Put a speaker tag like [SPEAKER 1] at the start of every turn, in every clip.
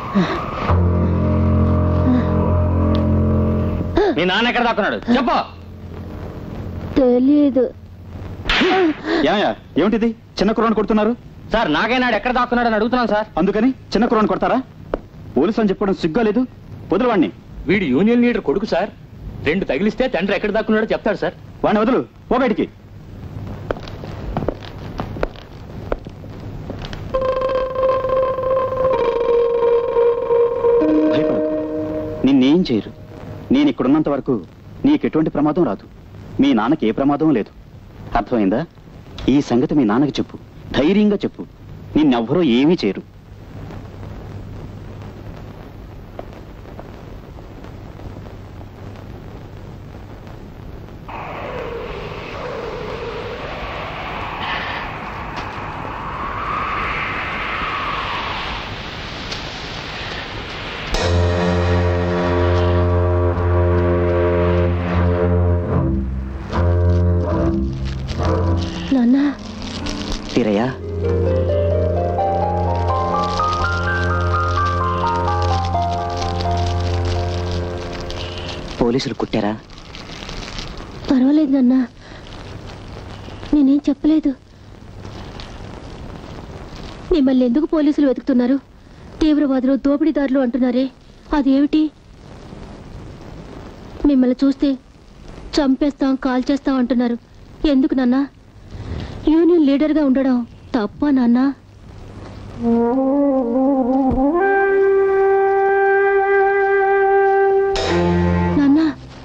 [SPEAKER 1] మీ నాన్న ఎక్కడ దాక్కున్నాడు చెప్పు
[SPEAKER 2] తెలీదు
[SPEAKER 3] ఏమయ్యా ఏమిటిది చిన్న కుర్రాన్ని కొడుతున్నారు
[SPEAKER 1] సార్ నాగైనాడు ఎక్కడ దాక్కున్నాడు అని అడుగుతున్నాను సార్
[SPEAKER 3] అందుకని చిన్న కుర్రాన్ని కొడతారా పోలీసు అని చెప్పుకోవడం సిగ్గా లేదు వదులువాణ్ణి
[SPEAKER 1] వీడు యూనియన్ లీడర్ కొడుకు సార్ రెండు తగిలిస్తే తండ్రి ఎక్కడ దాక్కున్నాడో చెప్తాడు సార్
[SPEAKER 3] వాడిని వదులు పో బయటికి భయపడకు నిన్నేం చేయరు నేను ఇక్కడున్నంత వరకు నీకెటువంటి ప్రమాదం రాదు మీ నాన్నకి ఏ ప్రమాదం లేదు అర్థమైందా ఈ సంగతి మీ నాన్నకి చెప్పు ధైర్యంగా చెప్పు నిన్నెవ్వరూ ఏమీ చేయరు
[SPEAKER 2] నాన్న
[SPEAKER 3] తీరయ్యా పోలీసులు కుట్టారా
[SPEAKER 2] పర్వాలేదు నాన్న నేనేం చెప్పలేదు మిమ్మల్ని ఎందుకు పోలీసులు వెతుకుతున్నారు తీవ్రవాదులు దోపిడీదారులు అంటున్నారే అదేమిటి మిమ్మల్ని చూస్తే చంపేస్తాం కాల్చేస్తాం అంటున్నారు ఎందుకు నాన్న యూనియన్ లీడర్గా ఉండడం తప్ప నాన్న నాన్న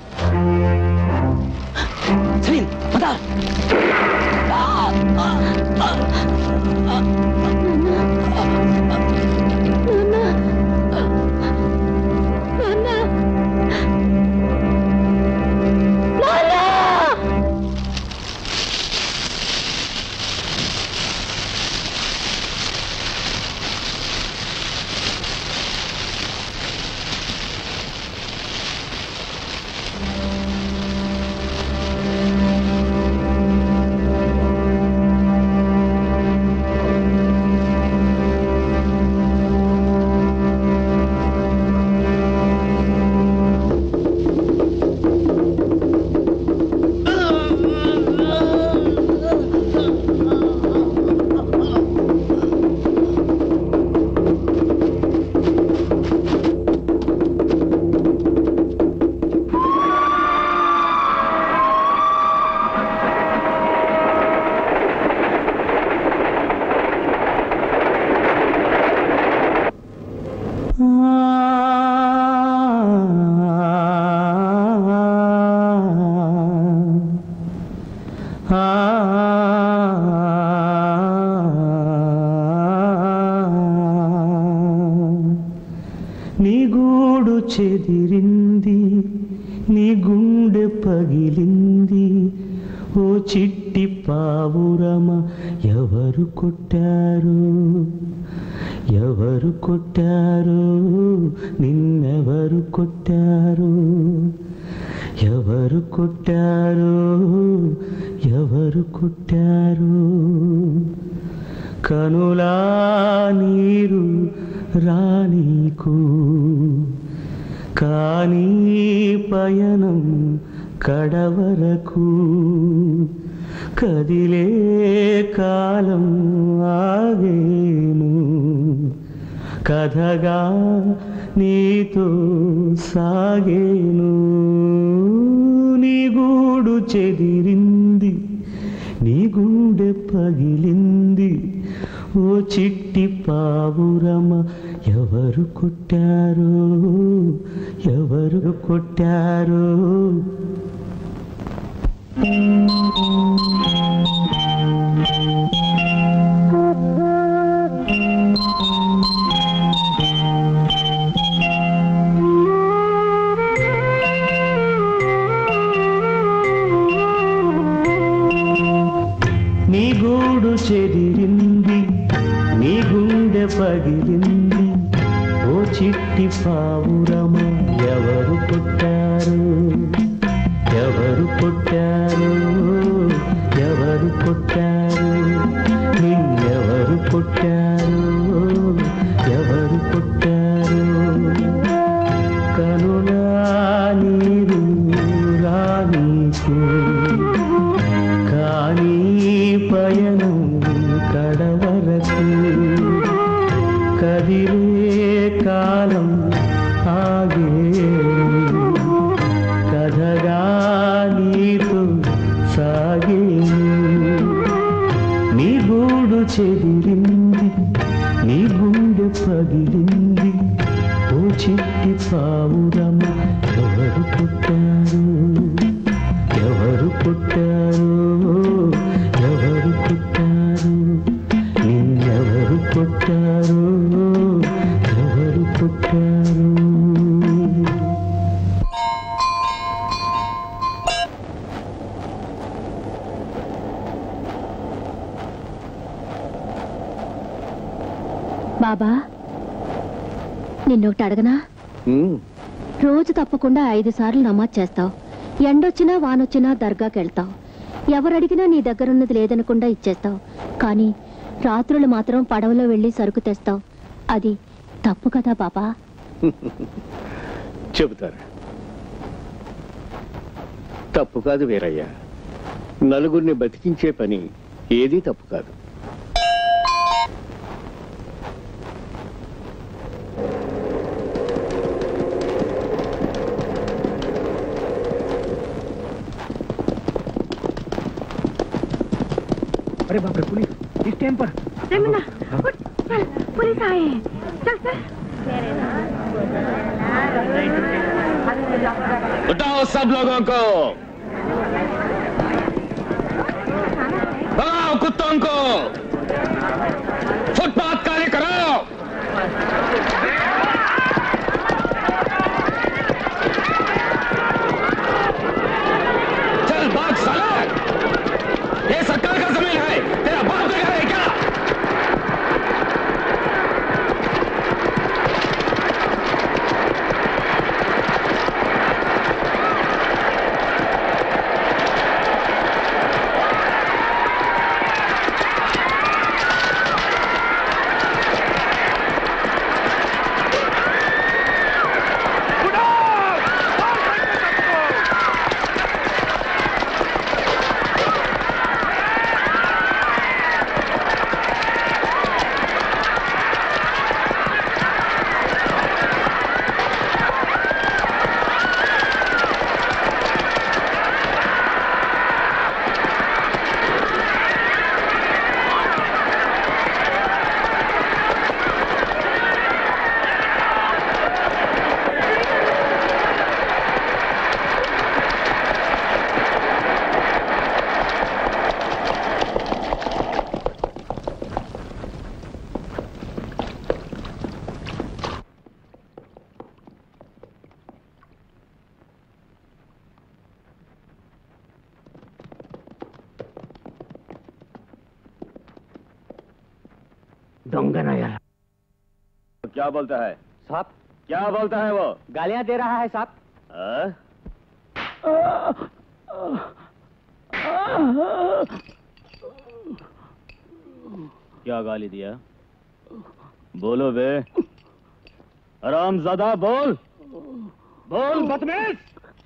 [SPEAKER 4] నీ గూడు చెదిరింది నీ గుండె పగిలింది ఓ చిట్టి పావురమ ఎవరు కొట్టారు ఎవరు కొట్టారు నిన్నెవరు కొట్టారు ఎవరు కొట్టారు ఎవరు కొట్టారు కనులా నీరు రానీకు కానీ పయనం కడవరకు కదిలే కాలం ఆగేను కథగా నీతో సాగేను నీ గూడు చెదిరింది నీ గుండె పగిలింది ఓ చిట్టి పావురమ ఎవరు కొట్టారు ఎవరు కొట్టారు నీ గూడు చెదిరింది నీ గుండె పగిలింది ఓ చిట్టి పావురమ ఎవరు కొట్టారు ఎవరు కొట్టారు ఎవరు కొట్టారు నిన్నెవరు కొట్టారు ఎవరు కొట్టారు కదిలే కాలం ఆగే కథగా నీతో సాగే నీ గూడు చెదిరింది నీ గుండె పగిలింది ఓ చిట్టి పావురమ ఎవరు పుట్టారు ఎవరు పుట్టారు ఎవరు పుట్టారు నిన్నెవరు పుట్టారు ఎవరు పుట్టారు
[SPEAKER 2] బాబా నిన్నొకటి అడగనా రోజు తప్పకుండా ఐదు సార్లు నమాజ్ చేస్తావు ఎండొచ్చినా వానొచ్చినా దర్గాకి వెళ్తావు ఎవరడిగినా నీ దగ్గరున్నది లేదనకుండా ఇచ్చేస్తావు కానీ రాత్రులు మాత్రం పడవలో వెళ్ళి సరుకు తెస్తావు అది తప్పు కదా బాబా
[SPEAKER 5] చెబుతారు తప్పు కాదు వీరయ్య నలుగురిని బతికించే పని ఏదీ తప్పు కాదు
[SPEAKER 1] अरे बाप रे पुलिस इस टाइम पर
[SPEAKER 6] पुलिस आए हैं चल चल
[SPEAKER 1] उठाओ सब लोगों को भगाओ कुत्तों को फुटपाथ खाली कराओ चल भाग साला ये सरकार का जमीन है तेरा बाप का घर है क्या
[SPEAKER 3] क्या बोलता है
[SPEAKER 1] साहब
[SPEAKER 3] क्या बोलता है वो
[SPEAKER 1] गालियां दे रहा है साहब
[SPEAKER 3] हाँ? क्या गाली दिया बोलो बे आराम ज्यादा बोल बोल बदमेश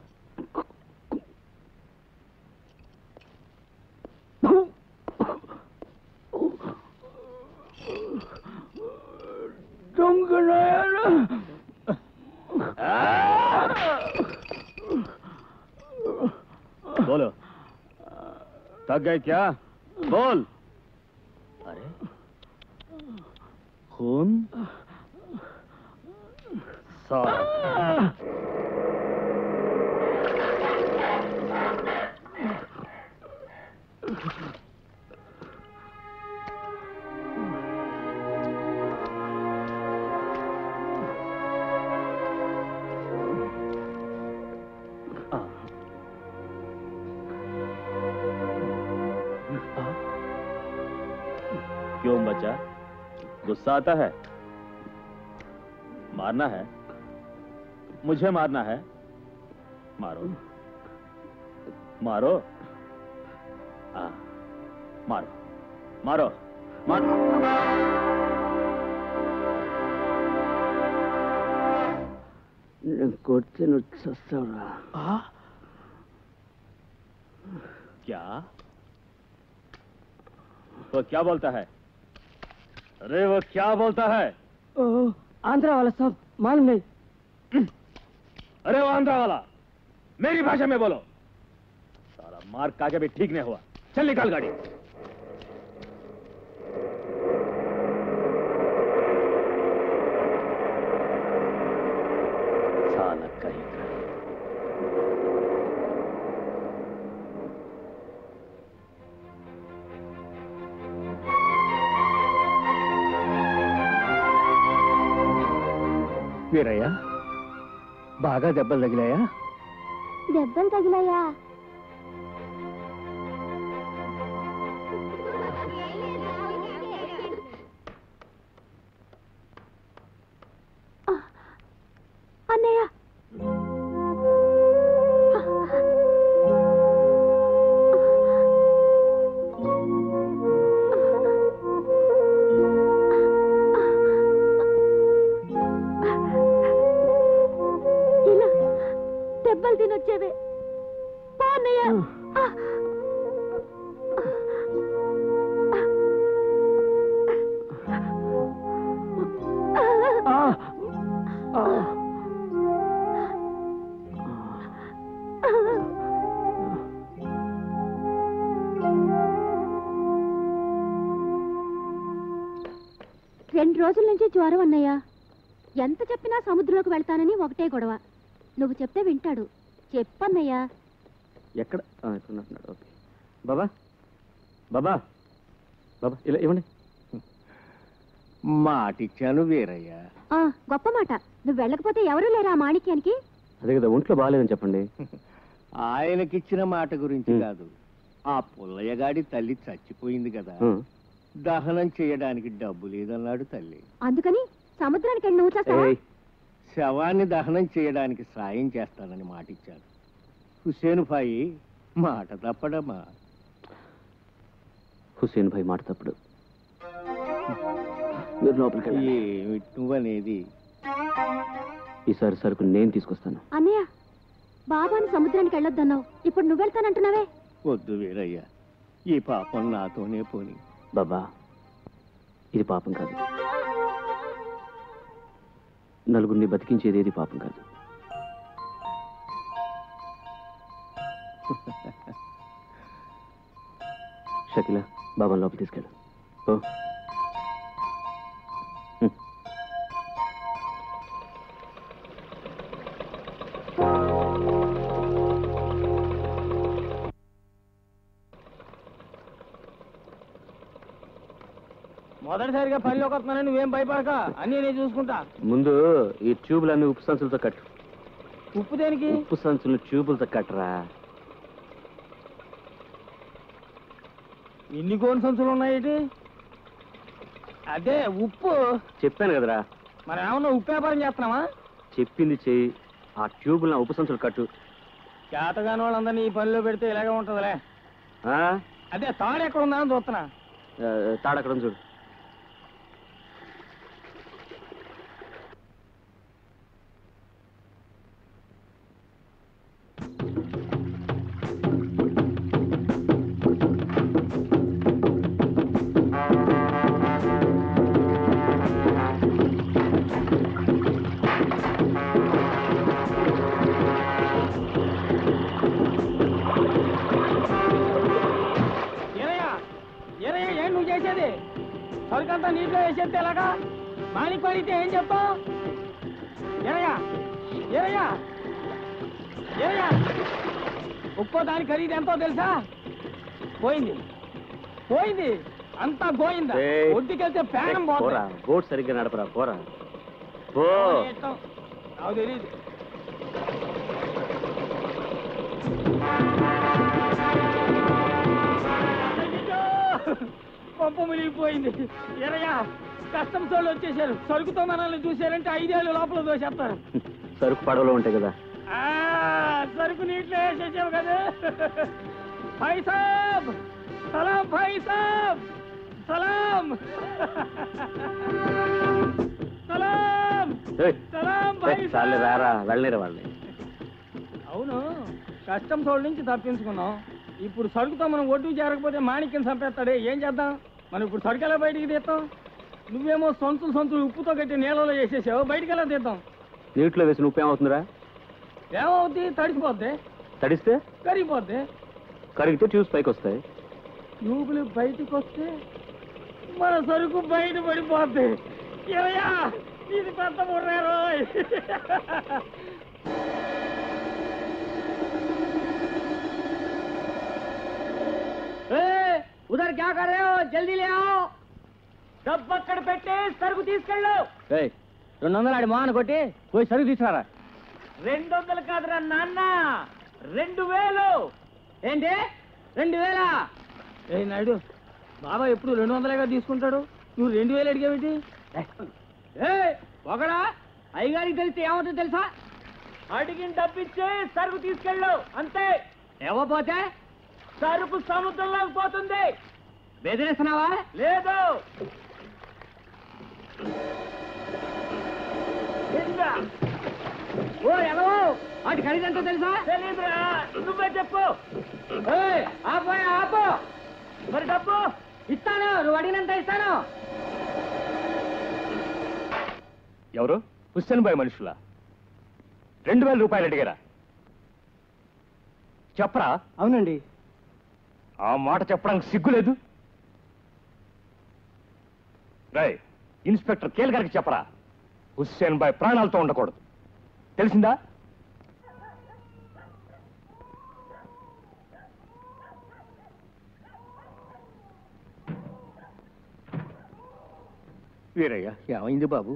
[SPEAKER 3] बोलो थक गए क्या बोल अरे खून सारा क्यों बच्चा गुस्सा आता है मारना है मुझे मारना है मारो मारो आ, मारो मारो मारो
[SPEAKER 5] కొడితే నువ్వు చస్తావురా
[SPEAKER 3] क्या वो क्या बोलता है अरे वो क्या बोलता है
[SPEAKER 7] आंध्रा वाला साहब मालूम नहीं
[SPEAKER 1] अरे वो आंध्रा वाला मेरी भाषा में बोलो सारा मार का के भी ठीक नहीं हुआ चल निकाल गाड़ी
[SPEAKER 3] साला कहीं का
[SPEAKER 5] వీరయ్య బాగా దెబ్బలు తగిలాయా
[SPEAKER 2] దెబ్బలు తగిలాయా అన్నయ్య ఇలా దెబ్బలు తినొచ్చేవే పో అన్నయ్య ఆ. రెండు రోజుల నుంచి జ్వరం అన్నయ్య ఎంత చెప్పినా సముద్రంలోకి వెళ్తానని ఒకటే గొడవ నువ్వు చెప్తే వింటాడు చెప్పన్నయ్యా
[SPEAKER 3] ఎక్కడ ఆ, ఇక్కడ ఉన్నట్టున్నాడు ఓకే బాబా బాబా బాబా ఇలా ఇవ్వండి
[SPEAKER 5] మాటిచ్చాను వీరయ్య
[SPEAKER 2] ఆ, గొప్ప మాట నువ్వు వెళ్ళకపోతే ఎవరూ లేరా ఆ మాణిక్యానికి
[SPEAKER 3] అదే కదా ఒంట్లో బాగాలేదని చెప్పండి
[SPEAKER 5] ఆయనకిచ్చిన మాట గురించి
[SPEAKER 3] ఉం.
[SPEAKER 5] కాదు ఆ పుల్లయ్యగాడి తల్లి చచ్చిపోయింది కదా
[SPEAKER 3] ఆ.
[SPEAKER 5] దహనం చేయడానికి డబ్బు లేదన్నాడు తల్లి
[SPEAKER 2] అందుకని సముద్రానికి వెళ్ళి నువ్వు చేస్తావా
[SPEAKER 3] ఏయ్,
[SPEAKER 5] శవాన్ని దహనం చేయడానికి సాయం చేస్తానని మాటిచ్చాడు హుసేన్ భాయి మాట తప్పడమా
[SPEAKER 3] హుసేన్ భాయ్ మాట తప్పుడు మీరు లోపలికి వెళ్ళండి.
[SPEAKER 5] ఏమిటి నువ్వనేది
[SPEAKER 3] ఈసారి సరుకు నేను తీసుకొస్తాను
[SPEAKER 2] అన్నయ్య బాబాని సముద్రానికి వెళ్ళొద్దన్నావు ఇప్పుడు నువ్వు వెళ్తానంటున్నావే
[SPEAKER 5] వద్దు వీరయ్య ఈ పాపం నాతోనే పోని
[SPEAKER 3] బాబా ఇది పాపం కాదు నలుగురిని బతికించేది ఏది పాపం కాదు షకిల బాబాని లోపల తీసుకెళ్ళు ఓ హ్మ్.
[SPEAKER 7] మొదటిసారిగా పనిలోకి వస్తున్నానని నువ్వేం భయపడక అన్నీ నేను చూసుకుంటా
[SPEAKER 3] ముందు ఈ ట్యూబులన్నీ ఉప్పు సంచులతో కట్టు
[SPEAKER 7] ఉప్పు దేనికి
[SPEAKER 3] ఉప్పు సంచులు ట్యూబులతో కట్టరా
[SPEAKER 7] ఇన్ని కోన్ సంచులు ఉన్నాయి అదే ఉప్పు
[SPEAKER 3] చెప్పాను కదరా
[SPEAKER 7] మనం ఏమన్నా ఉప్పు వ్యాపారం చేస్తున్నావా
[SPEAKER 3] చెప్పింది చెయ్యి ఆ ట్యూబుల్ ఉప్పు సంచులు కట్టు
[SPEAKER 7] చేతగాని వాళ్ళందరినీ ఈ పనిలో పెడితే ఇలాగే ఉంటుందిలే
[SPEAKER 3] ఆ?
[SPEAKER 7] అదే తాడు ఎక్కడ ఉందా అని చూస్తున్నా
[SPEAKER 3] ఆ, తాడక్కడ ఉంది చూడు
[SPEAKER 7] ఏరయ్యా ఏరయ్యా ఏం నువ్వు చేసేది సరుకంతా నీటిలో వేసేస్తే ఎలాగా మానికి పడితే ఏం చెప్తావు ఏరయ్యా ఏరయ్యా ఏరయ్యా ఉప్పో దాని ఖరీదు ఎంతో తెలుసా పోయింది పోయింది అంతా పోయిందా
[SPEAKER 3] ఏయ్.
[SPEAKER 7] ఒడ్డుకెళ్తే పేనం
[SPEAKER 3] పోరా
[SPEAKER 7] పోతుంది
[SPEAKER 3] బోట్ సరిగ్గా నడపరా పోరా పో
[SPEAKER 7] ఇష్టం. నాకు తెలీదు అయ్యయ్యో! పంప మునిగిపోయింది ఎరయ్యా కష్టం వాళ్ళు వచ్చేసారు సరుకుతో మనల్ని చూశారంటే ఐదేళ్ళు లోపల దోసేస్తారు
[SPEAKER 3] సరుకు పడవలో ఉంటాయి కదా
[SPEAKER 7] ఆ, సరుకు నీటిలో వేసేసావు కదా భాయ్ సాబ్ సలాం భాయ్ సాబ్ సలాం సలాం
[SPEAKER 3] ఏయ్,
[SPEAKER 7] సలాం భాయ్
[SPEAKER 3] ఏయ్, చాలే
[SPEAKER 7] సాబ్.
[SPEAKER 3] రారా వెళ్ళలేరు వాళ్ళని
[SPEAKER 7] అవును కష్టం తోడు నుంచి తప్పించుకున్నాం ఇప్పుడు సరుకుతో మనం ఒడ్డు చేరకపోతే మాణిక్యం చంపేస్తాడే ఏం చేద్దాం మనం ఇప్పుడు సరుకు ఎలా బయటికి తీస్తాం నువ్వేమో సొంతులు సొంతులు ఉప్పుతో కట్టి నీళ్ళలో వేసేసావు బయటికి ఎలా తీద్దాం
[SPEAKER 1] నీటిలో వేసిన ఉప్పు ఏమవుతుందిరా
[SPEAKER 7] ఏమవుద్ది తడిసిపోద్ది
[SPEAKER 1] తడిస్తే
[SPEAKER 7] కరిగిపోద్ది
[SPEAKER 1] కరిగితే ట్యూబ్స్ పైకి వస్తాయి
[SPEAKER 7] ట్యూబులు బయటికి వస్తే మన సరుకు బయట పడిపోద్ది ఏమయ్యా ఇది పెద్ద ముర్రారు ఉదర్ క్యా కర్ రే హో జల్దీ లే ఆओ డబ్బు అక్కడ పెట్టి సరుకు తీసుకెళ్ళు రెండు వందలు ఆడి మోహన్ కొట్టి పోయి సరుకు తీసుకురా రెండు వందలు కాదురా నాన్న రెండు వేలు ఏంటి రెండు వేల ఏ నాయుడు బాబా ఎప్పుడు రెండు వందలేగా తీసుకుంటాడు నువ్వు రెండు వేలు అడిగావేంటి ఏ ఒకడా అయ్యగారికి తెలిస్తే ఏమవుతుందో తెలుసా అడిగిన డబ్బిచ్చే సరుకు తీసుకెళ్ళు అంతే ఇవ్వపోతే సరుకు సముద్రంలోకి పోతుంది బెదిరిస్తున్నావా లేదు ఇందా. ఓ ఎవో వాటి ఖరీదంతా తెలుసా తెలీదురా నువ్వే చెప్పు ఏయ్, ఆపోయా ఆపో మరి డబ్బు ఇస్తాను నువ్వు అడిగినంత ఇస్తాను
[SPEAKER 1] ఎవరు హుస్సేన్ బాయ్ మనుషులా రెండు వేల రూపాయలు అడిగారా చెప్పరా
[SPEAKER 7] అవునండి
[SPEAKER 1] ఆ మాట చెప్పడానికి సిగ్గులేదు రై ఇన్స్పెక్టర్ కేల్ గారికి చెప్పరా హుస్సేన్ బాయ్ ప్రాణాలతో ఉండకూడదు తెలిసిందా
[SPEAKER 5] వీరయ్య ఏమైంది బాబు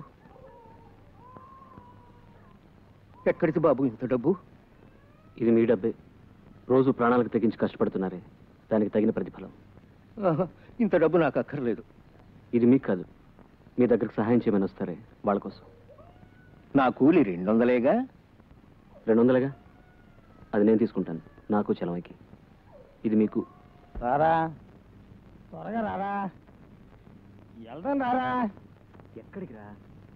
[SPEAKER 5] ఎక్కడిది బాబు ఇంత డబ్బు
[SPEAKER 3] ఇది మీ డబ్బే రోజు ప్రాణాలకు తెగించి కష్టపడుతున్నారే దానికి తగిన ప్రతిఫలం
[SPEAKER 5] ఆహా, ఇంత డబ్బు నాకు అక్కర్లేదు
[SPEAKER 3] ఇది మీకు కాదు మీ దగ్గరకు సహాయం చేయమని వస్తారే వాళ్ళ కోసం
[SPEAKER 5] నా కూలి రెండు వందలేగా
[SPEAKER 3] రెండు వందలుగా అది నేను తీసుకుంటాను నాకు చలమకి ఇది మీకు
[SPEAKER 7] రారా త్వరగా రారా వెళ్దాం రారా
[SPEAKER 3] ఎక్కడికి రా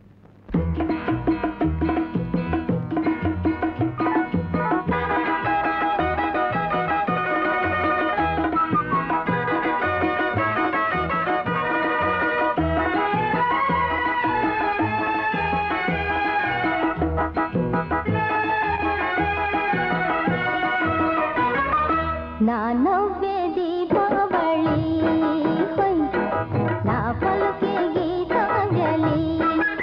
[SPEAKER 2] నా నవ్వే దీపావళి హొయ్ నా పలుకే గీతాంజలి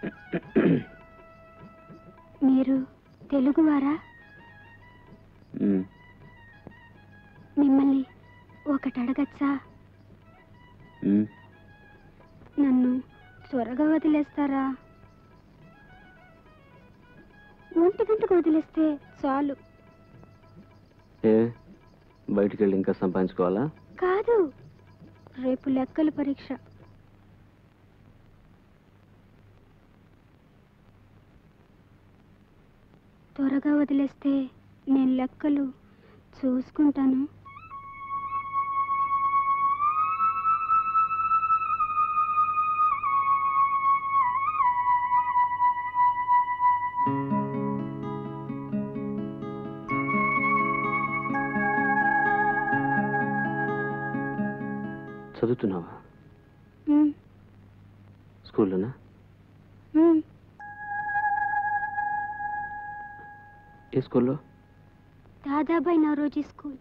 [SPEAKER 6] మీరు తెలుగువారా
[SPEAKER 3] ఉమ్,
[SPEAKER 6] మిమ్మల్ని ఒకటి అడగచ్చా
[SPEAKER 3] ఉమ్.
[SPEAKER 6] నన్ను త్వరగా వదిలేస్తారా ఒంటి గంటకు వదిలేస్తే చాలు
[SPEAKER 8] ఏ బయటికి వెళ్ళి ఇంకా సంపాదించుకోవాలా
[SPEAKER 6] కాదు రేపు లెక్కల పరీక్ష త్వరగా వదిలేస్తే నేను లెక్కలు చూసుకుంటాను
[SPEAKER 8] చదువుతున్నావా
[SPEAKER 6] ఉమ్,
[SPEAKER 8] స్కూల్లోనా
[SPEAKER 6] ఉమ్.
[SPEAKER 8] ఏ స్కూల్లో
[SPEAKER 6] దాదాబాయి నవరోజీ స్కూల్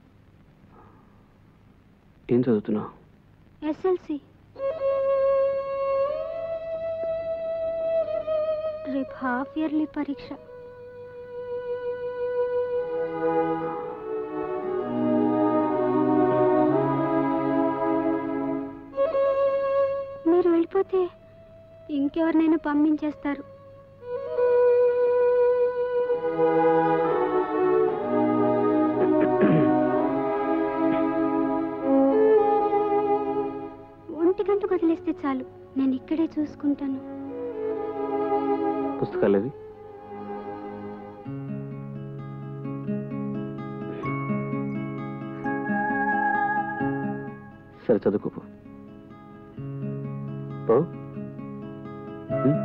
[SPEAKER 8] ఏం చదువుతున్నావు
[SPEAKER 6] ఎస్ఎల్సి రేపు హాఫ్ ఇయర్లీ పరీక్ష మీరు వెళ్ళిపోతే ఇంకెవరినైనా పంపించేస్తారు ఒంటి గంటకు వదిలేస్తే చాలు నేను ఇక్కడే చూసుకుంటాను
[SPEAKER 8] పుస్తకాలు అవి సరే చదువుకోపో పో ఉమ్.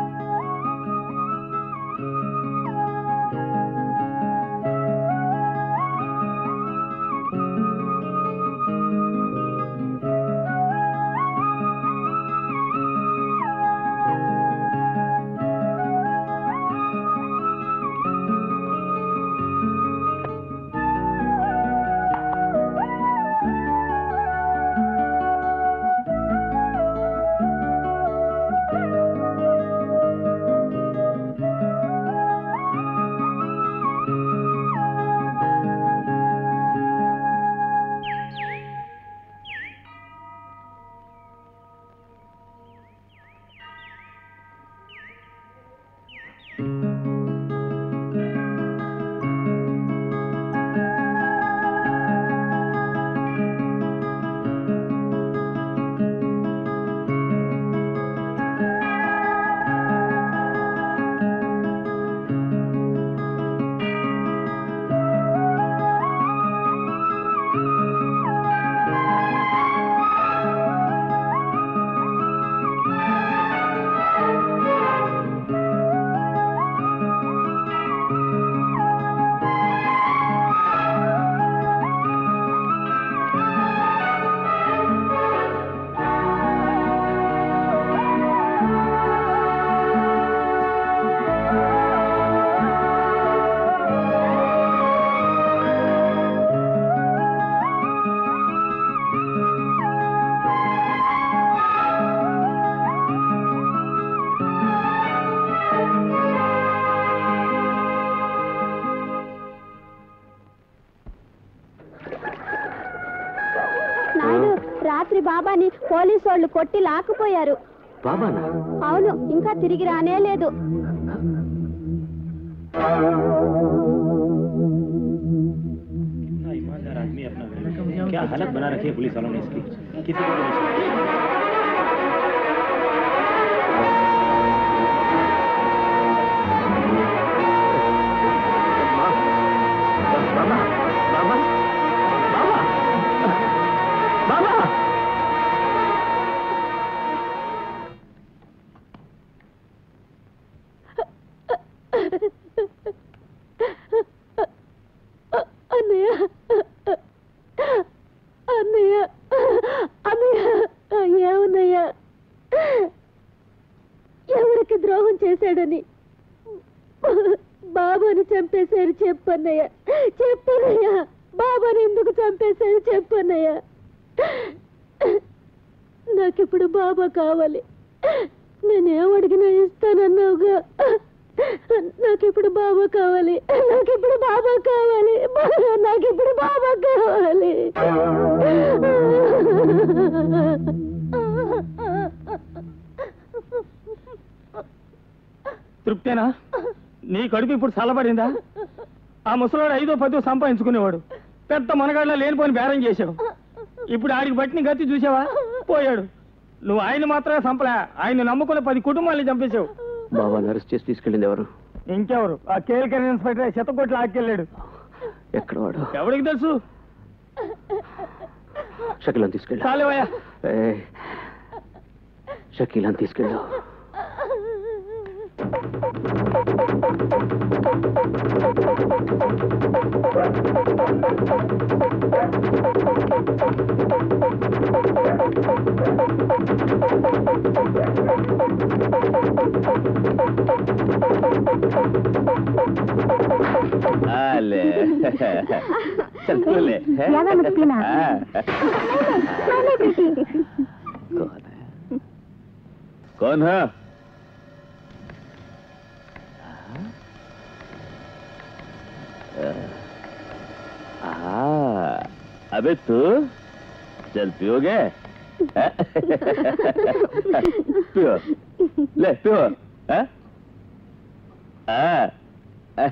[SPEAKER 6] నాయుడు రాత్రి బాబాని పోలీసు వాళ్ళు కొట్టి లాక్కుపోయారు
[SPEAKER 8] బాబానా
[SPEAKER 6] అవును ఇంకా తిరిగి రానే లేదు
[SPEAKER 1] इतना ईमानदार आदमी अपना गरीब क्या हालत बना रखी है पुलिस वालों ने इसकी किसी को भी नहीं छोड़ा।
[SPEAKER 8] బాబా బాబా బాబా బాబా
[SPEAKER 2] అన్నయ్య అన్నయ్య అన్నయ్య ఏమన్నయ్య ఎవరికి ద్రోహం చేశాడని బాబాని చంపేశారు చెప్పన్నయ్య చెప్పన్నయ్య బాబాని ఎందుకు చంపేశారు చెప్పన్నయ్య నాకిప్పుడు బాబా కావాలి నేనేం అడిగినా ఇస్తానన్నావుగా నాకిప్పుడు బాబా కావాలి నాకిప్పుడు బాబా కావాలి నాకిప్పుడు బాబా కావాలి
[SPEAKER 7] తృప్తేనా నీ కడుపు ఇప్పుడు చల్లబడిందా ఆ ముసలాడు ఐదో పదో సంపాదించుకునేవాడు పెద్ద మనగాళ్ళ లేనిపోని బేరం చేశావు ఇప్పుడు ఆడికి బట్టిన గతి చూసావా పోయాడు నువ్వు ఆయన మాత్రమే సంపలే ఆయన నమ్ముకున్న పది కుటుంబాలని చంపేశావు
[SPEAKER 8] బాబాని అరెస్ట్ చేసి తీసుకెళ్ళింది ఎవరు
[SPEAKER 7] ఇంకెవరు ఆ కేఎల్కెన్ ఇన్స్పెక్టర్ శతకోట్లు ఆకెళ్ళాడు
[SPEAKER 8] ఎక్కడ వాడు
[SPEAKER 7] ఎవరికి తెలుసు
[SPEAKER 8] షకీలాన్ని తీసుకెళ్ళా
[SPEAKER 7] చాలేవయ్యా
[SPEAKER 8] షకీలాన్ని తీసుకెళ్ళా
[SPEAKER 3] ले चल तू ले
[SPEAKER 6] ज्यादा मत पीना। मैंने पीती
[SPEAKER 3] कौन है कौन है आ, अबे तू चल पियोगे पियो ले पियो हाँ? आ,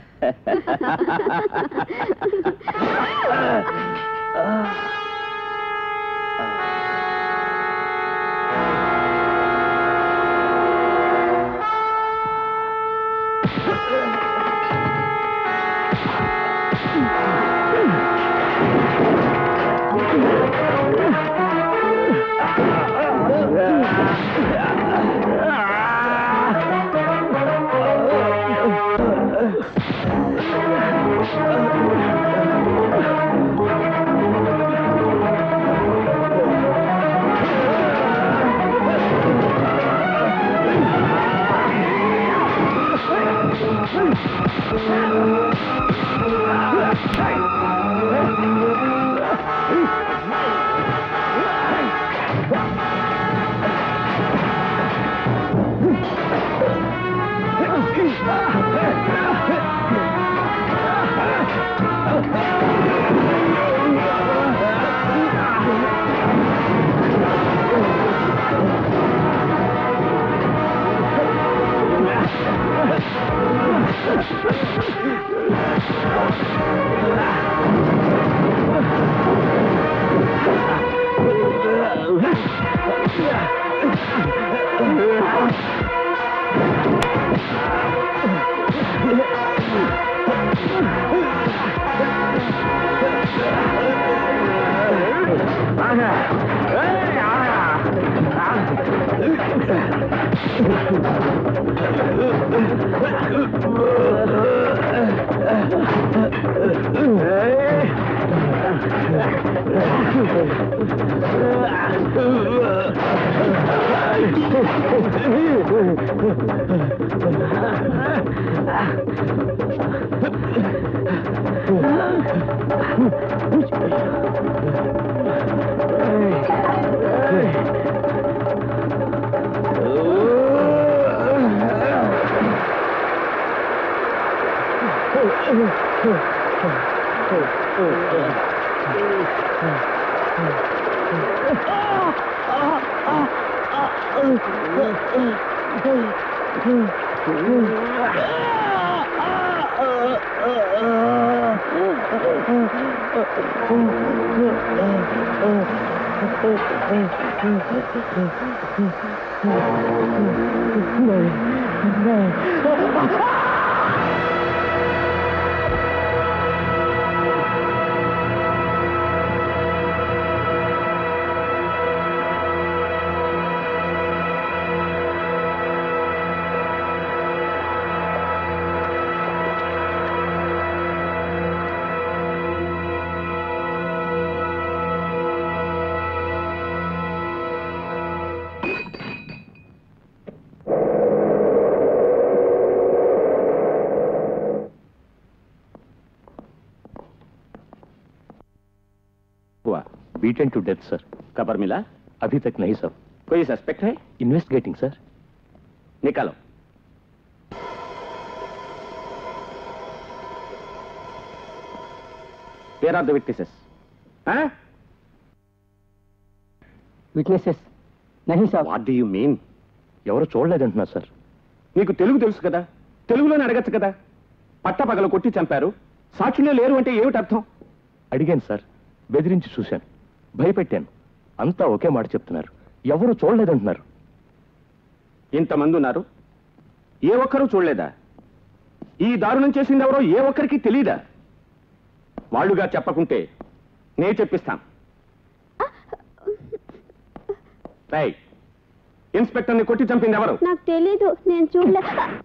[SPEAKER 5] हुआ बीटन टू डेथ सर
[SPEAKER 3] खबर मिला
[SPEAKER 5] अभी तक नहीं सर
[SPEAKER 3] कोई सस्पेक्ट है
[SPEAKER 5] इन्वेस्टिगेटिंग सर నికాలో where are the witnesses
[SPEAKER 7] witnesses నహి సాబ్
[SPEAKER 5] వాట్ డూ యూ మీన్ ఎవరు చూడలేదంటున్నారు సార్ నీకు తెలుగు తెలుసు కదా తెలుగులోనే అడగచ్చు కదా పట్టపగల కొట్టి చంపారు సాక్షులే లేరు అంటే ఏమిటి అర్థం
[SPEAKER 1] అడిగాను సార్ బెదిరించి చూశాను భయపెట్టాను అంతా ఒకే మాట చెప్తున్నారు ఎవరు చూడలేదంటున్నారు
[SPEAKER 5] ఇంతమంది ఉన్నారు ఏ ఒక్కరూ చూడలేదా ఈ దారుణం చేసింది ఎవరో ఏ ఒక్కరికి తెలియదా వాళ్ళుగా చెప్పకుంటే నే చెప్పిస్తాను రై ఇన్స్పెక్టర్ని కొట్టి చంపింది ఎవరు
[SPEAKER 6] నాకు తెలీదు నేను చూడలే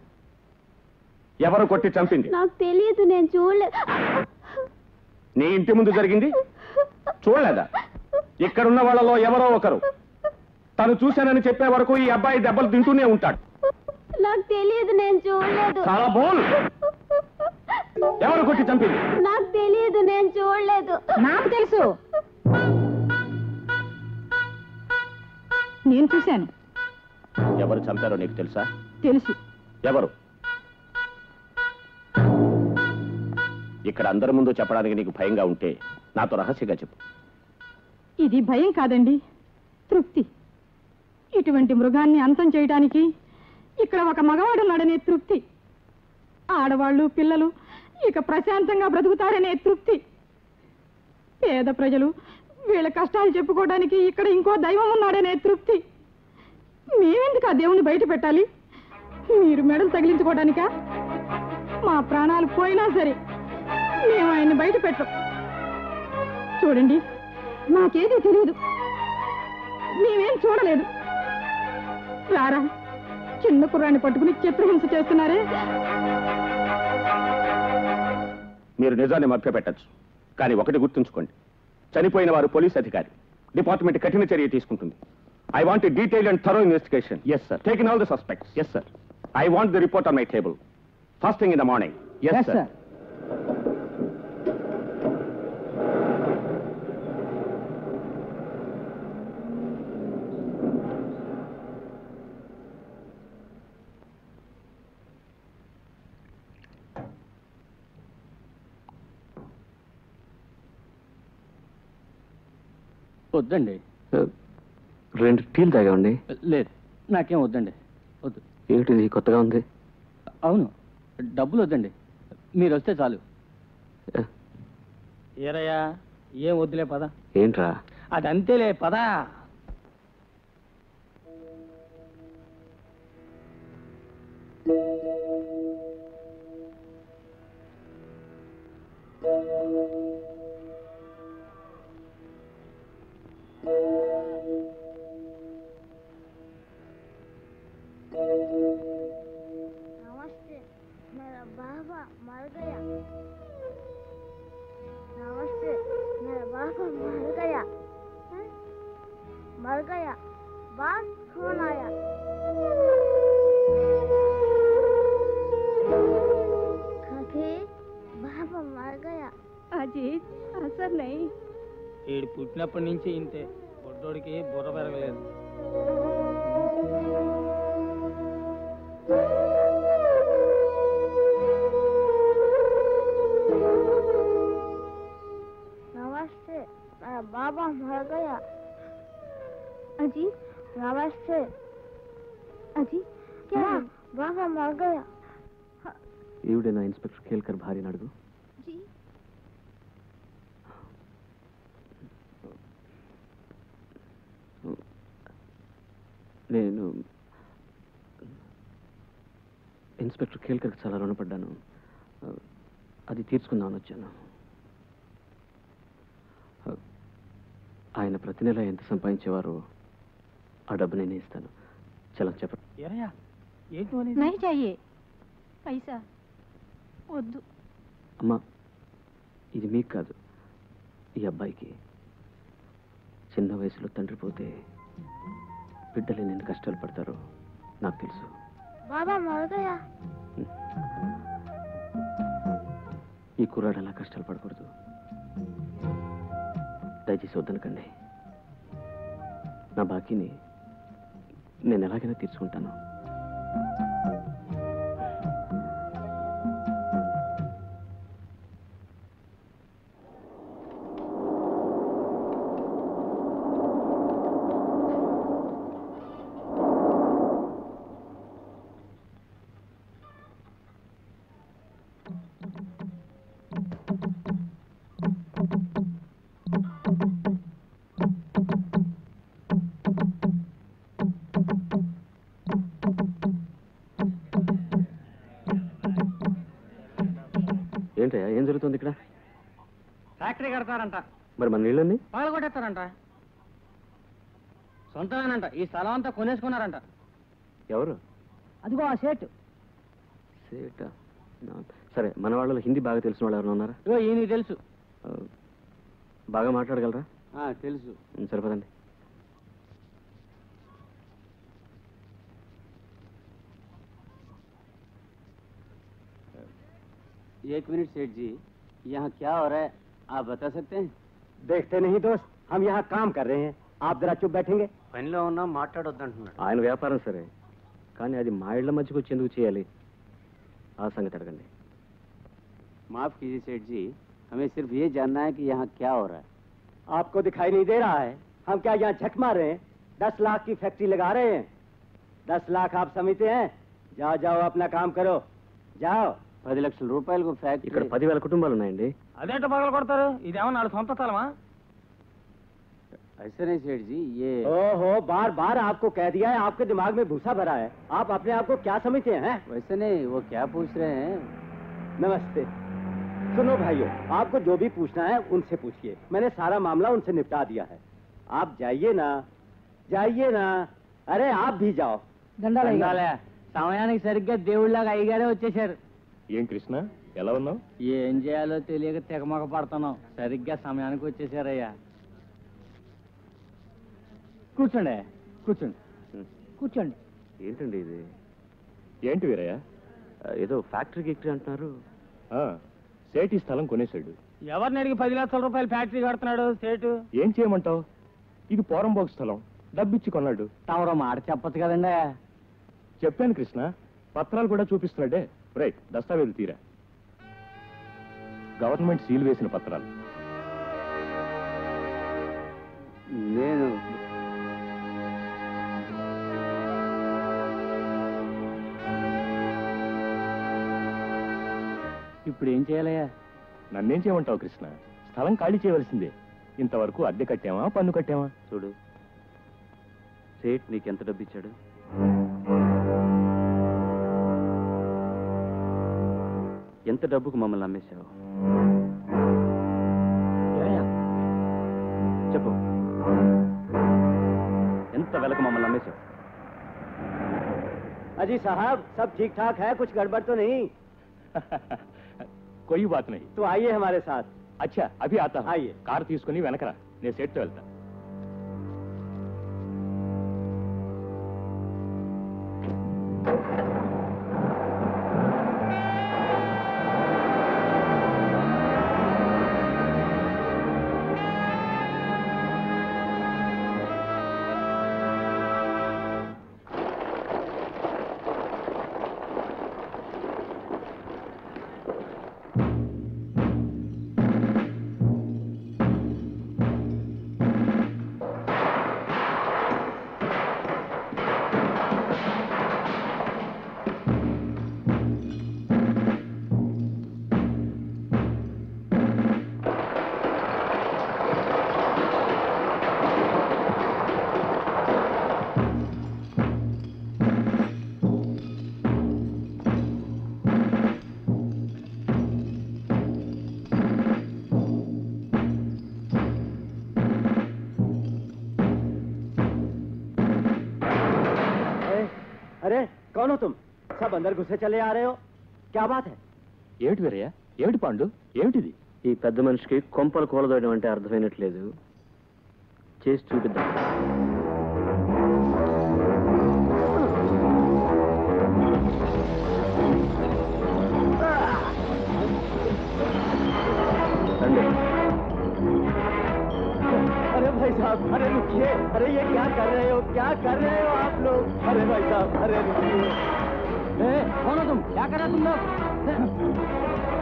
[SPEAKER 5] ఎవరు కొట్టి చంపింది
[SPEAKER 6] నాకు తెలియదు నేను చూడలే
[SPEAKER 5] నీ ఇంటి ముందు జరిగింది చూడలేదా ఇక్కడున్న వాళ్ళలో ఎవరో ఒకరు తను చూశానని చెప్పే వరకు ఈ అబ్బాయి దెబ్బలు తింటూనే ఉంటాడు
[SPEAKER 6] నాకు తెలియదు నేను చూడలేదు
[SPEAKER 5] చాలా బోల్ ఎవరు కొట్టి చంపింది
[SPEAKER 6] నాకు తెలియదు నేను చూడలేదు
[SPEAKER 9] నాకు తెలుసు నేను చూశాను
[SPEAKER 5] ఎవరు చంపారో నీకు తెలుసా
[SPEAKER 9] తెలుసు
[SPEAKER 5] ఎవరు ఇక్కడ అందరి ముందు చెప్పడానికి నీకు భయంగా ఉంటే నాతో రహస్యంగా చెప్పు
[SPEAKER 9] ఇది భయం కాదండి తృప్తి ఇటువంటి మృగాన్ని అంతం చేయడానికి ఇక్కడ ఒక మగవాడున్నాడనే తృప్తి ఆడవాళ్ళు పిల్లలు ఇక ప్రశాంతంగా బ్రతుకుతారనే తృప్తి పేద ప్రజలు వీళ్ళ కష్టాలు చెప్పుకోవడానికి ఇక్కడ ఇంకో దైవం ఉన్నాడనే తృప్తి మేమెందుకు ఆ దేవుణ్ణి బయట పెట్టాలి మీరు మెడలు తగిలించుకోవడానికా మా ప్రాణాలు పోయినా సరే మేము ఆయన్ని బయట పెట్టం చూడండి నాకేది తెలియదు మేమేం చూడలేదు రారా చిన్న కుర్రాన్ని పట్టుకుని చిత్రహింస చేస్తున్నారే
[SPEAKER 5] మీరు నిజాన్ని మభ్యపెట్టచ్చు కానీ ఒకటి గుర్తుంచుకోండి చనిపోయిన వారు పోలీస్ అధికారి డిపార్ట్మెంట్ కఠిన చర్య తీసుకుంటుంది I want detail and thorough investigation
[SPEAKER 1] yes sir
[SPEAKER 5] take in all the suspects
[SPEAKER 1] yes sir
[SPEAKER 5] I want the report on my table first thing in the morning
[SPEAKER 1] yes sir
[SPEAKER 7] వద్దండి
[SPEAKER 8] రెండు టీలు తాగామండి
[SPEAKER 7] లేదు నాకేం వద్దండి వద్దు
[SPEAKER 8] ఏమిటిది కొత్తగా ఉంది
[SPEAKER 7] అవును డబ్బులు వద్దండి మీరు వస్తే చాలు
[SPEAKER 8] ఏ,
[SPEAKER 7] ఏరయ్యా ఏం వద్దులే పద
[SPEAKER 8] ఏంట్రా
[SPEAKER 7] అది అంతేలే పద
[SPEAKER 6] नमस्ते मेरा बाबा मर गया नमस्ते मेरा बाबा मर गया हैं? मर गया बाप फोन आया कभी बाबा मर गया
[SPEAKER 9] అజీత్ అసలు నై
[SPEAKER 7] వీడు పుట్టినప్పటి నుంచి ఇంతే పొట్టోడికి బుర్ర పెరగలేదు
[SPEAKER 6] नमस्ते मेरा बाबा मर गया अजी नमस्ते अजी क्या बाबा मर गया
[SPEAKER 8] ఈవిడేనా ఇన్స్పెక్టర్ కేల్కర్ భార్యని అడుగు
[SPEAKER 6] जी
[SPEAKER 8] నేను ఇన్స్పెక్టర్ కేల్కర్కి చాలా రుణపడ్డాను అది తీర్చుకుందామని వచ్చాను ఆయన ప్రతి నెల ఎంత సంపాదించేవారో ఆ డబ్బు నేనే ఇస్తాను చలం చెప్పండి
[SPEAKER 7] ఏరయ్యా ఏంటి అనేది
[SPEAKER 9] నై చాయే పైసా వద్దు
[SPEAKER 8] అమ్మా ఇది మీకు కాదు ఈ అబ్బాయికి చిన్న వయసులో తండ్రి పోతే బిడ్డలు ఎన్ని కష్టాలు పడతారో నాకు తెలుసు
[SPEAKER 6] बाबा मर गया
[SPEAKER 8] ఈ కుర్రాడు అలా కష్టాలు పడకూడదు దయచేసి వద్దనకండి నా బాకీని నేను ఎలాగైనా తీర్చుకుంటాను ఏంటయ్యా ఏం జరుగుతుంది ఇక్కడ
[SPEAKER 7] ఫ్యాక్టరీ కడతారంట
[SPEAKER 8] మరి మన నీళ్ళని
[SPEAKER 7] పగల కొట్టేస్తారంట సొంతమేనంట ఈ స్థలం అంతా కొనేసుకున్నారంట
[SPEAKER 8] ఎవరు
[SPEAKER 7] అదిగో ఆ షేట్
[SPEAKER 8] సేటా నా- సరే మన వాళ్ళలో హిందీ బాగా తెలిసిన వాళ్ళు ఎవరైనా ఉన్నారా
[SPEAKER 7] ఇగో ఈయనకి తెలుసు
[SPEAKER 8] ఆ, బాగా మాట్లాడగలరా
[SPEAKER 7] తెలుసు
[SPEAKER 8] ఉం, సరిపదండి
[SPEAKER 3] एक मिनट सेठ जी यहाँ क्या हो रहा है आप बता सकते हैं
[SPEAKER 10] देखते नहीं दोस्त हम यहाँ काम कर रहे हैं आप जरा चुप बैठेंगे
[SPEAKER 3] పనిలో ఉన్నా మాట్లాడొద్దంటున్నాడు
[SPEAKER 8] ఆయన వ్యాపారం సరే కానీ అది మా ఇళ్ల మధ్యకి వచ్చి ఎందుకు చేయాలి ఆ సంగతి అడగండి
[SPEAKER 3] माफ कीजिए सेठ जी हमें सिर्फ ये जानना है कि यहाँ क्या हो रहा है
[SPEAKER 10] आपको दिखाई नहीं दे रहा है हम क्या यहाँ झक मार रहे हैं दस लाख की फैक्ट्री लगा रहे हैं दस लाख आप समझते हैं जाओ जाओ अपना काम करो जाओ
[SPEAKER 3] పది లక్షల రూపాయలకు
[SPEAKER 8] ఇక్కడ
[SPEAKER 3] ఫ్యాక్టరీ
[SPEAKER 8] పదివేల కుటుంబాలు ఉన్నాయండి
[SPEAKER 7] అదేంటో పగల కొడతారు ఇదేమన్నా వాళ్ళ సొంత స్థలమా
[SPEAKER 3] ऐसे नहीं सेठ जी ये
[SPEAKER 10] ओहो बार बार आपको कह दिया है आपके दिमाग में भूसा भरा है आप अपने आप को क्या समझते हैं
[SPEAKER 3] वैसे नहीं वो क्या पूछ रहे हैं
[SPEAKER 10] नमस्ते सुनो भाइयों आपको जो भी पूछना है उनसे पूछिए मैंने सारा मामला उनसे निपटा दिया है आप जाइए ना जाइए ना अरे आप भी जाओ
[SPEAKER 7] దండాలే సమయానికి సరిగ్గా దేవుళ్ళగా అయ్యగారే వచ్చేసారు
[SPEAKER 5] ఏం కృష్ణ ఎలా ఉన్నావు
[SPEAKER 7] ఏం చేయాలో తెలియక తెగమగ పడుతున్నాం సరిగ్గా సమయానికి వచ్చేసారయ్యా కూర్చోండి కూర్చోండి కూర్చోండి
[SPEAKER 8] ఏంటండి ఇది
[SPEAKER 5] ఏంటి వీరయ్య
[SPEAKER 8] ఆ, ఏదో ఫ్యాక్టరీ గిక్టరీ అంటున్నారు
[SPEAKER 5] ఆ, సేటి స్థలం కొనేశాడు
[SPEAKER 7] ఎవరిని అడిగి పది లక్షల రూపాయలు ఫ్యాక్టరీ కడుతున్నాడు సేటు
[SPEAKER 5] ఏం చేయమంటావు ఇది పోరంబోకు స్థలం డబ్బిచ్చి కొన్నాడు
[SPEAKER 7] తమరో మాట చెప్పచ్చు కదండి
[SPEAKER 5] చెప్పాను కృష్ణ పత్రాలు కూడా చూపిస్తున్నాడే రైట్ దస్తావేజు తీరా గవర్నమెంట్ సీల్ వేసిన పత్రాలు
[SPEAKER 3] నేను
[SPEAKER 7] ఇప్పుడు ఏం చేయాలయ్యా
[SPEAKER 5] నన్నేం చేయమంటావు కృష్ణ స్థలం ఖాళీ చేయవలసిందే ఇంతవరకు అద్దె కట్టామా పన్ను కట్టామా
[SPEAKER 8] చూడు సేట్ నీకు ఎంత డబ్బు ఇచ్చాడు ఎంత డబ్బుకు మమ్మల్ని అమ్మేశావు చెప్పు ఎంత వెలకు మమ్మల్ని అమ్మేశావు
[SPEAKER 10] अजी साहब सब ठीक ठाक है कुछ गड़बड़ तो नहीं
[SPEAKER 5] कोई बात नहीं
[SPEAKER 10] तो आइए हमारे साथ
[SPEAKER 5] అచ్చా అభి ఆతా హూం.
[SPEAKER 10] ఆయియే.
[SPEAKER 5] కారు తీసుకుని వెనకరా నేను సేట్తో వెళ్తా
[SPEAKER 10] अरे, अरे कौन हो तुम सब अंदर घुसे चले आ रहे हो क्या बात है
[SPEAKER 5] ఏమిటి వీరయ్య ఏమిటి పాండు ఏమిటిది
[SPEAKER 8] ఈ పెద్ద మనిషికి కొంపలు కూలదోయడం అంటే అర్థమైనట్లేదు చేసి చూపిద్దాం రండి
[SPEAKER 10] अरे भाई साहब अरे रुकिए अरे अरे ये क्या कर रहे हो क्या कर रहे हो आप लोग अरे भाई साहब अरे रुकिए
[SPEAKER 7] ए, कौन हो तुम क्या कर रहे हो तुम लोग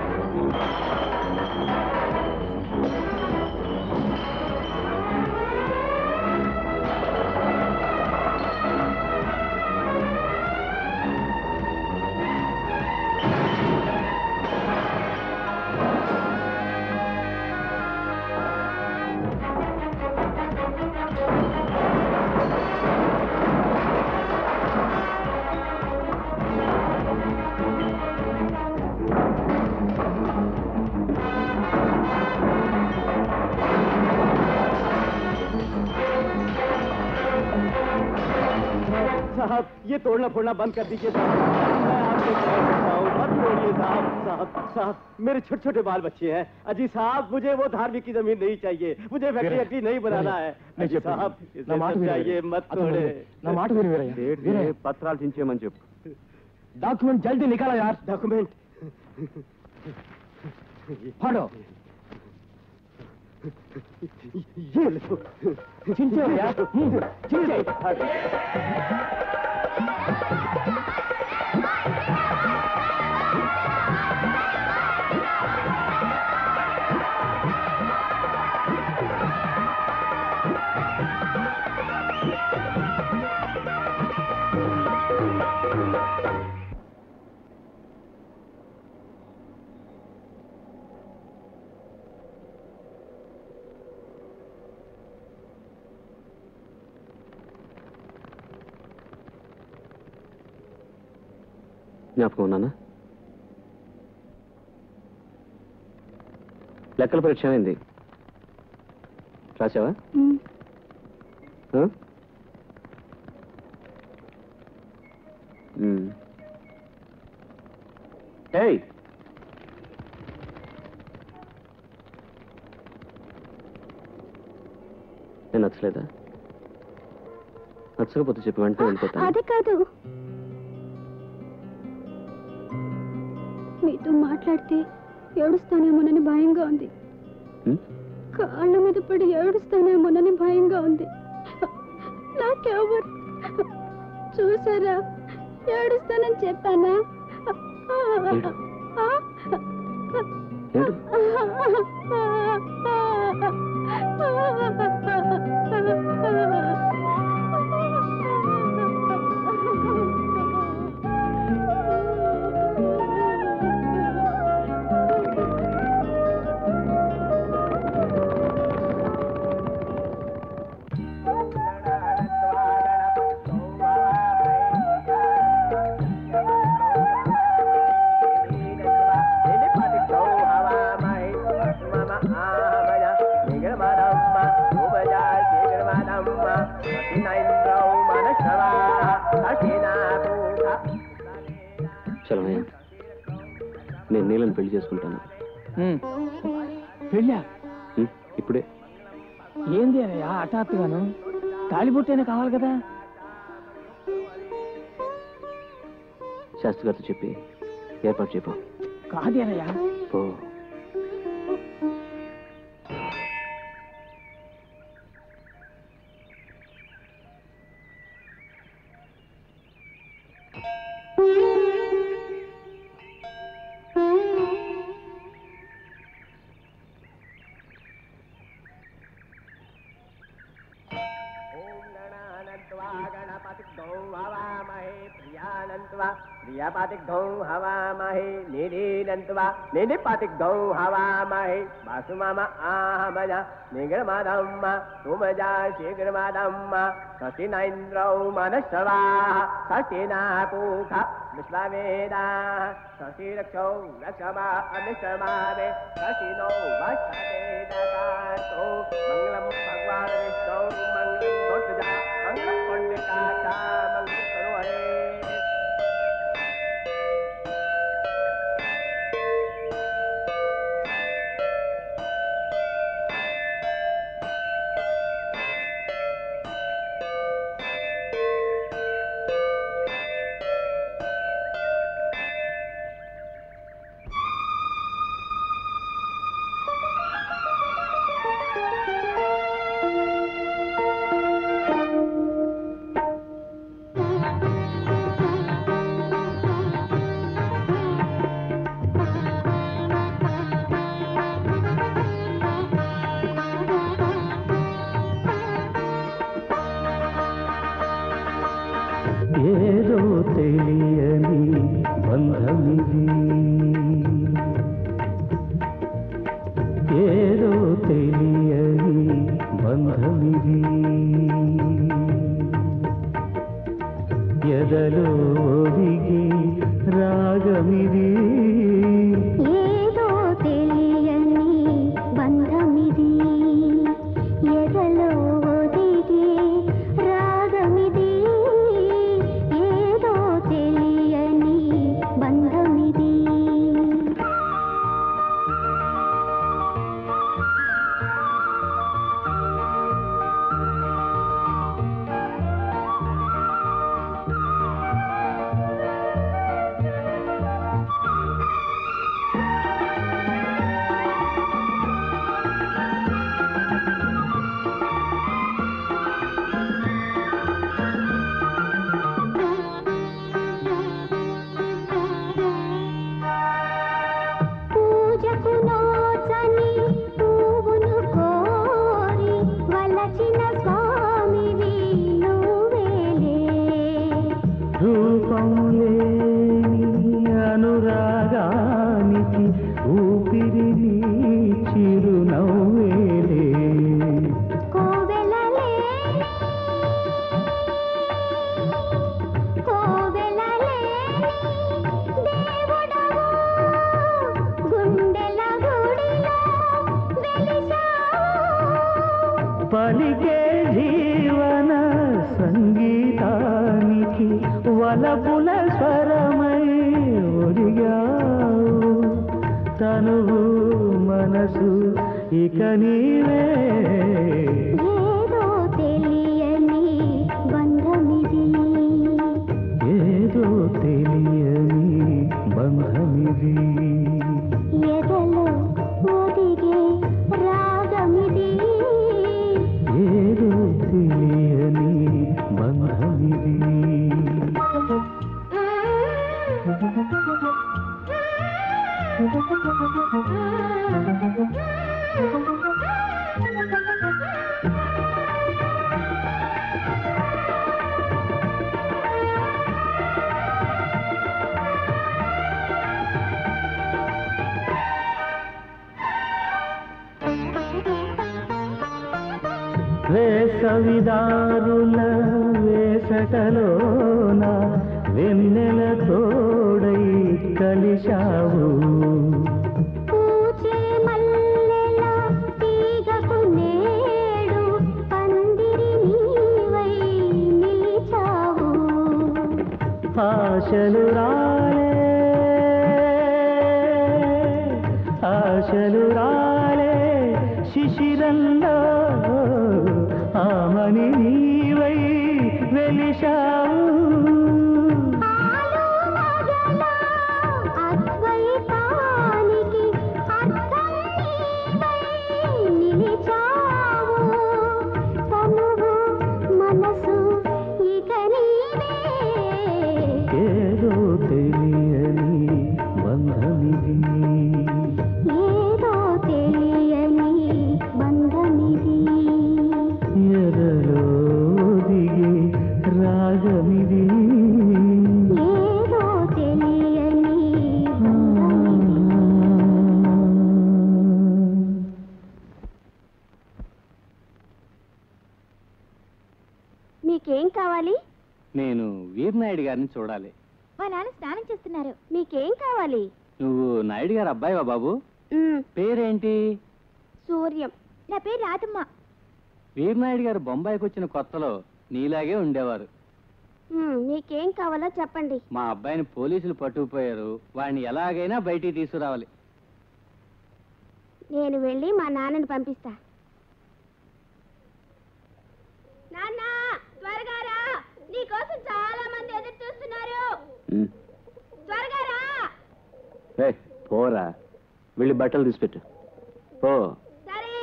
[SPEAKER 10] साहब ये तोड़ना फोड़ना बंद कर दीजिए साहब मैं आपसे कह सकता हूँ मत तोड़िए साहब साहब साहब मेरे छोटे छोटे बाल बच्चे हैं अजी साहब मुझे वो धार्मिक की जमीन नहीं चाहिए मुझे फैक्ट्री वैक्ट्री नहीं बनाना है अजी साहब इसे समझाइए मत तोड़े
[SPEAKER 1] నా మాట విని వీరయ్య
[SPEAKER 8] సేట్
[SPEAKER 1] వీరయ్య,
[SPEAKER 8] పత్రాలు చించేయమని చెప్పు
[SPEAKER 1] డాక్యుమెంట్ జల్దీ నికాలా యార్
[SPEAKER 10] डॉक्यूमेंट
[SPEAKER 1] फाड़ो
[SPEAKER 10] ये लो
[SPEAKER 1] चिंचे हो यार हम्म, चिंचे
[SPEAKER 8] జ్ఞాపకం ఉన్నానా లెక్కల పరీక్ష అయింది రాసావా ఆ? మ్మ్. ఏయ్ నేను నచ్చలేదా నచ్చకపోతే చెప్పి వెంటనే వెళ్ళిపోతాను
[SPEAKER 6] అది కాదు మీతో మాట్లాడితే ఏడుస్తానేమోనని భయంగా ఉంది
[SPEAKER 8] మ్మ్?
[SPEAKER 6] కాళ్ళ మీద పడి ఏడుస్తానేమోనని భయంగా ఉంది నాకెవరు చూసారా ఏడుస్తానని చెప్పానా
[SPEAKER 8] ఏడు. ఏడు. చలమయ్య నేను నీళ్ళని పెళ్లి చేసుకుంటాను
[SPEAKER 7] పెళ్ళా
[SPEAKER 8] మ్మ్? ఇప్పుడే
[SPEAKER 7] ఏంది అనయ్య హఠాత్తుగాను తాలిబొట్టైనా కావాలి కదా
[SPEAKER 8] శాస్త్రి గారితో చెప్పి ఏర్పాటు చెప్పు
[SPEAKER 7] కాదు అనయ్య
[SPEAKER 8] పో
[SPEAKER 10] प्रियापातिग्धौ हवामहे निरीनन्त्वा निनिपातिग्धौ हवामहे वासु मम आहमज निगृमदम् सुमजा शीघ्रमदम् शशिनैन्द्रौ मनश्रवाः शशिनापूख विश्ववेदाः शशिरक्षौ रक्षमा अनिश्रमावे शशिनो वक्षते ददातु मङ्गलं भगवान् विष्णौ मङ्गलं दोषजा मङ्गलं पण्डिताचा मङ्गलं करोहरे
[SPEAKER 6] ఆ
[SPEAKER 4] ఏదో తెలియని బంధమిది ఏదో తెలియని బంధమిది ఎదలో ఒదిగి రాగమిది
[SPEAKER 6] ఏదో తెలియని బంధమిది ఎదలో ఒదిగే రాగమిది ఏదో తెలియని బంధమిది పూజకు నోచని పువ్వును కోరి వలచిన స్వామివి నువ్వేలే
[SPEAKER 4] రూపం లేని అనురాగానికి ఊపిరి నీ చిరునవ్వేలే
[SPEAKER 6] కోవెలలే కోవెలలే దేవుడవు గుండెల గుడిలో వెలిశావు
[SPEAKER 4] పలికే జీవన సంగీతానికి వలపుల స్వరమై ఒడిగావు తనువు మనసు ఇక నీవే
[SPEAKER 6] ఏదో తెలియని బంధమిది
[SPEAKER 4] ఏదో తెలియని బంధమిది
[SPEAKER 6] ఎదలో ఒదిగే రాగమిది
[SPEAKER 4] ఏదో తెలియని బంధమిది వేసవిదారుల వేసటలోన వెన్నెల తోడై కలిశావు
[SPEAKER 6] పూచే మల్లెల తీగకు నేడు పందిరి నీవై నిలిచావు
[SPEAKER 4] ఆశలు రాలే ఆశలు రాలే శిశిరంలో ఆమని నీవై వెలిశావు
[SPEAKER 6] ఆలు మగల అద్వైతానికి అర్థం నీవై నిలిచావు తనువు మనసు ఇక నీవే
[SPEAKER 4] ఏదో తెలియని బంధమిది
[SPEAKER 6] ఏదో తెలియని బంధమిది
[SPEAKER 4] ఎదలో దిగే రాగమిది
[SPEAKER 6] ఏదో తెలియని బంధమిది మీకేం కావాలి
[SPEAKER 8] నేను వీరనాయుడు గారిని చూడాలి
[SPEAKER 6] మా నాన్న స్నానం చేస్తున్నారు మీకేం కావాలి
[SPEAKER 8] నువ్వు నాయుడు గారు అబ్బాయివా బాబు
[SPEAKER 6] మ్,
[SPEAKER 8] పేరేంటి
[SPEAKER 6] సూర్యం నా పేరు రాధమ్మ
[SPEAKER 8] వీరనాయుడు గారు బొంబాయికి వచ్చిన కొత్తలో నీలాగే ఉండేవారు
[SPEAKER 6] మ్, మీకేం కావాలో చెప్పండి
[SPEAKER 8] మా అబ్బాయిని పోలీసులు పట్టుకుపోయారు వాడిని ఎలాగైనా బయటికి తీసుకురావాలి
[SPEAKER 6] నేను వెళ్ళి మా నాన్నని పంపిస్తా నాన్న త్వరగా రా నీకోసం చాలా మంది ఎదురు చూస్తున్నారు త్వరగా రా
[SPEAKER 8] ఏయ్, పోరా వెళ్ళి బట్టలు తీసిపెట్టు పో
[SPEAKER 6] సరే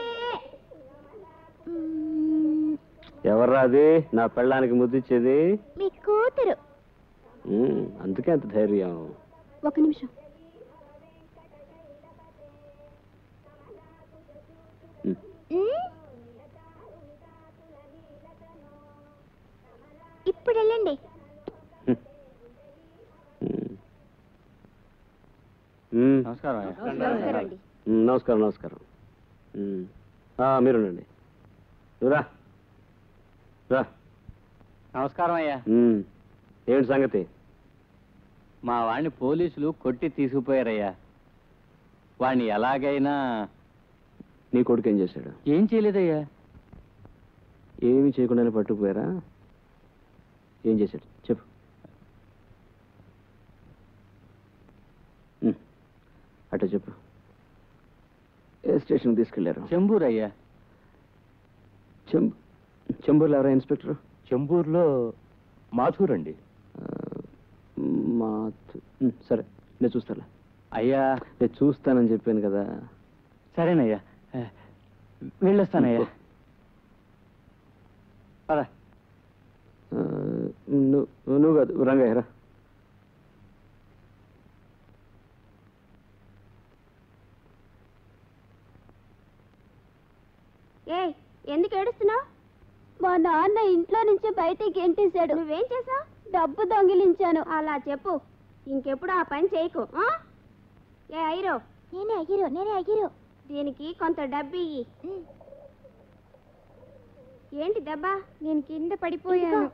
[SPEAKER 8] ఎవర్రా అది నా పెళ్ళానికి ముద్దిచ్చేది
[SPEAKER 6] మీ కూతురు
[SPEAKER 8] ఉమ్, అందుకే అంత ధైర్యం
[SPEAKER 6] ఒక నిమిషం
[SPEAKER 8] ఉమ్.
[SPEAKER 6] మ్? ఇప్పుడు వెళ్ళండి
[SPEAKER 8] మ్మ్.
[SPEAKER 7] నమస్కారం
[SPEAKER 6] నమస్కారం అండి
[SPEAKER 8] మ్మ్, నమస్కారం నమస్కారం మ్మ్. ఆ, మీరుండండి నువ్వు రా రా
[SPEAKER 7] నమస్కారం అయ్యా
[SPEAKER 8] మ్మ్. ఏంటి సంగతి
[SPEAKER 7] మా వాడిని పోలీసులు కొట్టి తీసుకుపోయారయ్యా వాడిని ఎలాగైనా
[SPEAKER 8] నీ కొడుకు ఏం చేశాడు
[SPEAKER 7] ఏం చేయలేదయ్యా
[SPEAKER 8] ఏమీ చేయకుండానే పట్టుకుపోయారా ఏం చేశాడు చెప్పు మ్మ్. అట్లా చెప్పు ఏ స్టేషన్కి తీసుకెళ్లారు
[SPEAKER 7] చెంబూరు అయ్యా
[SPEAKER 8] చెంబు చెంబూరులో ఎవరా ఇన్స్పెక్టర్
[SPEAKER 1] చెంబూరులో మాథూర్ అండి
[SPEAKER 8] మా మ్మ్, సరే నేను చూస్తాను
[SPEAKER 7] అయ్యా
[SPEAKER 8] నేను చూస్తానని చెప్పాను కదా
[SPEAKER 7] సరేనయ్యా ఆ, వెళ్ళొస్తానయ్యా పద
[SPEAKER 8] ఆ, నువ్వు నువ్వు కాదు రంగయ్య రా
[SPEAKER 6] ఏ ఎందుకు ఏడుస్తున్నావు మా నాన్న ఇంట్లో నుంచి బయటికి గెంటేశాడు నువ్వేం చేసావు డబ్బు దొంగిలించాను అలా చెప్పు ఇంకెప్పుడు ఆ పని చేయకు ఆ? ఏ ఐరో నేనే అయ్యిరో నేనే అయ్యిరో దీనికి కొంత డబ్బు ఇయ్యి ఏంటి దెబ్బ నేను కింద పడిపోయాను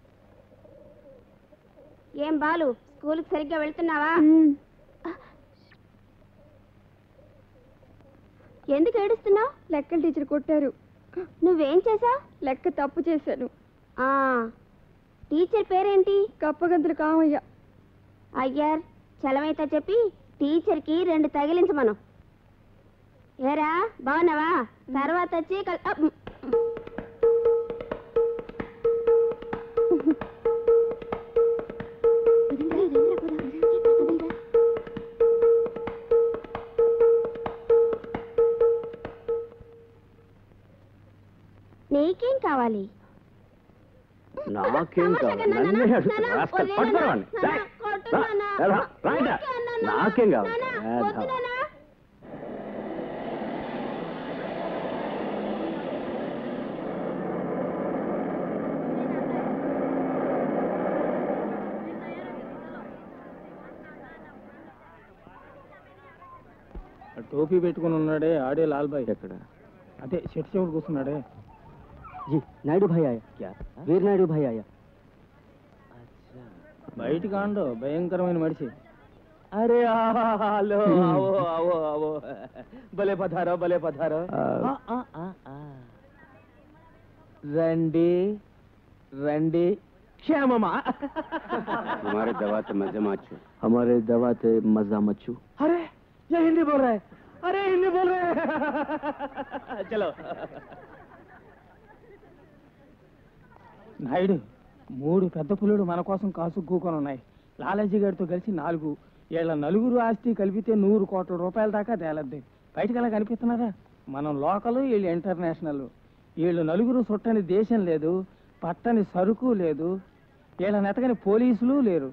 [SPEAKER 6] ఏం బాలు స్కూల్కి సరిగ్గా వెళ్తున్నావా ఎందుకు ఏడుస్తున్నావు లెక్కల టీచర్ కొట్టారు నువ్వేం చేసావు లెక్క తప్పు చేశాను టీచర్ పేరేంటి కప్పగంతులు కామయ్య అయ్యార్ చలమైతే చెప్పి టీచర్కి రెండు తగిలించమను ఏరా బాగున్నావా తర్వాత వచ్చి కల్- అప్. నీకేం కావాలి
[SPEAKER 8] నాకేం కావాలి నన్నే అడుగుతున్నా. రాస్కల్, పట్టుకోరా వాడిని. రా, రా, రా, రా ఇట. నాకేం కావాలి వేధవ.
[SPEAKER 7] టోపీ పెట్టుకుని ఉన్నాడే ఆడే లాల్ బాయ్
[SPEAKER 8] ఎక్కడ
[SPEAKER 7] అదే చెట్టు చెవుడు కూర్చున్నాడే
[SPEAKER 10] जी नायडू भाई आया क्या वीर नायडू भाई आया
[SPEAKER 7] బయటికి ఆండో భయంకరమైన మనిషి
[SPEAKER 10] अरे हेलो आओ आओ आओ भले पधारो भले पधारो
[SPEAKER 8] ఆ,
[SPEAKER 10] आ, आ, आ, आ. రండి రండి క్షేమమా
[SPEAKER 3] हमारे दवा से मजे माचो
[SPEAKER 8] हमारे दवा थे मजा मच्छू
[SPEAKER 10] अरे ये हिंदी बोल रहा है अरे हिंदी बोल रहे हैं चलो
[SPEAKER 7] నాయుడు మూడు పెద్ద పులుడు మన కోసం కాసు కూకొని ఉన్నాయి లాలాజీ గారితో కలిసి నాలుగు వీళ్ళ నలుగురు ఆస్తి కలిపితే నూరు కోట్ల రూపాయల దాకా తేలద్ది బయటకు ఎలా కనిపిస్తున్నారా మనం లోకల్ వీళ్ళు ఇంటర్నేషనల్ వీళ్ళు నలుగురు చుట్టని దేశం లేదు పట్టని సరుకు లేదు వీళ్ళ నెతకని పోలీసులు లేరు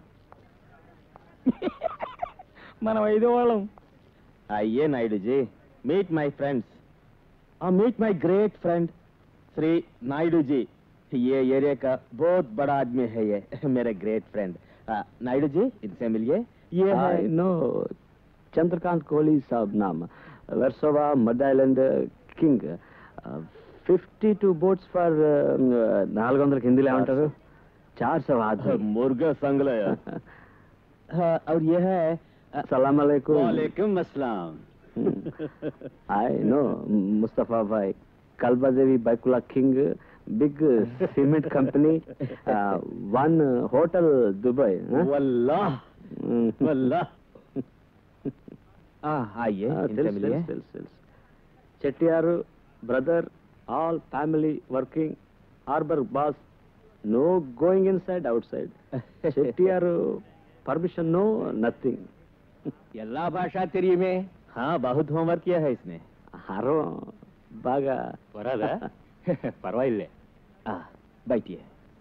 [SPEAKER 7] మనం ఐదో వాళ్ళం
[SPEAKER 10] आइए Naidu ji meet my friends meet my great friend Shri Naidu ji ये एरिया का बहुत बड़ा आदमी है ये मेरे ग्रेट फ्रेंड नायडू जी इनसे मिलिए ये है
[SPEAKER 8] I know चंद्रकांत कोहली साहब नाम Versova mud island king fifty two boats for నాలుగు వందలకి హిందీలో ఏమంటారు చార్ సौ आदमी
[SPEAKER 10] मुर्गा संगला और ये है
[SPEAKER 8] सलाम अलैकुम
[SPEAKER 10] वालेकुम अस्सलाम
[SPEAKER 8] I know Mustafa भाई Kalbadevi Baikula King big cement company uh, one hotel Dubai huh?
[SPEAKER 10] वल्लाह
[SPEAKER 8] Mm.
[SPEAKER 10] वल्लाह हाँ आइए
[SPEAKER 8] Ah,
[SPEAKER 10] इनसे
[SPEAKER 8] తెలుసు,
[SPEAKER 10] मिलिए
[SPEAKER 8] తెలుసు, తెలుసు, తెలుసు. Chettiar brother all family working harbour boss no going inside outside Chettiar permission no nothing
[SPEAKER 10] ಎಲ್ಲ ಭಾಷಾ ತೆರಿಯುಮೆ हाँ बहुत होमवर्क किया है इसने
[SPEAKER 8] హరో బాగా
[SPEAKER 10] बरादा परवाइल्ले आ बैठिए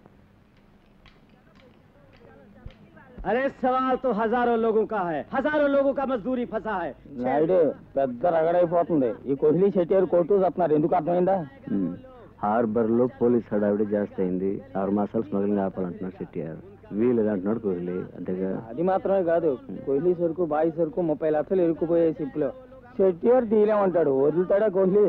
[SPEAKER 10] अरे सवाल तो हजारों लोगों का है हजारों लोगों का मजदूरी फंसा है
[SPEAKER 7] నాయుడు పెద్ద రగడైపోతుంది ఈ కోహ్లీ చెట్టారు కొట్టు చెప్తున్నారు ఎందుకు అర్థమైందా
[SPEAKER 8] హార్బర్లో పోలీస్ హడావిడి జాస్తి అయింది ఆరు మాసాలు స్మగ్లింగ్ ఆపాలంటున్నారు సిట్టిఆర్ వీలు అంటున్నాడు కోహ్లీ అంతేగా
[SPEAKER 7] అది మాత్రమే కాదు కోహ్లీ సరుకు బాయి సరుకు ముప్పై లక్షలు ఇరుక్కుపోయే షిప్ లో షెట్టియర్ తీలేమంటాడు వదులుతాడా కోహ్లీ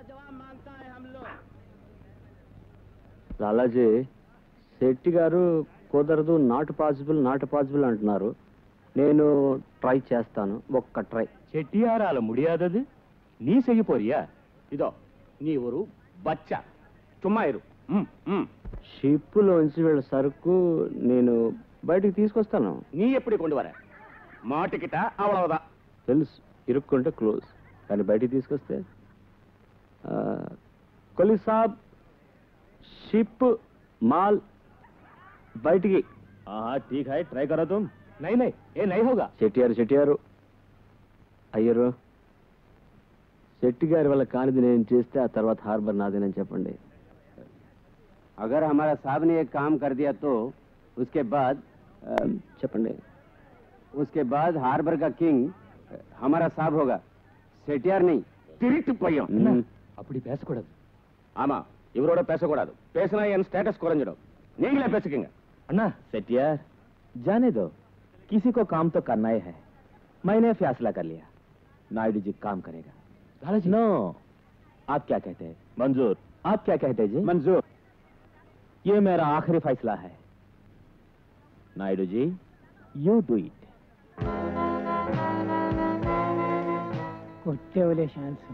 [SPEAKER 8] లాలాజీ శెట్టి గారు కుదరదు నాట్ పాసిబుల్ నాట్ పాసిబుల్ అంటున్నారు నేను ట్రై చేస్తాను ఒక్క ట్రై
[SPEAKER 5] చెట్టియారాల ముడియాదది நீ செய்ய போறியா இதோ நீ ஒரு பச்சா சும்மா இரு ம், ம்.
[SPEAKER 8] షిప్లోంచి వీళ్ళ సరుకు నేను బయటికి తీసుకొస్తాను
[SPEAKER 5] நீ எப்படி கொண்டு வர மாட்டிக்கிட்டா அவ்வளவுதான்
[SPEAKER 8] తెలుసు ఇరుక్కుంటే క్లోజ్ కానీ బయటికి తీసుకొస్తే ఆ, కొలి సాబ్ షిప్ మాల్ బయటికి
[SPEAKER 1] हाँ ठीक है ट्राई करो तुम नहीं नहीं ये नहीं होगा
[SPEAKER 8] చెట్టియారు చెట్టియారు అయ్యరు శెట్టి గారి వల్ల కానిది నేను చేస్తే ఆ తర్వాత హార్బర్ నాదేనని చెప్పండి
[SPEAKER 3] अगर हमारा साहब ने एक काम कर दिया तो उसके बाद
[SPEAKER 8] ఆ, చెప్పండి
[SPEAKER 3] उसके बाद हार्बर का किंग हमारा साहब होगा सेटियार नहीं
[SPEAKER 5] திருட்டு பையன்
[SPEAKER 8] ம்.
[SPEAKER 1] அப்படி பேசக்கூடாது
[SPEAKER 5] ஆமா இவரோட பேசக்கூடாது பேசினா என் ஸ்டேட்டஸ் குறைஞ்சிடும் நீங்களே பேசிக்கங்க
[SPEAKER 1] अन्ना सेठियार जाने दो किसी को काम तो करना ही है मैंने फैसला कर लिया नायडू जी काम करेगा दादाजी नो आप क्या कहते हैं मंजूर आप क्या कहते हैं जी
[SPEAKER 3] मंजूर
[SPEAKER 1] ये मेरा आखिरी फैसला है Naidu ji you do it
[SPEAKER 7] కొట్టేవలే ఛాన్స్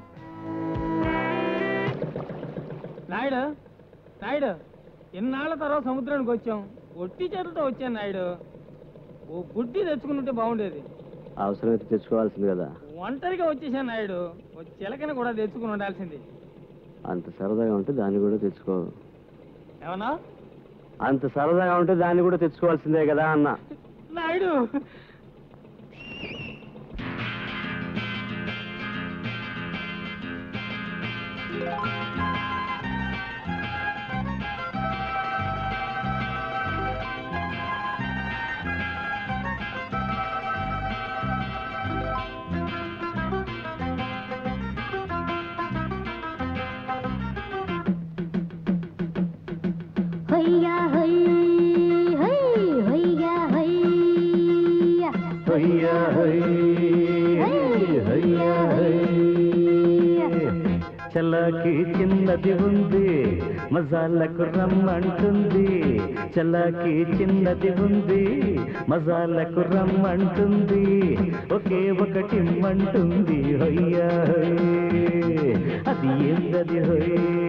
[SPEAKER 7] నాయుడు నాయుడు ఎన్నాళ్ళ తర్వాత సముద్రానికి వచ్చాం ఒట్టి చేతులతో వచ్చాను నాయుడు ఓ గుడ్డి తెచ్చుకుంటుంటే బాగుండేది
[SPEAKER 8] అవసరమైతే తెచ్చుకోవాల్సింది కదా
[SPEAKER 7] ఒంటరిగా వచ్చేసాను నాయుడు ఓ చిలకని కూడా తెచ్చుకుని ఉండాల్సింది
[SPEAKER 8] అంత సరదాగా ఉంటే దాన్ని కూడా తెచ్చుకో
[SPEAKER 7] ఏమన్నా
[SPEAKER 8] అంత సరదాగా ఉంటే దాన్ని కూడా తెచ్చుకోవాల్సిందే కదా అన్న
[SPEAKER 7] నాయుడు
[SPEAKER 2] హయ్యా హై హై హయ్యా హయ్యా
[SPEAKER 4] హయ్యా హై హయ్యా హై చల్లకి చిన్నది ఉంది మజాలకు రమ్మంటుంది చల్లకి చిన్నది ఉంది మజాలకు రమ్మంటుంది ఒకే ఒకటి ఇమ్మంటుంది హయ్యా హై అది ఏందది హై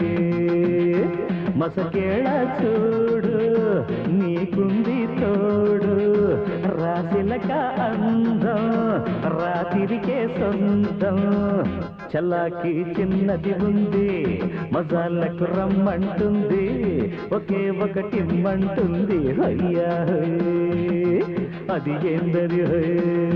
[SPEAKER 4] మసకేళ చూడు నీకుంది తోడు రాశిలక అందం రాతిరికే సొంతం చల్లాకి చిన్నది ఉంది మజాలకు రమ్మంటుంది ఒకే ఒకటి ఇమ్మంటుంది హయ్యా హై. అది ఏందరి హై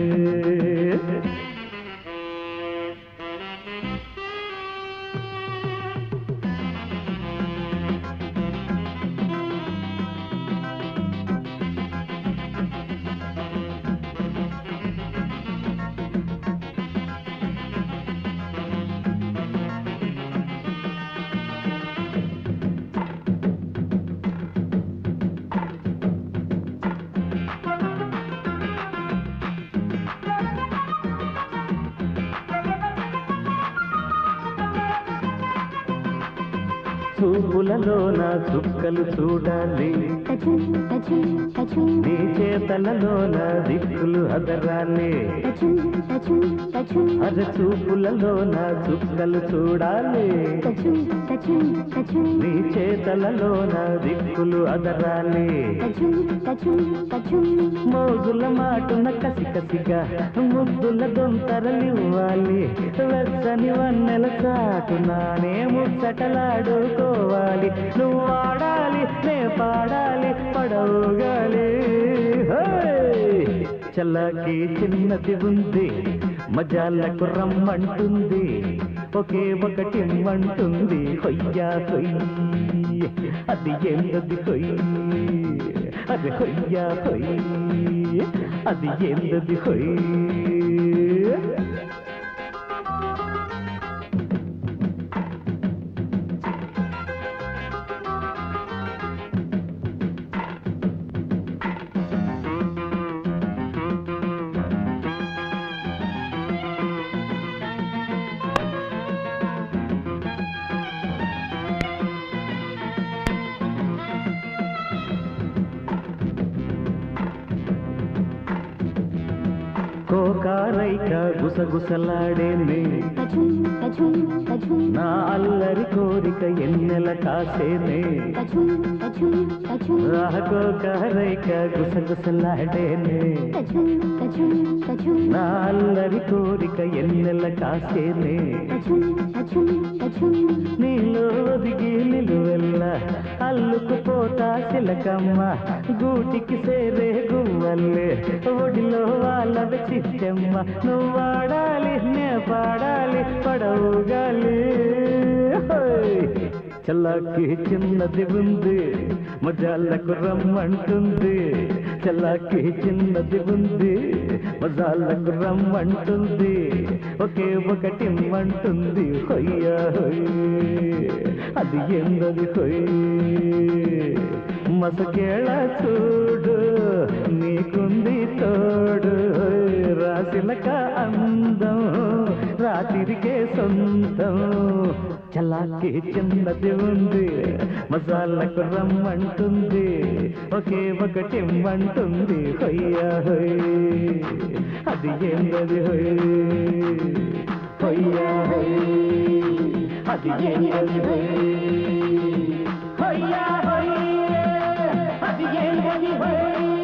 [SPEAKER 4] చూపులలోన చుక్కలు చూడాలి
[SPEAKER 2] టచుం టచుం టచుం
[SPEAKER 4] నీ చేతలలోన దిక్కులు అదరాలి
[SPEAKER 2] టచుం టచుం టచుం
[SPEAKER 4] అర చూపులలోన చుక్కలు చూడాలి
[SPEAKER 2] టచుం టచుం టచుం
[SPEAKER 4] నీ చేతలలోన దిక్కులు అదరాలి
[SPEAKER 2] టచుం టచుం టచుం
[SPEAKER 4] మోజుల మాటున కసి కసిగా ముద్దుల దొంతరలివ్వాలి వెచ్చని వన్నెల చాటునానే ముచ్చటలాడుకోవాలి నువ్వు ఆడాలి నే పాడాలి పడవుగాలి చల్లకి చిన్నది ఉంది మజాలకు రమ్మంటుంది ఒకే ఒకటి ఇమ్మంటుంది హొయ్యా హొయ్యి అది ఎందది హొయ్యి అది హొయ్యా హొయ్యి అది ఎందది హొయ్యి కోకారైక గుసగుసలాడేనే నా అల్లరి కోరిక ఎన్నెల కాసేనే రాకోకారైక గుసగుసలాడేనే నా అల్లరి కోరిక ఎన్నెల కాసేనే నీలో ఒదిగి నిలువెల్ల అల్లుకుపోతా సిలకమ్మ గూటికి సేరే గువ్వల్లే ఒడిలో వాళ్ళ చిట్టమ్మ నువ్వు వాడాలి నే పాడాలి పడవుగాలి హోయ్. చల్లాకి చిన్నది ఉంది మజాలకు రమ్మంటుంది చల్లాకి చిన్నది ఉంది మజాలకు రమ్మంటుంది ఒకే ఒకటి మంటుంది హొయ్యా హొయ్ అది ఎందది హొయ్ మసకేళ చూడు నీకుంది తోడు రాసిలక అందం రాత్రికే సొంతం చల్లాకి చిన్నది ఉంది మసాలకు రమ్మంటుంది ఒకే ఒకటి మంటుంది హొయ్యా హొయ్ అది ఏందది హొయ్ హొయ్యా హొయ్ అది ఏందది హొయ్ హొయ్యా హొయ్ అది ఏందది హొయ్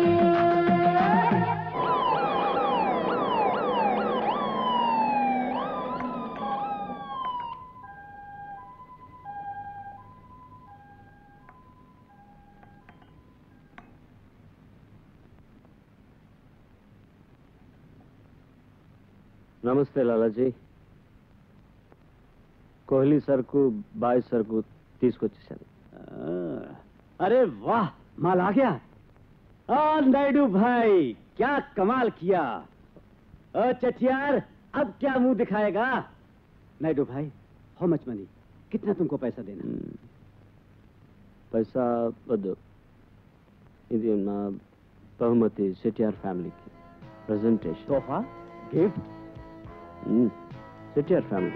[SPEAKER 8] నమస్తే లాలాజీ కోహ్లీ సరుకు బాయ్ సరుకు తీసుకొచ్చేసాను
[SPEAKER 10] अरे वाह माल आ गया आ नायडू भाई क्या कमाल किया ओ चटियार अब क्या मुंह दिखाएगा नायडू भाई हाउ मच मनी कितना तुमको पैसा देना
[SPEAKER 8] పైసా వద్దు ఇది నా బహుమతి సెటిఆర్ ఫ్యామిలీకి ప్రజెంటేషన్
[SPEAKER 10] तोहफा गिफ्ट
[SPEAKER 8] செட்டியார் ஃபேமிலி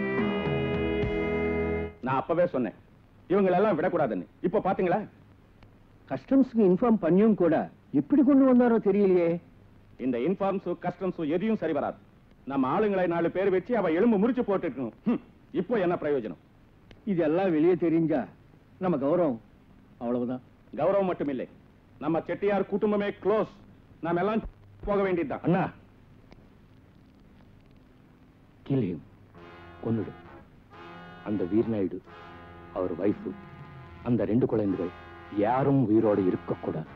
[SPEAKER 5] நான் அப்பவே சொன்னேன் இவங்களெல்லாம் விடக்கூடாதுன்னு இப்போ பாத்தீங்களா
[SPEAKER 10] கஸ்டம்ஸ்க்கு இன்ஃபார்ம் பண்ணியும் கூட எப்படி கொண்டு வந்தாரோ தெரியலையே
[SPEAKER 5] இந்த இன்ஃபார்ம்ஸ் கஸ்டம்ஸ் எதையும் சரி வராது நம்ம ஆளுங்களை நாலு பேர் வச்சு அவ எலும்பு முறிச்சு போட்டுருக்கணும் ஹம், இப்போ என்ன பிரயோஜனம்
[SPEAKER 10] இதெல்லாம் வெளியே தெரிஞ்சா நம்ம கௌரவம் அவ்வளவுதான்
[SPEAKER 5] கௌரவம் மட்டும் இல்லை நம்ம செட்டியார் குடும்பமே க்ளோஸ் நாம எல்லாம் போக வேண்டியதுதான் அண்ணா
[SPEAKER 1] கில் கொன்னுடு அந்த வீர்நாயுடு அவர் வைஃப் அந்த ரெண்டு குழந்தைகள் யாரும் உயிரோடு இருக்கக்கூடாது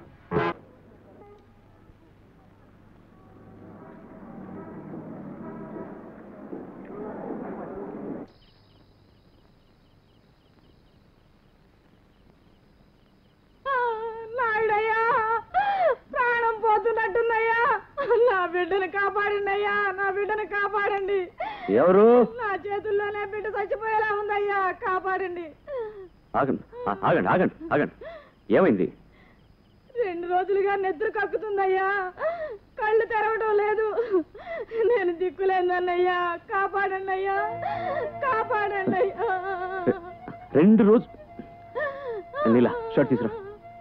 [SPEAKER 9] నాయుడయ్యా ప్రాణం పోతున్నట్టుందయ్యా నా బిడ్డను కాపాడండి నా బిడ్డను కాపాడండి
[SPEAKER 8] ఎవరు
[SPEAKER 9] నా చేతుల్లోనే బిడ్డ చచ్చిపోయేలా ఉందయ్యా కాపాడండి
[SPEAKER 8] ఆగండి ఆ- ఆగండి ఆగండి ఆగండి ఏమైంది
[SPEAKER 9] రెండు రోజులుగా నిద్ర కక్కుతుందయ్యా కళ్ళు తెరవడం లేదు నేను దిక్కులేదన్నయ్యా కాపాడండి అయ్యా కాపాడండి అయ్యా
[SPEAKER 8] రెండు రోజు నీలా షర్ట్ తీసురా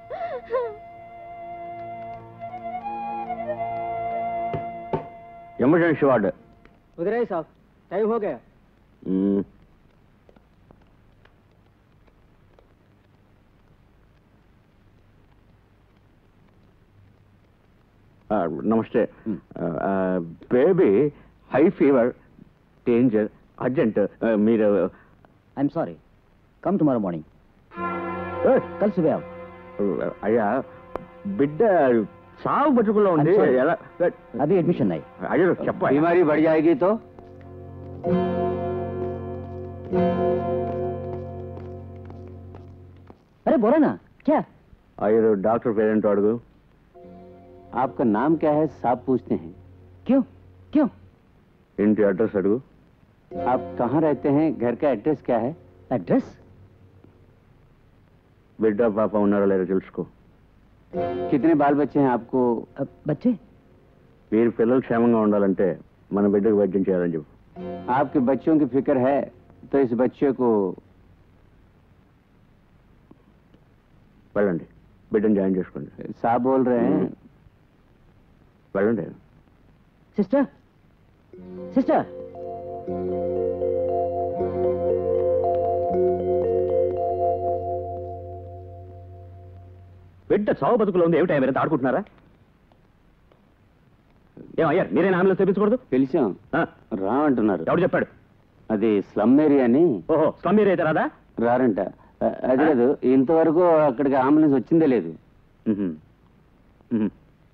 [SPEAKER 8] ఎమర్జెన్సీ వార్డు
[SPEAKER 10] उधर ही साहब टाइम हो गया
[SPEAKER 8] మ్మ్. ఆ, నమస్తే baby high fever danger urgent మీరు
[SPEAKER 3] I'm sorry come tomorrow morning
[SPEAKER 8] ఏయ్,
[SPEAKER 3] కల్ సుబే
[SPEAKER 8] అయ్యా బిడ్డ సాగు బతుకుల్లో ఉంది
[SPEAKER 3] I'm sorry.
[SPEAKER 8] ఎలా
[SPEAKER 3] అభి అడ్మిషన్ అయ్యి
[SPEAKER 8] అయ్యో చెప్ప
[SPEAKER 3] बीमारी बढ़ जाएगी तो अरे बोला ना क्या
[SPEAKER 8] అయ్యో డాక్టర్ పేరెంట్ అడుగు
[SPEAKER 3] आपका नाम क्या है साहब पूछते हैं क्यों क्यों
[SPEAKER 8] ఇంటి అడ్రస్ అడుగు
[SPEAKER 3] आप कहाँ रहते हैं घर का एड्रेस क्या है एड्रेस
[SPEAKER 8] బిడ్డ పాప ఉన్నారో లేదో తెలుసుకో
[SPEAKER 3] कितने बाल बच्चे हैं आपको बच्चे
[SPEAKER 8] వీరి పిల్లలు క్షేమంగా ఉండాలంటే మన బిడ్డకు వైద్యం చేయాలని చెప్పు
[SPEAKER 3] आपके बच्चों की फिक्र है तो इस बच्चे को
[SPEAKER 8] వెళ్ళండి బిడ్డను జాయిన్ చేసుకోండి
[SPEAKER 3] साहब बोल रहे हैं
[SPEAKER 8] వెళ్ళండి
[SPEAKER 7] సిస్టర్ సిస్టర్
[SPEAKER 5] బిడ్డ చావు బతుకులో ఉంది ఏమిటా మీరంతా ఆడుకుంటున్నారా ఏం అయ్యారు మీరేనా అంబులెన్స్ తెప్పించకూడదు
[SPEAKER 3] పిలిచాం
[SPEAKER 5] ఆ,
[SPEAKER 3] రా అంటున్నారు
[SPEAKER 5] ఎవడు చెప్పాడు
[SPEAKER 3] అది స్లమ్ ఏరియా అని
[SPEAKER 5] ఓహో స్లమ్ ఏరియా అయితే రాదా
[SPEAKER 3] రారంట అ- అది లేదు ఇంతవరకు అక్కడికి అంబులెన్స్ వచ్చిందే లేదు
[SPEAKER 5] మ్మ్. మ్మ్.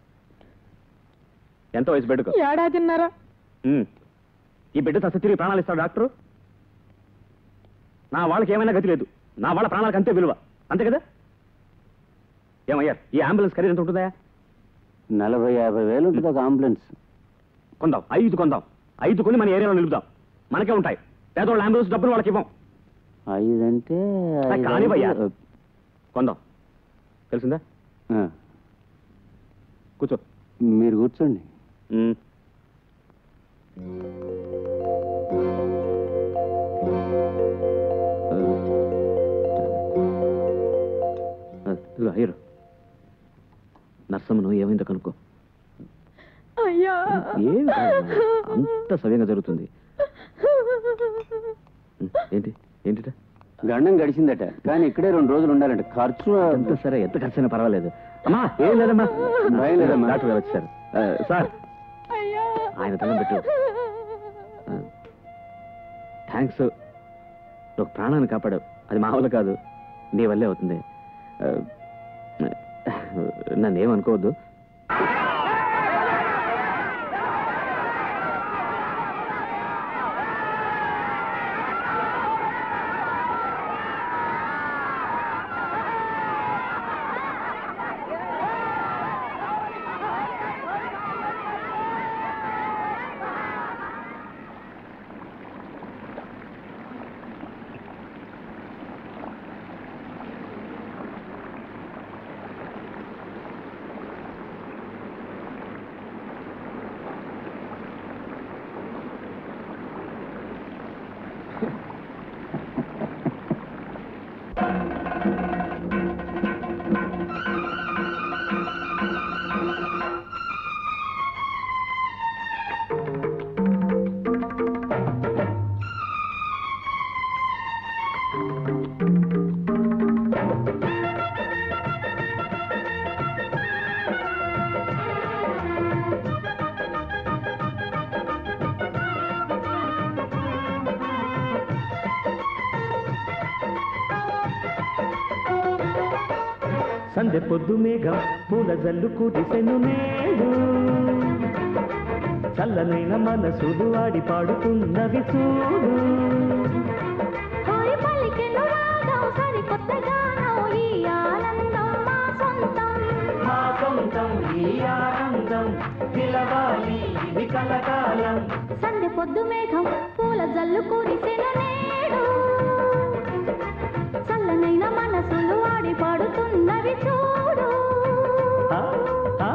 [SPEAKER 5] ఎంత వయసు బిడ్డకు
[SPEAKER 9] ఏడాదిన్నర
[SPEAKER 5] మ్మ్. ఈ బిడ్డ తస తిరిగి ప్రాణాలు ఇస్తాడు డాక్టరు నా వాళ్ళకి ఏమైనా గతి లేదు నా వాళ్ళ ప్రాణాలకు అంతే విలువ అంతే కదా ఏమయ్యారు ఈ అంబులెన్స్ ఖరీదు ఎంత ఉంటుందా
[SPEAKER 3] నలభై యాభై వేలు ఉంటుంది ఒక అంబులెన్స్
[SPEAKER 5] కొందాం ఐదు కొందాం ఐదు కొని మన ఏరియాలో నిలుపుదాం మనకే ఉంటాయి పేదవాళ్ళ అంబులెన్స్ డబ్బులు వాళ్ళకి ఇవ్వం
[SPEAKER 3] ఐదంటే
[SPEAKER 5] ఆ,
[SPEAKER 3] ఐదు
[SPEAKER 5] కానివయ్యా.
[SPEAKER 3] అంటే,
[SPEAKER 5] కొందాం తెలిసిందా
[SPEAKER 3] ఆ,
[SPEAKER 5] కూర్చో
[SPEAKER 3] మీరు కూర్చోండి
[SPEAKER 5] మ్మ్. ఇదిగో హీరో నర్సమ్మను ఏమైందో కనుక్కో
[SPEAKER 9] అయ్యా
[SPEAKER 5] ఏం కాదు. అంత సవ్యంగా జరుగుతుంది ఉం, ఏంటి ఏంటిట
[SPEAKER 3] గండం గడిచిందట కానీ ఇక్కడే రెండు రోజులు ఉండాలంట ఖర్చు
[SPEAKER 5] ఎంత సరే ఎంత ఖర్చైనా పర్వాలేదు అమ్మా ఏం లేదమ్మా
[SPEAKER 3] భయం లేదమ్మా.
[SPEAKER 5] డాక్టర్ గారు వచ్చారు ఆ, సార్
[SPEAKER 9] అయ్యా
[SPEAKER 5] ఆయన దండం పెట్టు థ్యాంక్స్ నువ్వు ప్రాణాన్ని కాపాడావు అది మా వల్ల కాదు నీ వల్లే అవుతుంది ఆ, నన్ను ఏమనుకోవద్దు
[SPEAKER 4] సందె పొద్దు మేఘం పూల జల్లు కురిసెను నేడు చల్లనైన మనసులు ఆడి పాడుతున్నవి చూడు
[SPEAKER 6] హాయ్ పలికెను రాగం సరికొత్త గానం ఈ ఆనందం మా సొంతం
[SPEAKER 4] మా సొంతం ఈ ఆనందం నిలవాలి ఇది కలకాలం
[SPEAKER 6] సందె పొద్దు మేఘం పూల జల్లు కురిసెను నేడు చల్లనైన మనసులు ఆడి పాడుతున్నవి చూడు
[SPEAKER 4] ఆ, ఆ,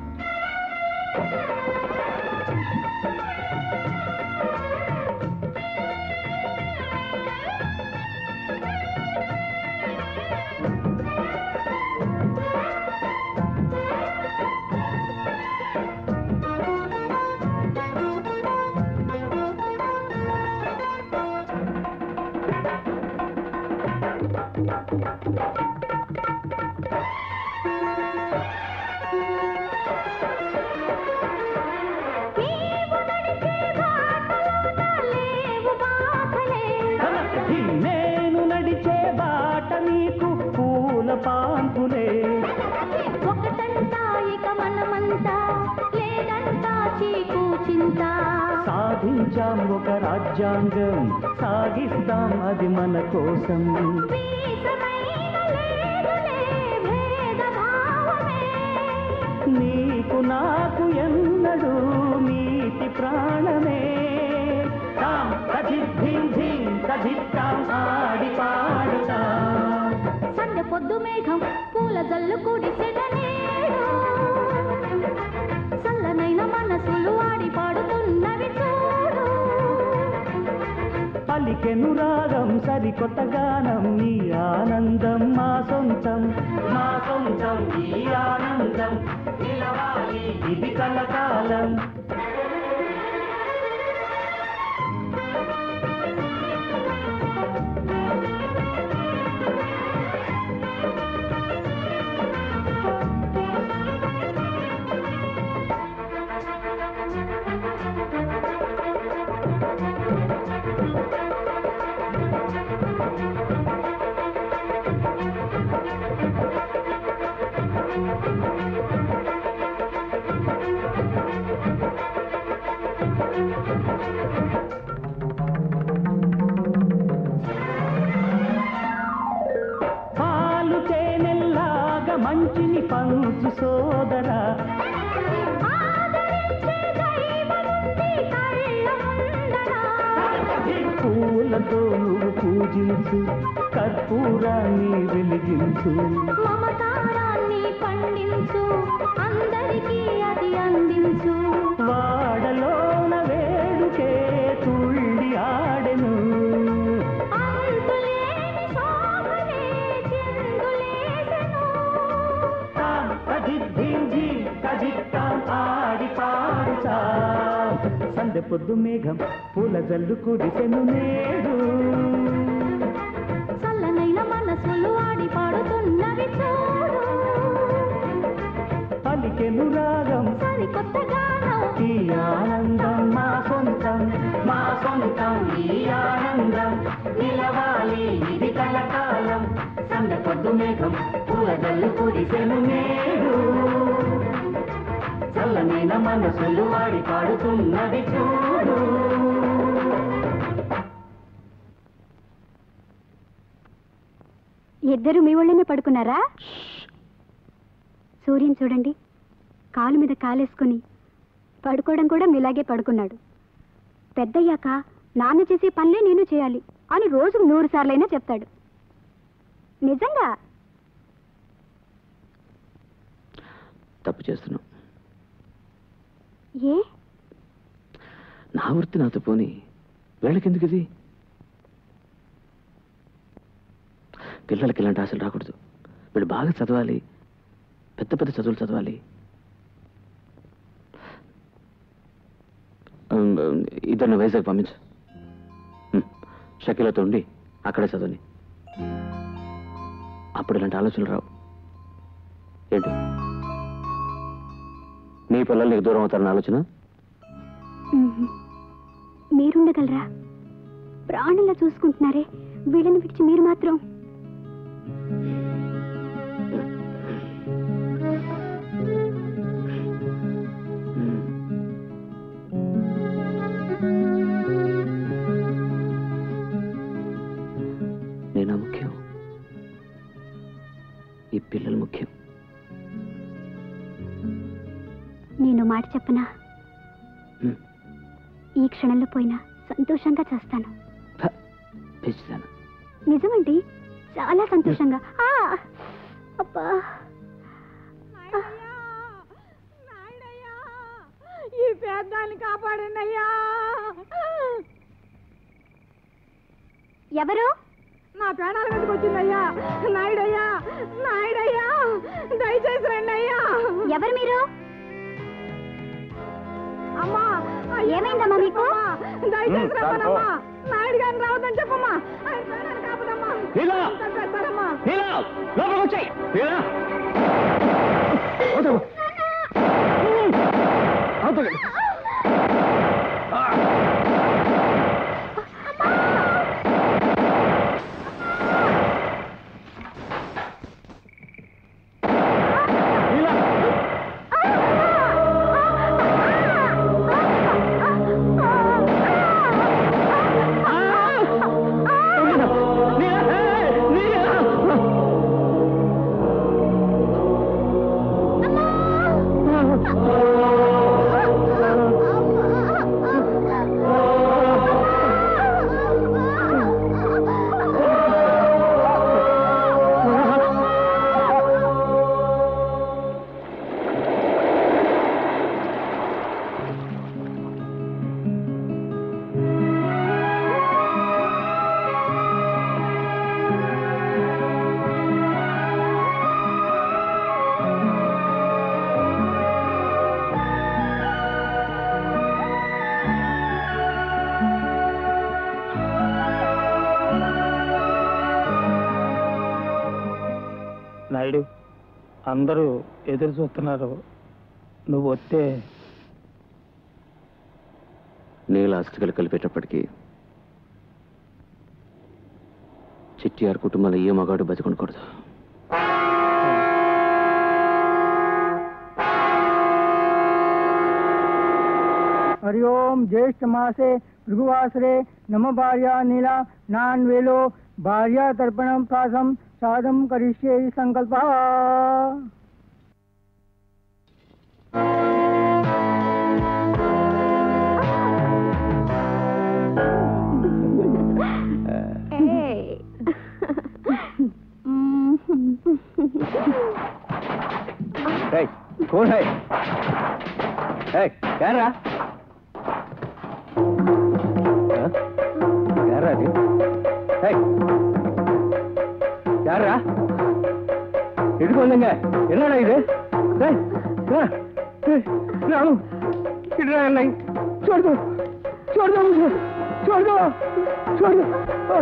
[SPEAKER 6] నీవు నడిచే బాటలోన లేవు బాధలే
[SPEAKER 4] నేను నడిచే బాట నీకు పూల పాన్పులే
[SPEAKER 6] ఒకటంతా ఇక మనమంతా లేదంతా చీకు చింత
[SPEAKER 4] సాధించాం ఒక రాజ్యాంగం సాగిస్తాం అది మన కోసం
[SPEAKER 6] వీసమైన లేదులే భేదభావమే
[SPEAKER 4] నీకు నాకు ఎన్నడు నీతి ప్రాణమే తాం తజిద్ధీం ధీం తజిత్తాం ఆడి పాడుతాం
[SPEAKER 6] సందె పొద్దు మేఘం పూల జల్లు కుడిసెద నేడు చల్లనైన మనసులు ఆడి పాడుతున్నవి చూడు
[SPEAKER 4] పలికెను రాగం సరికొత్త గానం ఈ ఆనందం మా సొంతం మా సొంతం ఈ ఆనందం నిలవాలి ఇది కలకాలం పాలు తేనెల్లాగా మంచిని పంచు సోదరా పూలతో నువ్వు పూజించు కర్పూరాన్ని వెలిగించు
[SPEAKER 6] మమకారాన్ని పండించు అందరికీ అది అందించు
[SPEAKER 4] వాడలోన వేడుకే తుళ్ళి ఆడెను
[SPEAKER 6] అంతులేని శోభనే చిందులేసెను.
[SPEAKER 4] తాం తజిద్ధింజి తజిత్తాం ఆడి పాడుతా సందె పొద్దు మేఘం పూల జల్లు కురిసెను నేడు
[SPEAKER 6] చల్లనైన మనసులు ఆడి పాడుతున్నవి చూడు
[SPEAKER 4] పలికెను రాగం
[SPEAKER 6] సరికొత్త గానం
[SPEAKER 4] ఈ ఆనందం మా సొంతం మా సొంతం ఈ ఆనందం నిలవాలి ఇది కలకాలం సంద పొద్దు మేఘం పూల జల్లు కురిసెను నేడు చల్లనైన మనసులు వాడి పాడుతున్నది చూడు
[SPEAKER 6] ఇద్దరు మీ ఒళ్ళనే పడుకున్నారా సూర్యుని చూడండి కాలు మీద కాలేసుకుని పడుకోవడం కూడా మీలాగే పడుకున్నాడు పెద్దయ్యాక నాన్న చేసే పనులే నేను చేయాలి అని రోజుకు నూరు సార్లైనా చెప్తాడు నిజంగా
[SPEAKER 8] తప్పు చేస్తున్నావు
[SPEAKER 6] ఏ
[SPEAKER 8] నా వృత్తి నాతో పోని వీళ్ళకెందుకు ఇది పిల్లలకి ఇలాంటి ఆశలు రాకూడదు వీళ్ళు బాగా చదవాలి పెద్ద పెద్ద చదువులు చదవాలి ఉమ్, ఇద్దరిని వైజాగ్ పంపించు ఉమ్, షకీలతో ఉండి అక్కడే చదవని అప్పుడు ఇలాంటి ఆలోచనలు రావు ఏంటి మీ పిల్లలు నీకు దూరం అవుతారన్న ఆలోచన
[SPEAKER 6] మ్మ్. మీరుండగలరా ప్రాణంలా చూసుకుంటున్నారే వీళ్ళని విడిచి మీరు మాత్రం
[SPEAKER 8] నేనా ముఖ్యం ఈ పిల్లలు ముఖ్యం
[SPEAKER 6] నేను మాట చెప్పనా
[SPEAKER 8] మ్మ్.
[SPEAKER 6] ఈ క్షణంలో పోయినా సంతోషంగా చేస్తాను
[SPEAKER 8] పిచ్చిదానా
[SPEAKER 6] నిజమండి చాలా సంతోషంగా ఆ! అబ్బా
[SPEAKER 9] ఈ పేదాన్ని కాపాడండి అయ్యా
[SPEAKER 6] ఎవరు
[SPEAKER 9] నా ప్రాణాల మీదకి వచ్చిందయ్యా నాయుడయ్యా నాయుడయ్యా దయచేసి రండి అయ్యా
[SPEAKER 6] ఎవరు మీరు
[SPEAKER 9] అమ్మా
[SPEAKER 6] ఏమైందమ్మా మీకు?
[SPEAKER 9] దయచేసి
[SPEAKER 5] ఉమ్,
[SPEAKER 9] రమ్మనమ్మా నాయుడు గారిని రావద్దని చెప్పమ్మా ఆయన ప్రాణాలు కాపాడమ్మా
[SPEAKER 5] నీలా!
[SPEAKER 9] పెడతారమ్మా
[SPEAKER 5] నీలా లోపలికి వచ్చాయి నీలా
[SPEAKER 11] నాయుడు అందరూ ఎదురు చూస్తున్నారు నువ్వు వస్తే
[SPEAKER 8] నీళ్ళ ఆస్తికలు కలిపేటప్పటికీ చిట్టిఆర్ కుటుంబాల ఏ మగాడు బతికొనకూడదు
[SPEAKER 12] हरि ओम ज्येष्ठ मासे भृगुवासरे नम भार्या नीला नान वेलो भार्या तर्पणम प्रासम साधम करिष्ये संकल्प
[SPEAKER 6] Hey.
[SPEAKER 10] Hey, कौन है hey, क्या रहा हाँ? क्या रहा जी hey, क्या रहा இடுக்கொள்ளுங்க என்னடா இது டேய், டேய், டேய், ராமு, இடுடா என்னை. छोड़ दो छोड़ दो मुझे छोड़ दो छोड़ दो ओ।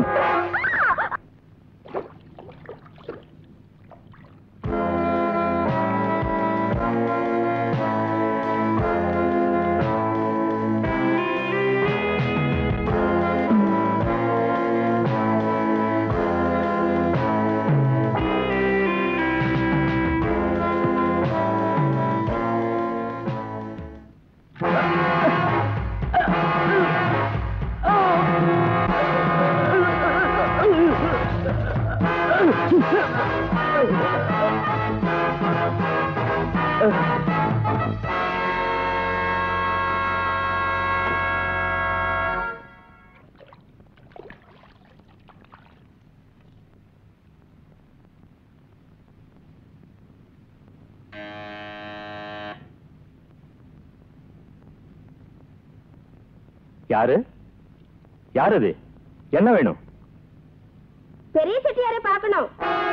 [SPEAKER 1] யாரு யார் அது என்ன வேணும்
[SPEAKER 6] பெரிய செட்டியாரை பார்க்கணும்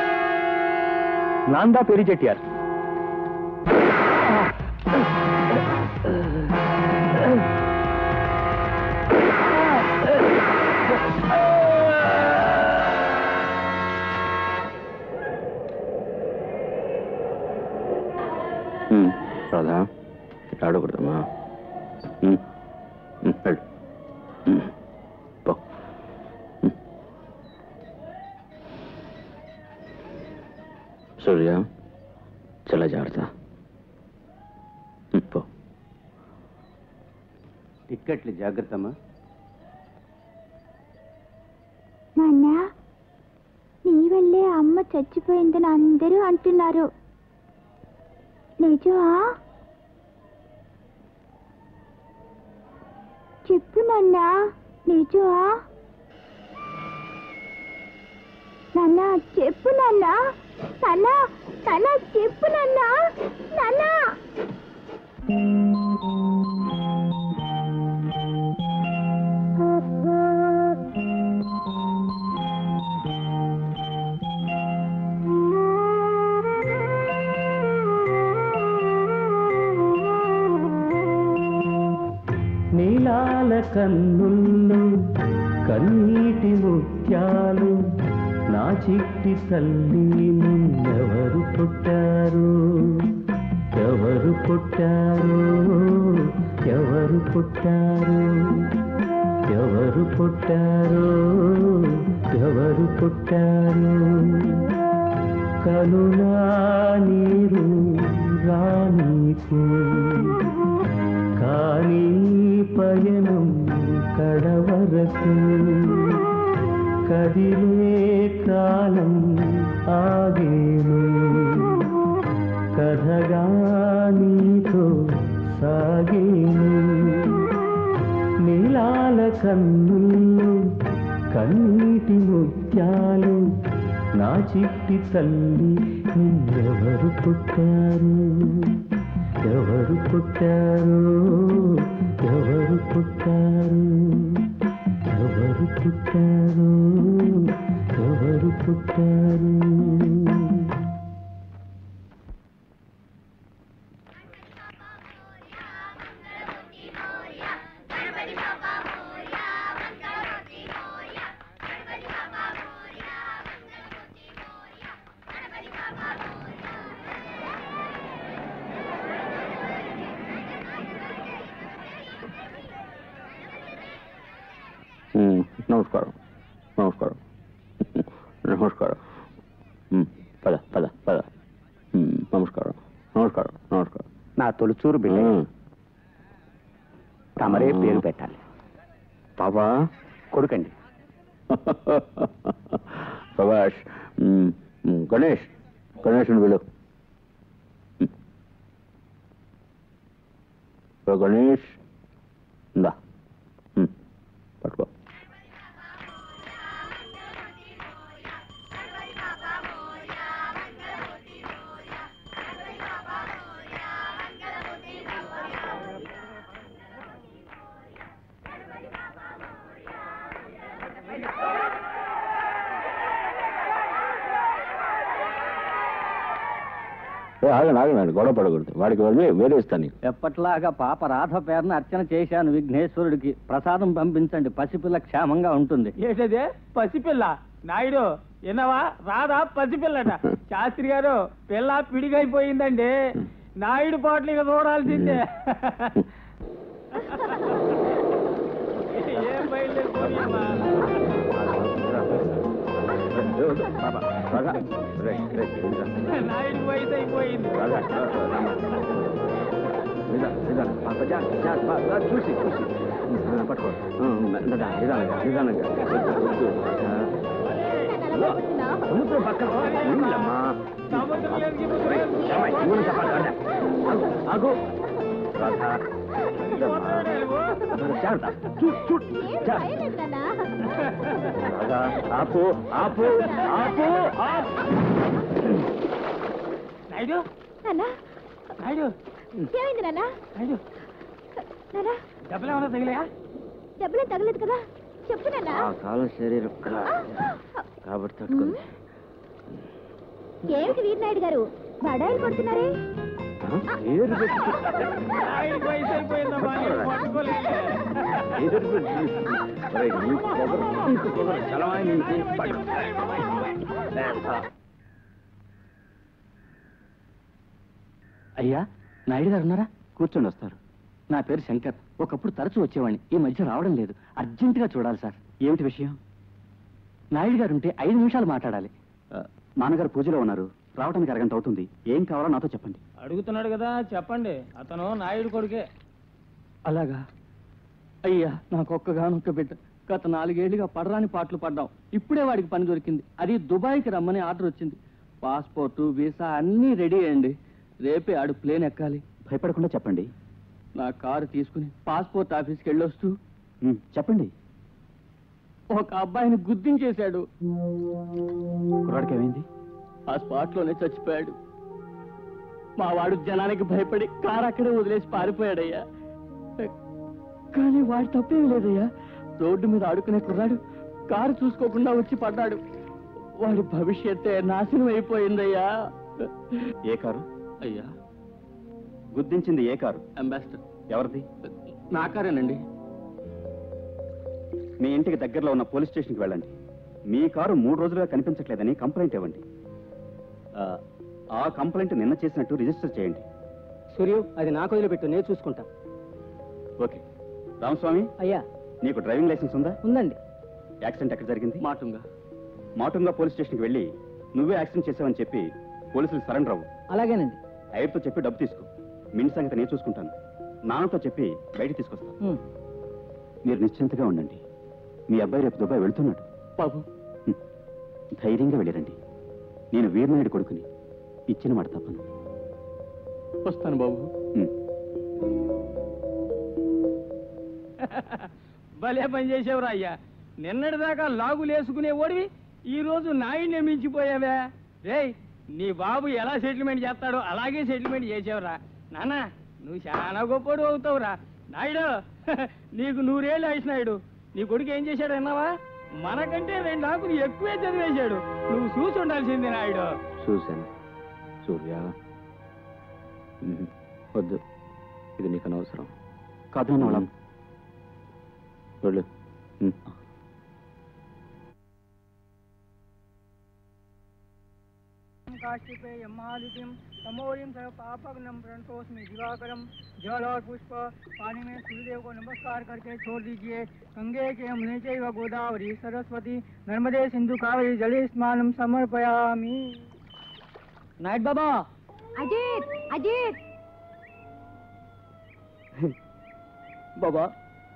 [SPEAKER 1] நான் தான் பெரிய செட்டியார்
[SPEAKER 3] ಹ್ಮ್ ಹೌದಾ ಆಡು ಕೊಡ್ತಮ್ಮ ಹ್ಮ್ ಹ್ಮ್ ಹೇಳು ಹ್ಮ್ ಪೋ ಹ್ಮ್ ಸೂರ್ಯ ಚಲ ಜಾಡ್ತಾ ಹ್ಮ್ ಪೋ
[SPEAKER 10] టిక్కెట్లు జాగ్రత్తమ్మా
[SPEAKER 6] నాన్న నీ వల్లే అమ్మ చచ్చిపోయిందని అందరూ అంటున్నారు నిజమా చెప్పు నాన్న నిజమా నాన్న చెప్పు నాన్న నాన్న నాన్న చెప్పు నాన్న నాన్న
[SPEAKER 4] నీలాల కన్నుల్లో కన్నీటి ముత్యాలు నా చిట్టి తల్లి మున్నెవరు పుట్టారు ఎవరు పుట్టారు ఎవరు పుట్టారు ఎవరు పుట్టారు ఎవరు పుట్టారు కనులా నీరు రానీకు కానీ పయనం కడవరకు కదిలే కాలం ఆగేను కథగా నీతో సాగేను నీలాల కన్నుల్లో కన్నీటి ముత్యాలు నా చిట్టి తల్లి నిన్నెవరు పుట్టారు ఎవరు పుట్టారు ఎవరు పుట్టారు ఎవరు పుట్టారు ఎవరు పుట్టారు
[SPEAKER 3] ಹ್ಮ್ ನಮಸ್ಕಾರ ನಮಸ್ಕಾರ ನಮಸ್ಕಾರ ಹ್ಮ್ ಪದ ಪದ ಪದ ಹ್ಮ್ ನಮಸ್ಕಾರ ನಮಸ್ಕಾರ ನಮಸ್ಕಾರ
[SPEAKER 10] నా తొలిచూరు బిడ్డ
[SPEAKER 3] ಹ್ಮ್
[SPEAKER 5] తమరే పేరు పెట్టాలి బాబా కొడుకండి ప్రభాష్ మ్, మ్, గణేష్ గణేష్ వీళ్ళు గణేష్ ఇందా మ్, పట్టుకో ఏ, ఆగండి ఆగండి గొడవ పడకూడదు వాడికి వెళ్ళి వేరే ఇస్తాను నీకు
[SPEAKER 7] ఎప్పట్లాగా పాప రాధ పేరున అర్చన చేశాను విఘ్నేశ్వరుడికి ప్రసాదం పంపించండి పసిపిల్ల క్షేమంగా ఉంటుంది
[SPEAKER 11] ఏంటదే పసిపిల్ల నాయుడు విన్నావా రాదా పసిపిల్లట శాస్త్రి గారు పిల్ల పిడిగైపోయిందండి నాయుడు పాటలు ఇక చూడాల్సిందే ఏం బయలుదేరిపోయామా
[SPEAKER 5] బాబా, రాధా, రేయ్, రేయ్, ఇదిరా.
[SPEAKER 11] నాయుడు వయసు అయిపోయింది
[SPEAKER 5] రాధా, రా, రా, రామా. నిదా, నిదానం. పాప, జా, జా, బా, బా, చూసి చూసి ఆ, పట్టుకో ఆ, నిదా, నిదానంగా నిదానంగా వద్దు, వద్దు. ఆ, సముద్రం పక్కన నీళ్ళమ్మా
[SPEAKER 11] సముద్రం ఎదిగి
[SPEAKER 5] రేయ్, ఏమై, నువ్వు చెప్పాలి రాధా. ఆగు, ఆగు రాధా ఇదమ్మా. జాగ్రత్త చూడు చూడు జాగ్రత్త రాధా, ఆపు ఆపు ఆపు ఆపు
[SPEAKER 11] నాయుడు
[SPEAKER 6] నాన్నా
[SPEAKER 11] నాయుడు
[SPEAKER 6] ఏమైంది నాన్నా
[SPEAKER 11] నాయుడు
[SPEAKER 6] నాన్నా
[SPEAKER 11] దెబ్బలు ఏమన్నా తగిలాయా
[SPEAKER 6] డబ్బులేం తగలేదు కదా చెప్పు నాన్నా
[SPEAKER 1] ఆ కాలం శరీరం కాబట్టి తట్టుకుంది
[SPEAKER 6] ఏమిటి వీరనాయుడు గారు బడాయిలు కొడుతున్నారే
[SPEAKER 5] ఏరు పెట్టి
[SPEAKER 11] నాయుడు వయసు అయిపోయిందమ్మా నేను పట్టుకోలేదు
[SPEAKER 5] ఎదురు పెట్టి ఒరేయ్, నీ పొగరు, నీకు పొగరు, చలవాయి నుంచి పడు.
[SPEAKER 3] అయ్యా నాయుడు గారు ఉన్నారా కూర్చొని వస్తారు నా పేరు శంకర్ ఒకప్పుడు తరచూ వచ్చేవాడిని ఈ మధ్య రావడం లేదు అర్జెంటుగా చూడాలి సార్ ఏమిటి విషయం నాయుడు గారు ఉంటే ఐదు నిమిషాలు మాట్లాడాలి ఆ, నాన్నగారు పూజలో ఉన్నారు రావడానికి అరగంట అవుతుంది ఏం కావాలో నాతో చెప్పండి
[SPEAKER 11] అడుగుతున్నాడు కదా చెప్పండి అతను నాయుడు కొడుకే
[SPEAKER 3] అలాగా అయ్యా నాకు ఒక్కగానొక్క బిడ్డ గత నాలుగేళ్లుగా పడరాని పాటలు పడ్డాం ఇప్పుడే వాడికి పని దొరికింది అది దుబాయ్కి రమ్మని ఆర్డర్ వచ్చింది పాస్పోర్టు వీసా అన్నీ రెడీ అయ్యండి రేపే ఆడు ప్లేన్ ఎక్కాలి భయపడకుండా చెప్పండి నా కారు తీసుకుని పాస్పోర్ట్ ఆఫీస్కి వెళ్ళొస్తూ చెప్పండి ఒక అబ్బాయిని గుర్తించేశాడు కుర్రాడికి ఏమైంది ఆ స్పాట్లోనే చచ్చిపోయాడు మా వాడు జనానికి భయపడి కారు అక్కడే వదిలేసి పారిపోయాడయ్యా కానీ వాడి తప్పేం లేదయ్యా రోడ్డు మీద ఆడుకునే కుర్రాడు కారు చూసుకోకుండా వచ్చి పడ్డాడు వాడి భవిష్యత్తే నాశనం అయిపోయిందయ్యా ఏ కారు అయ్యా గుర్తించింది ఏ కారు అంబాసిడర్ ఎవరిది నా కారేనండి మీ ఇంటికి దగ్గరలో ఉన్న పోలీస్ స్టేషన్కి వెళ్ళండి మీ కారు మూడు రోజులుగా కనిపించట్లేదని కంప్లైంట్ ఇవ్వండి ఆ, ఆ కంప్లైంట్ నిన్న చేసినట్టు రిజిస్టర్ చేయండి
[SPEAKER 12] సూర్యు అది నాకు వదిలిపెట్టు నేను చూసుకుంటా
[SPEAKER 3] ఓకే రామస్వామి
[SPEAKER 12] అయ్యా
[SPEAKER 3] నీకు డ్రైవింగ్ లైసెన్స్ ఉందా
[SPEAKER 12] ఉందండి
[SPEAKER 3] యాక్సిడెంట్ ఎక్కడ జరిగింది మాటుంగా మాటుంగా పోలీస్ స్టేషన్కి వెళ్ళి నువ్వే యాక్సిడెంట్ చేసావని చెప్పి పోలీసులు సరెండర్ అవ్వు
[SPEAKER 12] అలాగేనండి
[SPEAKER 3] ఐర్తో చెప్పి డబ్బు తీసుకో మిన్ సంగతి నేను చూసుకుంటాను నాన్నతో చెప్పి బయటికి తీసుకొస్తాను మీరు నిశ్చింతగా ఉండండి మీ అబ్బాయి రేపు దుబాయ్ వెళ్తున్నాడు బాబు ధైర్యంగా వెళ్ళిరండి నేను వీరనాయుడు కొడుకుని ఇచ్చిన మాట తప్పను వస్తాను బాబు
[SPEAKER 11] భలే పని చేసేవరా అయ్యా నిన్నటిదాకా లాగులేసుకునే ఓడివి ఈ రోజు నాయుడిని మించిపోయావే రేయ్ నీ బాబు ఎలా సెటిల్మెంట్ చేస్తాడో అలాగే సెటిల్మెంట్ చేసేవరా నాన్న నువ్వు చాలా గొప్పడు అవుతావురా నాయుడు నీకు నూరేళ్ళు ఆయుష్ నాయుడు నీ కొడుకు ఏం చేశాడు అన్నావా మనకంటే రెండు ఆకులు ఎక్కువే చదివేశాడు నువ్వు చూసి ఉండాల్సింది నాయుడు
[SPEAKER 1] చూశాను సూర్య ఉహు, వద్దు ఇది నీకు అనవసరం
[SPEAKER 3] కాదు నాన్న
[SPEAKER 1] వెళ్ళు ఉమ్.
[SPEAKER 12] काश्यपे यमादित्यम तमोरिम सर्व पापग्नम प्रणतोस्मि दिवाकरम जल और पुष्प पानी में सूर्यदेव को नमस्कार करके छोड़ दीजिए गंगे के यमुने चैव गोदावरी सरस्वती नर्मदे सिंधु कावेरी जले स्नानम समर्पयामि
[SPEAKER 7] నాయుడు బాబా
[SPEAKER 6] అజిత్ అజిత్
[SPEAKER 10] बाबा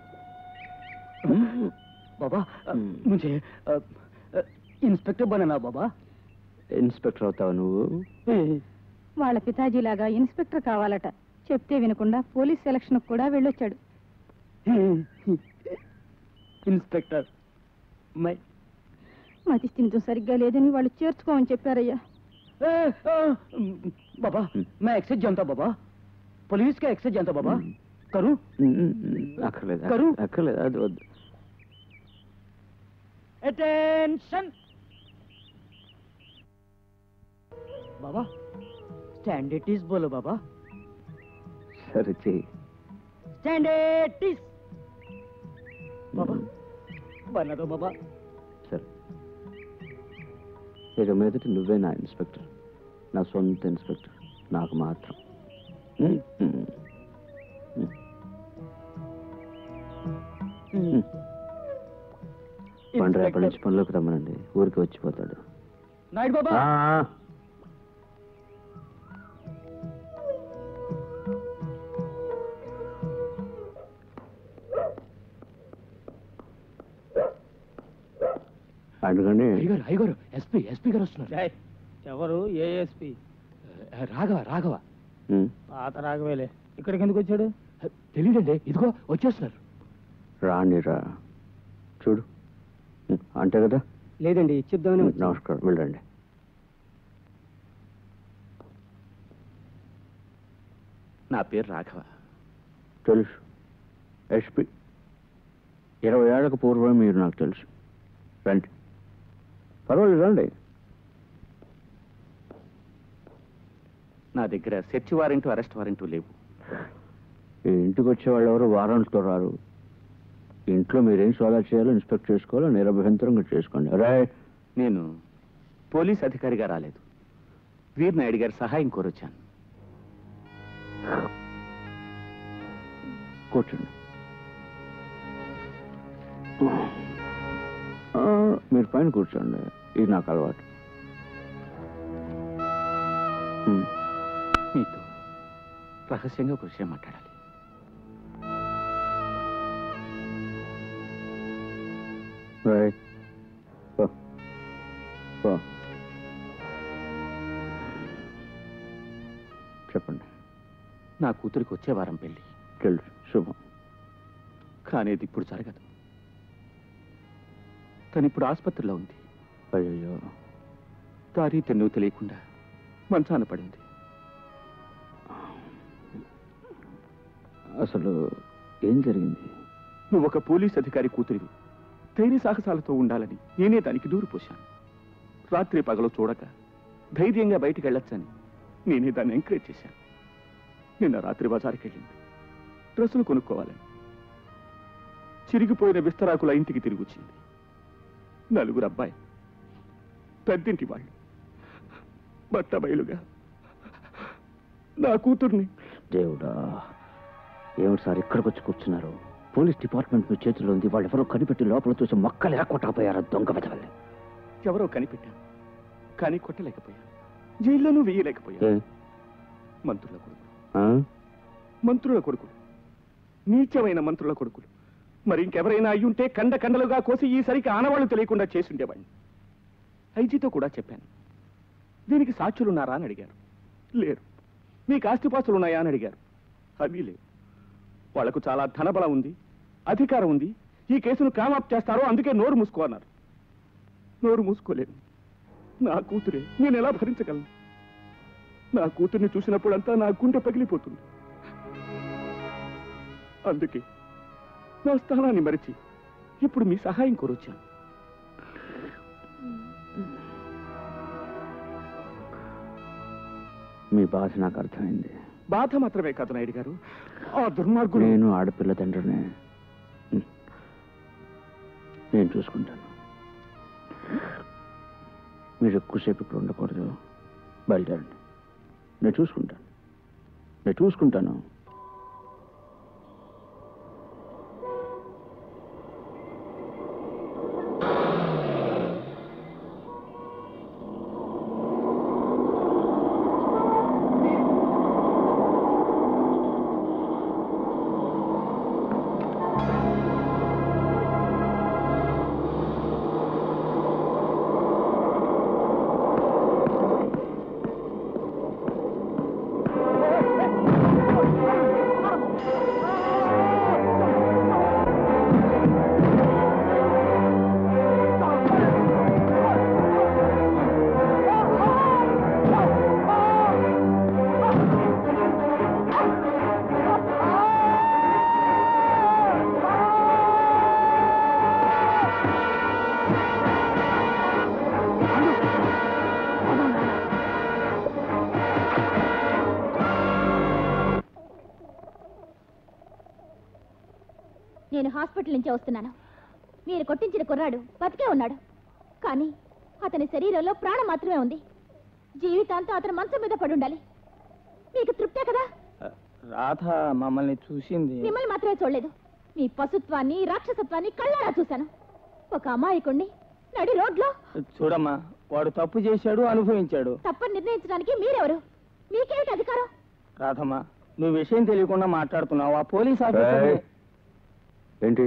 [SPEAKER 10] बाबा अ, मुझे अ, अ, इंस्पेक्टर बनना बाबा
[SPEAKER 8] ఇన్స్పెక్టర్ అవుతావు నువ్వు
[SPEAKER 9] వాళ్ళ పితాజీలాగా ఇన్స్పెక్టర్ కావాలట చెప్తే వినకుండా పోలీస్ సెలక్షన్ కూడా వెళ్ళొచ్చాడు
[SPEAKER 10] इंस्पेक्टर मैं
[SPEAKER 9] మతి స్థిమితం సరిగ్గా లేదని వాళ్ళు చేర్చుకోమని చెప్పారయ్యా
[SPEAKER 10] ए, अ, बाबा मैं एक्सेस जानता बाबा पुलिस का एक्सेस जानता बाबा करूं
[SPEAKER 8] అక్కర్లేదు
[SPEAKER 10] కరు.
[SPEAKER 8] అక్కర్లేదు అది వద్దు
[SPEAKER 10] अटेंशन बाबा स्टैंडर्डिस बोलो बाबा
[SPEAKER 8] సరే చెయ్యి
[SPEAKER 10] स्टैंडर्डिस बाबा बना दो बाबा
[SPEAKER 8] సరే ఇక మీదటి నువ్వే నా ఇన్స్పెక్టర్ నా సొంత ఇన్స్పెక్టర్ నాకు మాత్రం ఉమ్, ఉమ్, ఉమ్. ఉమ్. పండు రేపటి నుంచి పనిలోకి రమ్మనండి ఊరికి వచ్చిపోతాడు
[SPEAKER 10] नाइट बाबा
[SPEAKER 8] ఆ, అందుకని
[SPEAKER 1] అయ్యగారు అయ్యగారు ఎస్పీ ఎస్పీ గారు వస్తున్నారు
[SPEAKER 11] ఎవరు ఏఎస్పి
[SPEAKER 1] రాఘవ రాఘవ
[SPEAKER 8] ఉమ్,
[SPEAKER 11] పాత రాఘవేలే ఇక్కడికి ఎందుకు వచ్చాడు
[SPEAKER 1] తెలియదండి ఇదిగో వచ్చేస్తున్నారు
[SPEAKER 8] రానిరా చూడు ఉమ్, అంతే కదా
[SPEAKER 10] లేదండి చెప్దామని వచ్చాను.
[SPEAKER 8] నమస్కారం వెళ్ళండి
[SPEAKER 5] నా పేరు రాఘవ
[SPEAKER 8] తెలుసు ఎస్పి ఇరవై ఏళ్ళకు పూర్వం మీరు నాకు తెలుసు రండి పర్వాలేదు రండి
[SPEAKER 5] నా దగ్గర సెర్చ్ వారెంట్ అరెస్ట్ వారెంట్ లేవు
[SPEAKER 8] ఈ ఇంటికి వచ్చే వాళ్ళు ఎవరు వారాంట్తో రారు ఇంట్లో మీరేం సోదా చేయాలో ఇన్స్పెక్ట్ చేసుకోవాలో నిరభ్యంతరంగా చేసుకోండి రే
[SPEAKER 5] నేను పోలీస్ అధికారిగా రాలేదు వీర్ నాయుడు గారి సహాయం కోరొచ్చాను
[SPEAKER 8] కూర్చోండి ఆ, మీరు పైన కూర్చోండి ఇది నాకు అలవాటు ఉమ్,
[SPEAKER 5] మీతో రహస్యంగా ఒక విషయం మాట్లాడాలి
[SPEAKER 8] రేయ్, పో. పో. చెప్పండి
[SPEAKER 5] నా కూతురికి వచ్చే వారం పెళ్లి
[SPEAKER 8] తెలుసు శుభం
[SPEAKER 5] కానీ ఇది ఇప్పుడు జరగదు తను ఇప్పుడు ఆసుపత్రిలో ఉంది
[SPEAKER 8] అయ్యో
[SPEAKER 5] దారి తెన్ను తెలియకుండా మంచాన పడింది
[SPEAKER 8] అసలు ఏం జరిగింది
[SPEAKER 5] నువ్వు ఒక పోలీస్ అధికారి కూతురివి ధైర్య సాహసాలతో ఉండాలని నేనే దానికి దూరు పోశాను రాత్రి పగలు చూడక ధైర్యంగా బయటికి వెళ్ళొచ్చని నేనే దాన్ని ఎంకరేజ్ చేశాను నిన్న రాత్రి బజారుకి వెళ్ళింది డ్రెస్సులు కొనుక్కోవాలని చిరిగిపోయిన విస్తరాకుల ఇంటికి తిరిగి వచ్చింది నలుగురు అబ్బాయి పెద్దింటి వాళ్ళు బట్ట బయలుగా నా కూతుర్ని
[SPEAKER 8] దేవుడా ఏమిటి సార్ ఇక్కడికి వచ్చి కూర్చున్నారు పోలీస్ డిపార్ట్మెంట్ మీ చేతిలో ఉంది వాళ్ళు ఎవరో కనిపెట్టి లోపల చూసి మొక్కలు ఎరకొట్టకపోయారు దొంగ వెతవల్లి
[SPEAKER 5] ఎవరో కనిపెట్టాను కానీ కొట్టలేకపోయాను జైల్లోనూ వేయలేకపోయాను మంత్రుల కొడుకులు మంత్రుల కొడుకులు నీచమైన మంత్రుల కొడుకులు మరి ఇంకెవరైనా అయ్యుంటే కండ కండలుగా కోసి ఈసరికి ఆనవాళ్లు తెలియకుండా చేసుండేవాడిని ఐజీతో కూడా చెప్పాను దీనికి సాక్షులున్నారా అని అడిగారు లేరు మీకు ఆస్తిపాస్తులు ఉన్నాయా అని అడిగారు అవి లేవు వాళ్లకు చాలా ధనబలం ఉంది అధికారం ఉంది ఈ కేసును కామాప్ చేస్తారో అందుకే నోరు మూసుకో అన్నారు నోరు మూసుకోలేను నా కూతురే నేను ఎలా భరించగలను నా కూతుర్ని చూసినప్పుడంతా నా గుండె పగిలిపోతుంది అందుకే నా స్థానాన్ని మరిచి ఇప్పుడు మీ సహాయం కోరొచ్చాను
[SPEAKER 8] మీ బాధ నాకు అర్థమైంది
[SPEAKER 5] బాధ మాత్రమే కాదు నాయుడు గారు ఆ దుర్మార్గుడు
[SPEAKER 8] నేను ఆడపిల్ల తండ్రిని ఉం. నేను చూసుకుంటాను మీరు ఎక్కువసేపు ఇక్కడ ఉండకూడదు బయలుదేరండి నేను చూసుకుంటాను నేను చూసుకుంటాను
[SPEAKER 2] నేను హాస్పిటల్ నుంచి వస్తున్నాను మీరు కొట్టించిన కుర్రాడు బతికే ఉన్నాడు కానీ అతని శరీరంలో ప్రాణం మాత్రమే ఉంది జీవితాంతం అతను మంచం మీద పడి ఉండాలి మీకు తృప్తే కదా
[SPEAKER 11] రాధ మమ్మల్ని చూసింది
[SPEAKER 2] మిమ్మల్ని మాత్రమే చూడలేదు మీ పశుత్వాన్ని రాక్షసత్వాన్ని కళ్ళారా చూశాను ఒక అమాయకుణ్ణి నడి రోడ్లో
[SPEAKER 11] చూడమ్మా వాడు తప్పు చేశాడు అనుభవించాడు
[SPEAKER 2] తప్పని నిర్ణయించడానికి మీరెవరు మీకేమిటి అధికారం
[SPEAKER 11] రాధమ్మ నువ్వు విషయం తెలియకుండా మాట్లాడుతున్నావు ఆ పోలీస్ ఆఫీసర్
[SPEAKER 8] ఏయ్. ఏంటి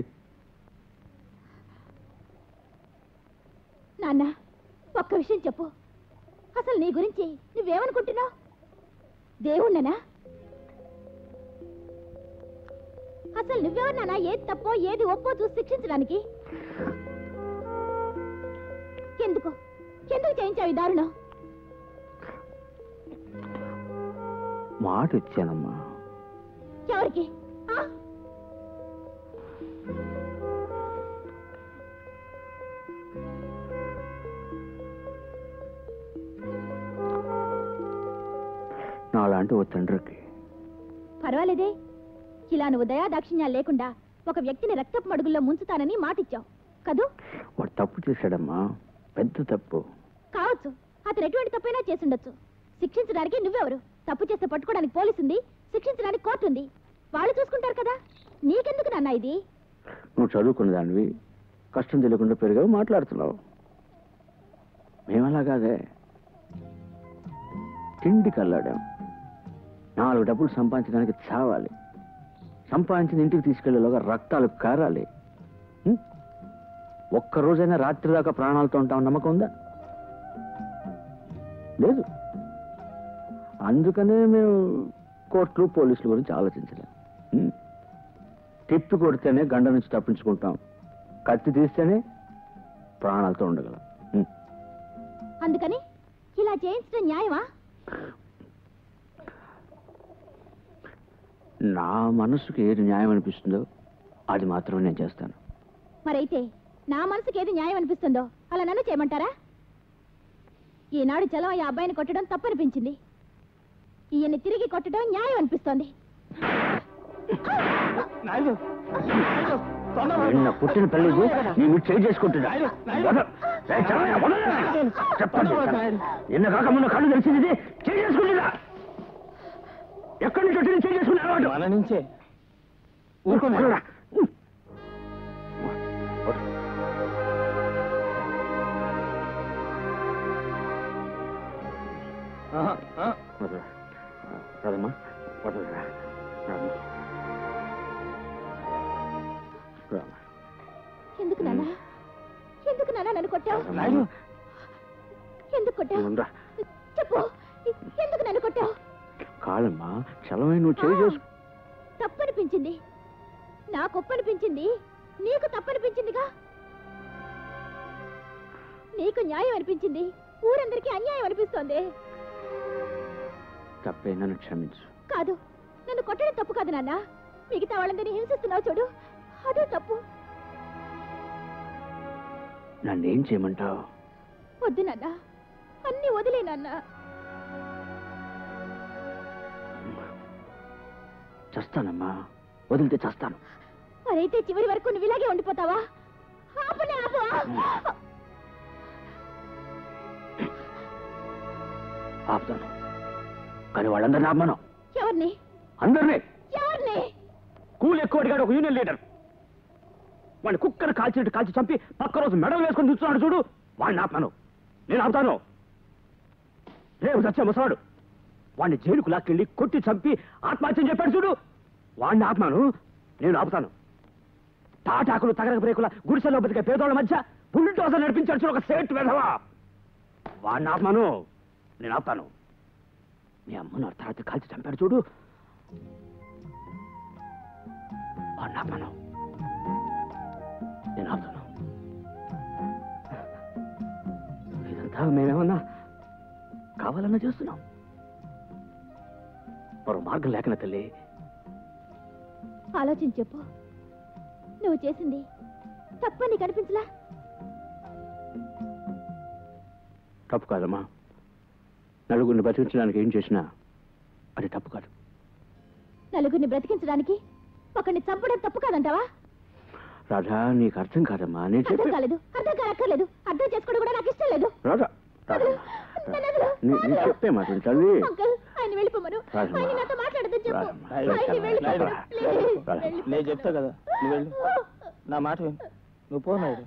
[SPEAKER 2] నాన్న ఒక్క విషయం చెప్పు అసలు నీ గురించి నువ్వేమనుకుంటున్నావు దేవుణ్ణనా అసలు నువ్వెవరినానా ఏది తప్పో ఏది ఒప్పో చూసి శిక్షించడానికి ఎందుకు ఎందుకు చేయించావు ఈ దారుణం
[SPEAKER 8] మాట ఇచ్చానమ్మా
[SPEAKER 2] ఎవరికి ఆ?
[SPEAKER 8] నాలాంటి ఓ తండ్రికి
[SPEAKER 2] పర్వాలేదే ఇలా నువ్వు దయా దాక్షిణ్యాలు లేకుండా ఒక వ్యక్తిని రక్తపు మడుగుల్లో ముంచుతానని మాటిచ్చావు కదూ
[SPEAKER 8] వాడు తప్పు చేశాడమ్మా పెద్ద తప్పు
[SPEAKER 2] కావచ్చు అతను ఎటువంటి తప్పైనా చేసుండొచ్చు శిక్షించడానికి నువ్వెవరు తప్పు చేస్తే పట్టుకోవడానికి పోలీసు ఉంది శిక్షించడానికి కోర్టు ఉంది వాళ్ళు చూసుకుంటారు కదా నీకెందుకు నాన్న ఇది
[SPEAKER 8] నువ్వు చదువుకున్న దానివి కష్టం తెలియకుండా పెరిగావు మాట్లాడుతున్నావు మేమలా కాదే తిండికి అల్లాడాం నాలుగు డబ్బులు సంపాదించడానికి చావాలి సంపాదించిన ఇంటికి తీసుకెళ్లేలోగా రక్తాలు కారాలి హ్మ్? ఒక్క రోజైనా రాత్రి దాకా ప్రాణాలతో ఉంటాం నమ్మకం ఉందా లేదు అందుకనే మేము కోర్టులు పోలీసుల గురించి ఆలోచించలేం హ్మ్? తిప్పి కొడితేనే గండ నుంచి తప్పించుకుంటాం కత్తి తీస్తేనే ప్రాణాలతో ఉండగలం హ్మ్.
[SPEAKER 2] అందుకని ఇలా చేయించడం న్యాయమా
[SPEAKER 8] నా మనసుకి ఏది న్యాయం అనిపిస్తుందో అది మాత్రమే నేను చేస్తాను
[SPEAKER 2] మరైతే నా మనసుకి ఏది న్యాయం అనిపిస్తుందో అలా నన్ను చేయమంటారా ఈనాడు చలం ఈ అబ్బాయిని కొట్టడం తప్పనిపించింది ఈయన్ని తిరిగి కొట్టడం న్యాయం అనిపిస్తోంది
[SPEAKER 8] నిన్న పుట్టిన పెళ్లికి నేను చేయి చేసుకుంటున్నా వదలు. ఏయ్, చలమయ్య, వదలరా. చెప్పండి నిన్న కాక మొన్న కళ్ళు తెలిసింది ఇది. చేయి చేసుకుంటున్నా ఎక్కడి నుంచి వచ్చింది చేయి చేసుకునే అలవాటు
[SPEAKER 11] మన నుంచే
[SPEAKER 8] వదలరా.
[SPEAKER 11] ఆహా, ఆ.
[SPEAKER 8] వదలరా. రాదమ్మా వదలరా రాదమ్మా. రామ్మా.
[SPEAKER 2] ఎందుకు నాన్న ఎందుకు నాన్న నన్ను కొట్టావు
[SPEAKER 8] నాయుడు.
[SPEAKER 2] ఎందుకు కొట్టావు
[SPEAKER 8] ఉండ్రా.
[SPEAKER 2] చెప్పు ఎందుకు నన్ను కొట్టావు
[SPEAKER 8] కాదమ్మా చలమై నువ్వు చేయి చేసు
[SPEAKER 2] తప్పనిపించింది నాకు ఒప్పనిపించింది నీకు తప్పనిపించిందిగా నీకు న్యాయం అనిపించింది ఊరందరికీ అన్యాయం అనిపిస్తోంది
[SPEAKER 8] తప్పే నన్ను క్షమించు
[SPEAKER 2] కాదు నన్ను కొట్టడం తప్పు కాదు నాన్న మిగతా వాళ్ళందరినీ హింసిస్తున్నావు చూడు అదే తప్పు
[SPEAKER 8] నన్ను ఏం చేయమంటావు
[SPEAKER 2] వద్దు నాన్న అన్ని వదిలే నాన్న
[SPEAKER 8] చస్తానమ్మా వదిలితే చస్తాను
[SPEAKER 2] మరైతే చివరి వరకు నువ్వు ఇలాగే ఉండిపోతావా ఆపనే ఆపు
[SPEAKER 8] ఆపుతాను కానీ వాళ్ళందరినీ ఆపమను
[SPEAKER 2] ఎవరిని
[SPEAKER 8] అందరినీ
[SPEAKER 2] ఎవరిని
[SPEAKER 8] కూలి ఎక్కువ అడిగాడు ఒక యూనియన్ లీడర్ వాడిని కుక్కను కాల్చినట్టు కాల్చి చంపి పక్క రోజు మెడలు వేసుకొని చూస్తున్నాడు చూడు వాడిని ఆపను నేను ఆపుతాను రేపు సత్య ముసవాడు వాడిని జైలుకు లాక్కెళ్ళి కొట్టి చంపి ఆత్మహత్యం చెప్పాడు చూడు వాడిని ఆపమాను నేను ఆపుతాను తాటాకులు తగరక బ్రేకుల గుడిసెలో బతికే పేదోళ్ళ మధ్య బుల్డోజర్ నడిపించాడు చూడు ఒక సేట్ వెధవా వాడిని ఆపమాను నేను ఆపుతాను మీ అమ్మను అర్ధరాత్రి కాల్చి చంపాడు చూడు వాడిని ఆపమాను నేను ఆపుతాను ఇదంతా మేమేమన్నా కావాలన్నా చేస్తున్నాం మరో మార్గం లేకన తల్లి
[SPEAKER 2] ఆలోచించి చెప్పు నువ్వు చేసింది తప్పని కనిపించలా
[SPEAKER 8] తప్పు కాదమ్మా నలుగురిని బతికించడానికి ఏం చేసినా అది తప్పు కాదు
[SPEAKER 2] నలుగురిని బ్రతికించడానికి ఒకరిని చంపడం తప్పు కాదంటావా
[SPEAKER 8] రాధా నీకు అర్థం కాదమ్మా నేను
[SPEAKER 2] అర్థం
[SPEAKER 8] చెప్పి
[SPEAKER 2] కాలేదు అర్థం కానక్కర్లేదు అర్థం చేసుకోవడం కూడా నాకు ఇష్టం లేదు
[SPEAKER 8] రాధా రాధా
[SPEAKER 2] నన్ను వదలు.
[SPEAKER 8] నీ- నీ చెప్పే మాట విను తల్లి
[SPEAKER 2] అంకుల్ ఆయన వెళ్ళిపోమను
[SPEAKER 8] రాజమ్మ.
[SPEAKER 2] ఆయన నాతో మాట్లాడదని చెప్పు
[SPEAKER 8] రాజమ్మ.
[SPEAKER 2] ఆయన వెళ్ళిపోమను ప్లీజ్
[SPEAKER 8] రాజమ్మ.
[SPEAKER 1] నేను చెప్తా కదా నువ్వు వెళ్ళు నా మాట విను నువ్వు పో నాయుడు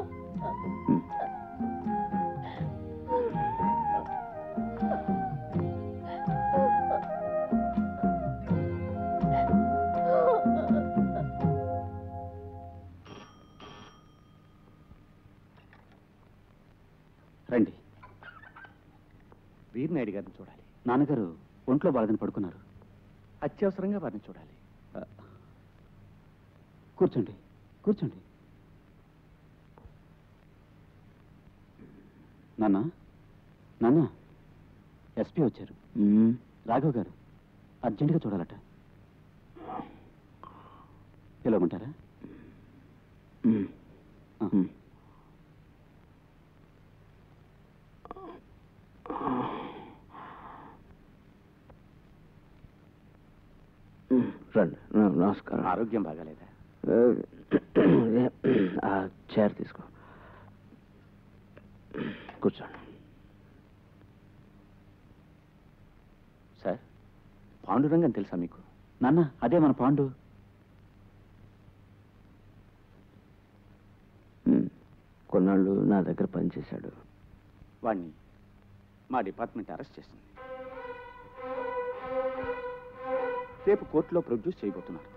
[SPEAKER 3] రండి
[SPEAKER 5] వీరనాయుడు గారిని చూడాలి
[SPEAKER 3] నాన్నగారు ఒంట్లో బాధని పడుకున్నారు
[SPEAKER 5] అత్యవసరంగా వారిని చూడాలి
[SPEAKER 3] ఆ, కూర్చోండి కూర్చోండి నాన్న నాన్న ఎస్పీ వచ్చారు
[SPEAKER 8] ఉమ్,
[SPEAKER 3] రాఘవ్ గారు అర్జెంటుగా చూడాలట పిలవమంటారా
[SPEAKER 8] ఉమ్,
[SPEAKER 3] ఆ.
[SPEAKER 8] ఉమ్. ఉమ్, రండి న- నమస్కారం
[SPEAKER 5] ఆరోగ్యం బాగాలేదా
[SPEAKER 8] ఆ చైర్ తీసుకో కూర్చోండి
[SPEAKER 5] సార్ పాండురంగం తెలుసా మీకు
[SPEAKER 3] నాన్న అదే మన పాండు
[SPEAKER 8] ఉమ్, కొన్నాళ్ళు నా దగ్గర పనిచేశాడు
[SPEAKER 5] వాణ్ణి మా డిపార్ట్మెంట్ అరెస్ట్ చేసింది రేపు కోర్టులో ప్రొడ్యూస్ చేయబోతున్నారు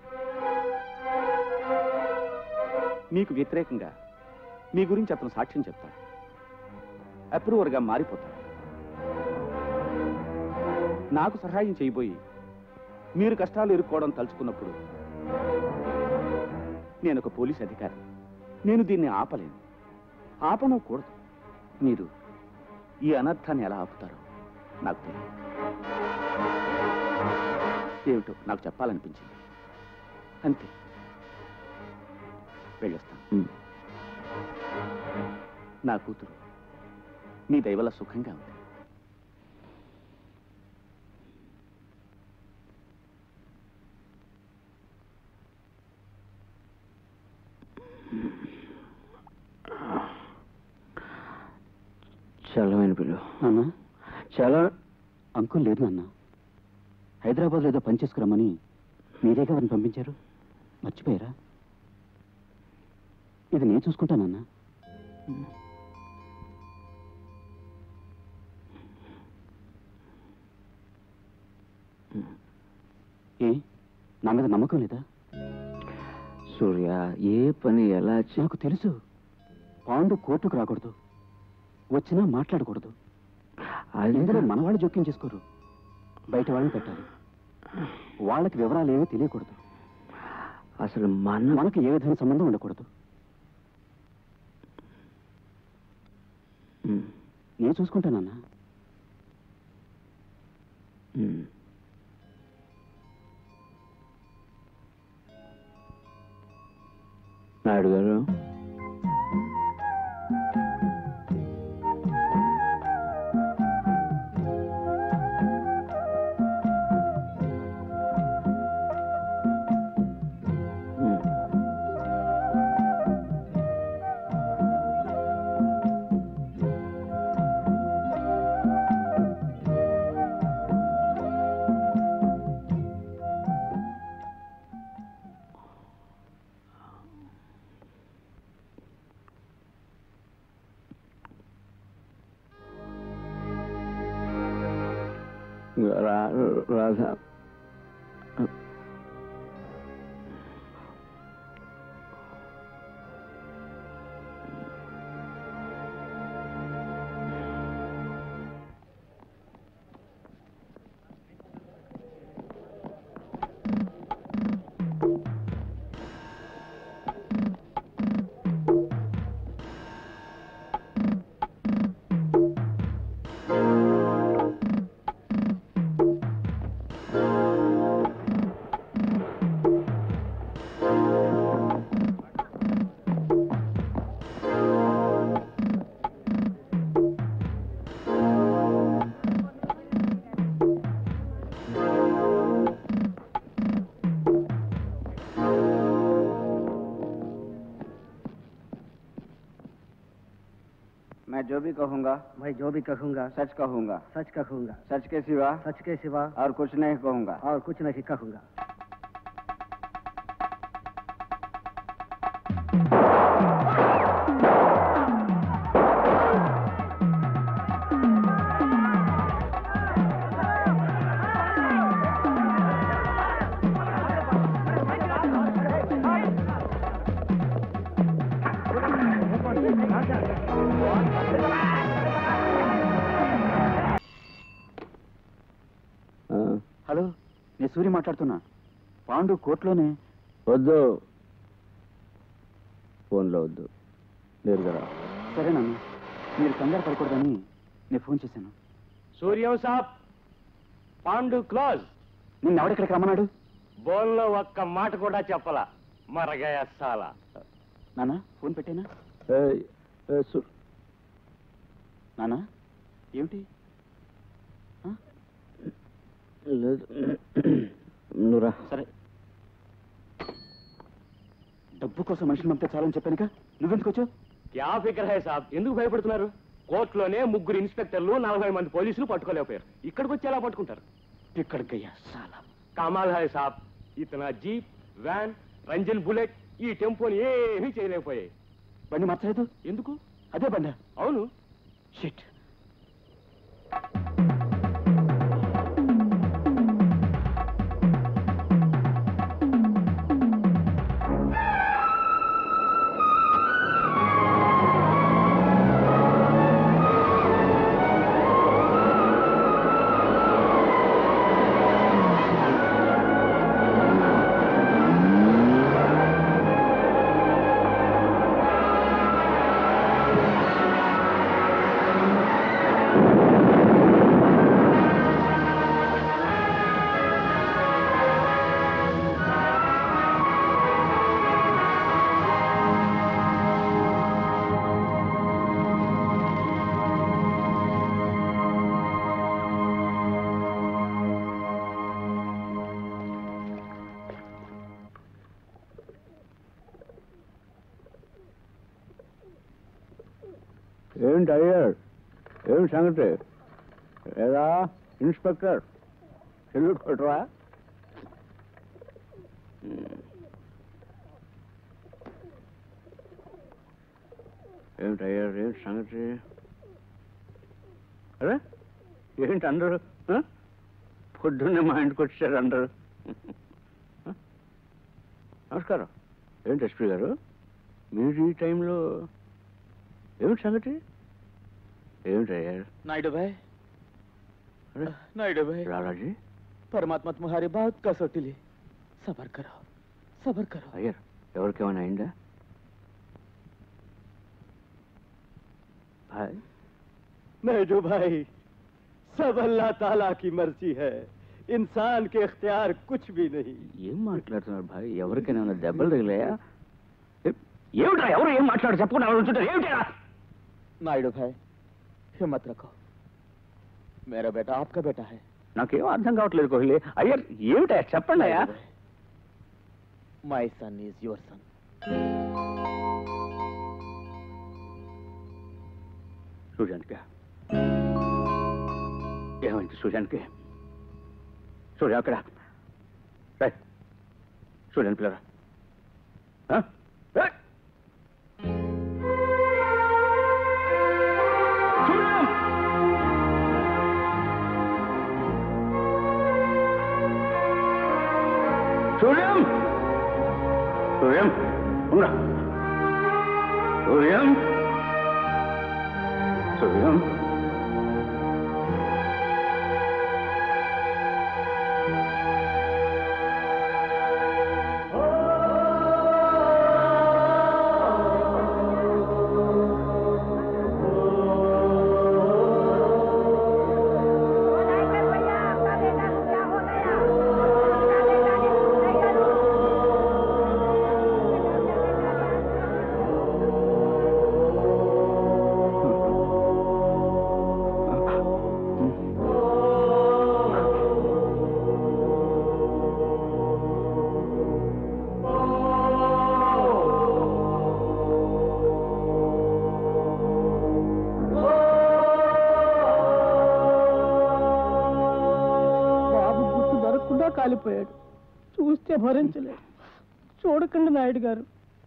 [SPEAKER 5] మీకు వ్యతిరేకంగా మీ గురించి అతను సాక్ష్యం చెప్తాడు అప్రూవర్గా మారిపోతాడు నాకు సహాయం చేయబోయి మీరు కష్టాలు ఎదుర్కోవడం తలుచుకున్నప్పుడు నేను ఒక పోలీస్ అధికారి నేను దీన్ని ఆపలేను ఆపను కూడదు మీరు ఈ అనర్థాన్ని ఎలా ఆపుతారో నాకు తెలియదు ఏమిటో నాకు చెప్పాలనిపించింది అంతే వెళ్ళొస్తాను
[SPEAKER 8] ఉమ్,
[SPEAKER 5] నా కూతురు మీ దయవల్ల సుఖంగా ఉంది
[SPEAKER 8] చల్లమైన పిల్లు
[SPEAKER 3] నాన్న
[SPEAKER 8] చాలా
[SPEAKER 3] అంకుల్ లేదు నాన్న హైదరాబాద్లో ఏదో పని చేసుకురమ్మని మీరేగా వారిని పంపించారు మర్చిపోయారా ఇది నేను చూసుకుంటానన్నా ఏ నా మీద నమ్మకం లేదా
[SPEAKER 8] సూర్య ఏ పని ఎలా చే
[SPEAKER 3] నాకు తెలుసు పాండు కోర్టుకు రాకూడదు వచ్చినా మాట్లాడకూడదు
[SPEAKER 8] అది
[SPEAKER 3] ఇందులో మన వాళ్ళు జోక్యం చేసుకోరు బయట వాళ్ళని పెట్టాలి వాళ్ళకి వివరాలు ఏమీ తెలియకూడదు
[SPEAKER 8] అసలు మన
[SPEAKER 3] మనకు ఏ విధమైన సంబంధం ఉండకూడదు
[SPEAKER 8] ఉమ్,
[SPEAKER 3] నేను చూసుకుంటానన్నా
[SPEAKER 8] ఉమ్. నాయుడు గారు ఉమ్. రా- రాధా
[SPEAKER 13] जो भी कहूँगा
[SPEAKER 12] मैं जो भी कहूँगा
[SPEAKER 13] सच कहूँगा
[SPEAKER 12] सच कहूँगा
[SPEAKER 13] सच के सिवा
[SPEAKER 12] सच के सिवा
[SPEAKER 13] और कुछ नहीं कहूँगा
[SPEAKER 12] और कुछ नहीं कहूँगा
[SPEAKER 3] హలో నేను సూర్య మాట్లాడుతున్నా పాండు కోర్టులోనే
[SPEAKER 8] వద్దు ఫోన్లో వద్దు నేరుగా రా.
[SPEAKER 3] సరేనన్నా మీరు కంగారు పడకూడదని నేను ఫోన్ చేశాను
[SPEAKER 7] సూర్యం సాబ్ పాండు క్లోజ్
[SPEAKER 3] నిన్న ఎవడెక్కడికి రమ్మన్నాడు
[SPEAKER 7] బోన్లో ఒక్క మాట కూడా చెప్పలా మరగయ సాల
[SPEAKER 3] నానా ఫోన్ పెట్టేనా
[SPEAKER 8] ఏయ్, ఏ, సు-
[SPEAKER 3] నానా ఏమిటి
[SPEAKER 8] లేదు నువ్వు రా
[SPEAKER 3] సరే డబ్బు కోసం మనుషులు పంపితే చాలని చెప్పానుక నువ్వెందుకు వచ్చావు
[SPEAKER 7] క్యా ఫికర్ హై సాబ్ ఎందుకు భయపడుతున్నారు కోర్టులోనే ముగ్గురు ఇన్స్పెక్టర్లు నలభై మంది పోలీసులు పట్టుకోలేకపోయారు ఇక్కడికి వచ్చి ఎలా పట్టుకుంటారు
[SPEAKER 3] ఇక్కడికయ్యా సాలా
[SPEAKER 7] కమాల్ హై సాబ్ ఇతన జీప్ వ్యాన్ రంజన్ బుల్లెట్ ఈ టెంపోని ఏమీ చేయలేకపోయాయి
[SPEAKER 3] బండి మార్చలేదు
[SPEAKER 7] ఎందుకు
[SPEAKER 3] అదే బండి
[SPEAKER 7] అవును
[SPEAKER 3] షిట్
[SPEAKER 8] ఏంటి అయ్యారు ఏం సంగతి ఏదా ఇన్స్పెక్టర్ సెల్యూట్ కొట్టరా ఏమిటి అయ్యారు ఏంటి సంగతి అరే ఏంటి అందరు ఆ? పొద్దున్నే మా ఇంటికి వచ్చారు అందరు ఆ? నమస్కారం ఏంటి ఎస్పీ గారు మీరు ఈ టైంలో ఏమిటి సంగతి ఏమిటి అయ్యారు
[SPEAKER 3] नायडू भाई नायडू भाई
[SPEAKER 8] రారాజీ
[SPEAKER 3] परमात्मा तुम्हारी बहुत कसौटी ली सबर करो सबर करो
[SPEAKER 8] అయ్యారు ఎవరికేమైనా అయిందా భాయ్
[SPEAKER 10] मैडू भाई सब अल्लाह ताला की मर्जी है इंसान के इख्तियार कुछ भी नहीं
[SPEAKER 8] ఏం మాట్లాడుతున్నారు భాయ్ ఎవరికైనా ఏమైనా దెబ్బలు తగిలాయా
[SPEAKER 3] ఏమిటా ఎవరు ఏం మాట్లాడు చెప్పకుండా ఎవరు ఉంచుంటారు ఏమిటా
[SPEAKER 1] नायडू भाई हिम्मत रखो मेरा बेटा आपका बेटा है
[SPEAKER 8] నాకేం అర్థం కావట్లేదు కోహ్లీ అయ్యర్ ఏమిటా చెప్పండి అయ్యా
[SPEAKER 1] माई सन इज योर सन
[SPEAKER 8] సూర్యానికి ఏమైంది సూర్యానికి సూర్య అక్కడ రేయ్, సూర్యాన్ని పిల్లరా ఆ? రేయ్. సూర్యం! సూర్యం సూర్యం ఉందా సూర్యం సూర్యం
[SPEAKER 12] కాలిపోయాడు చూస్తే భరించలేదు చూడకండి నాయుడు గారు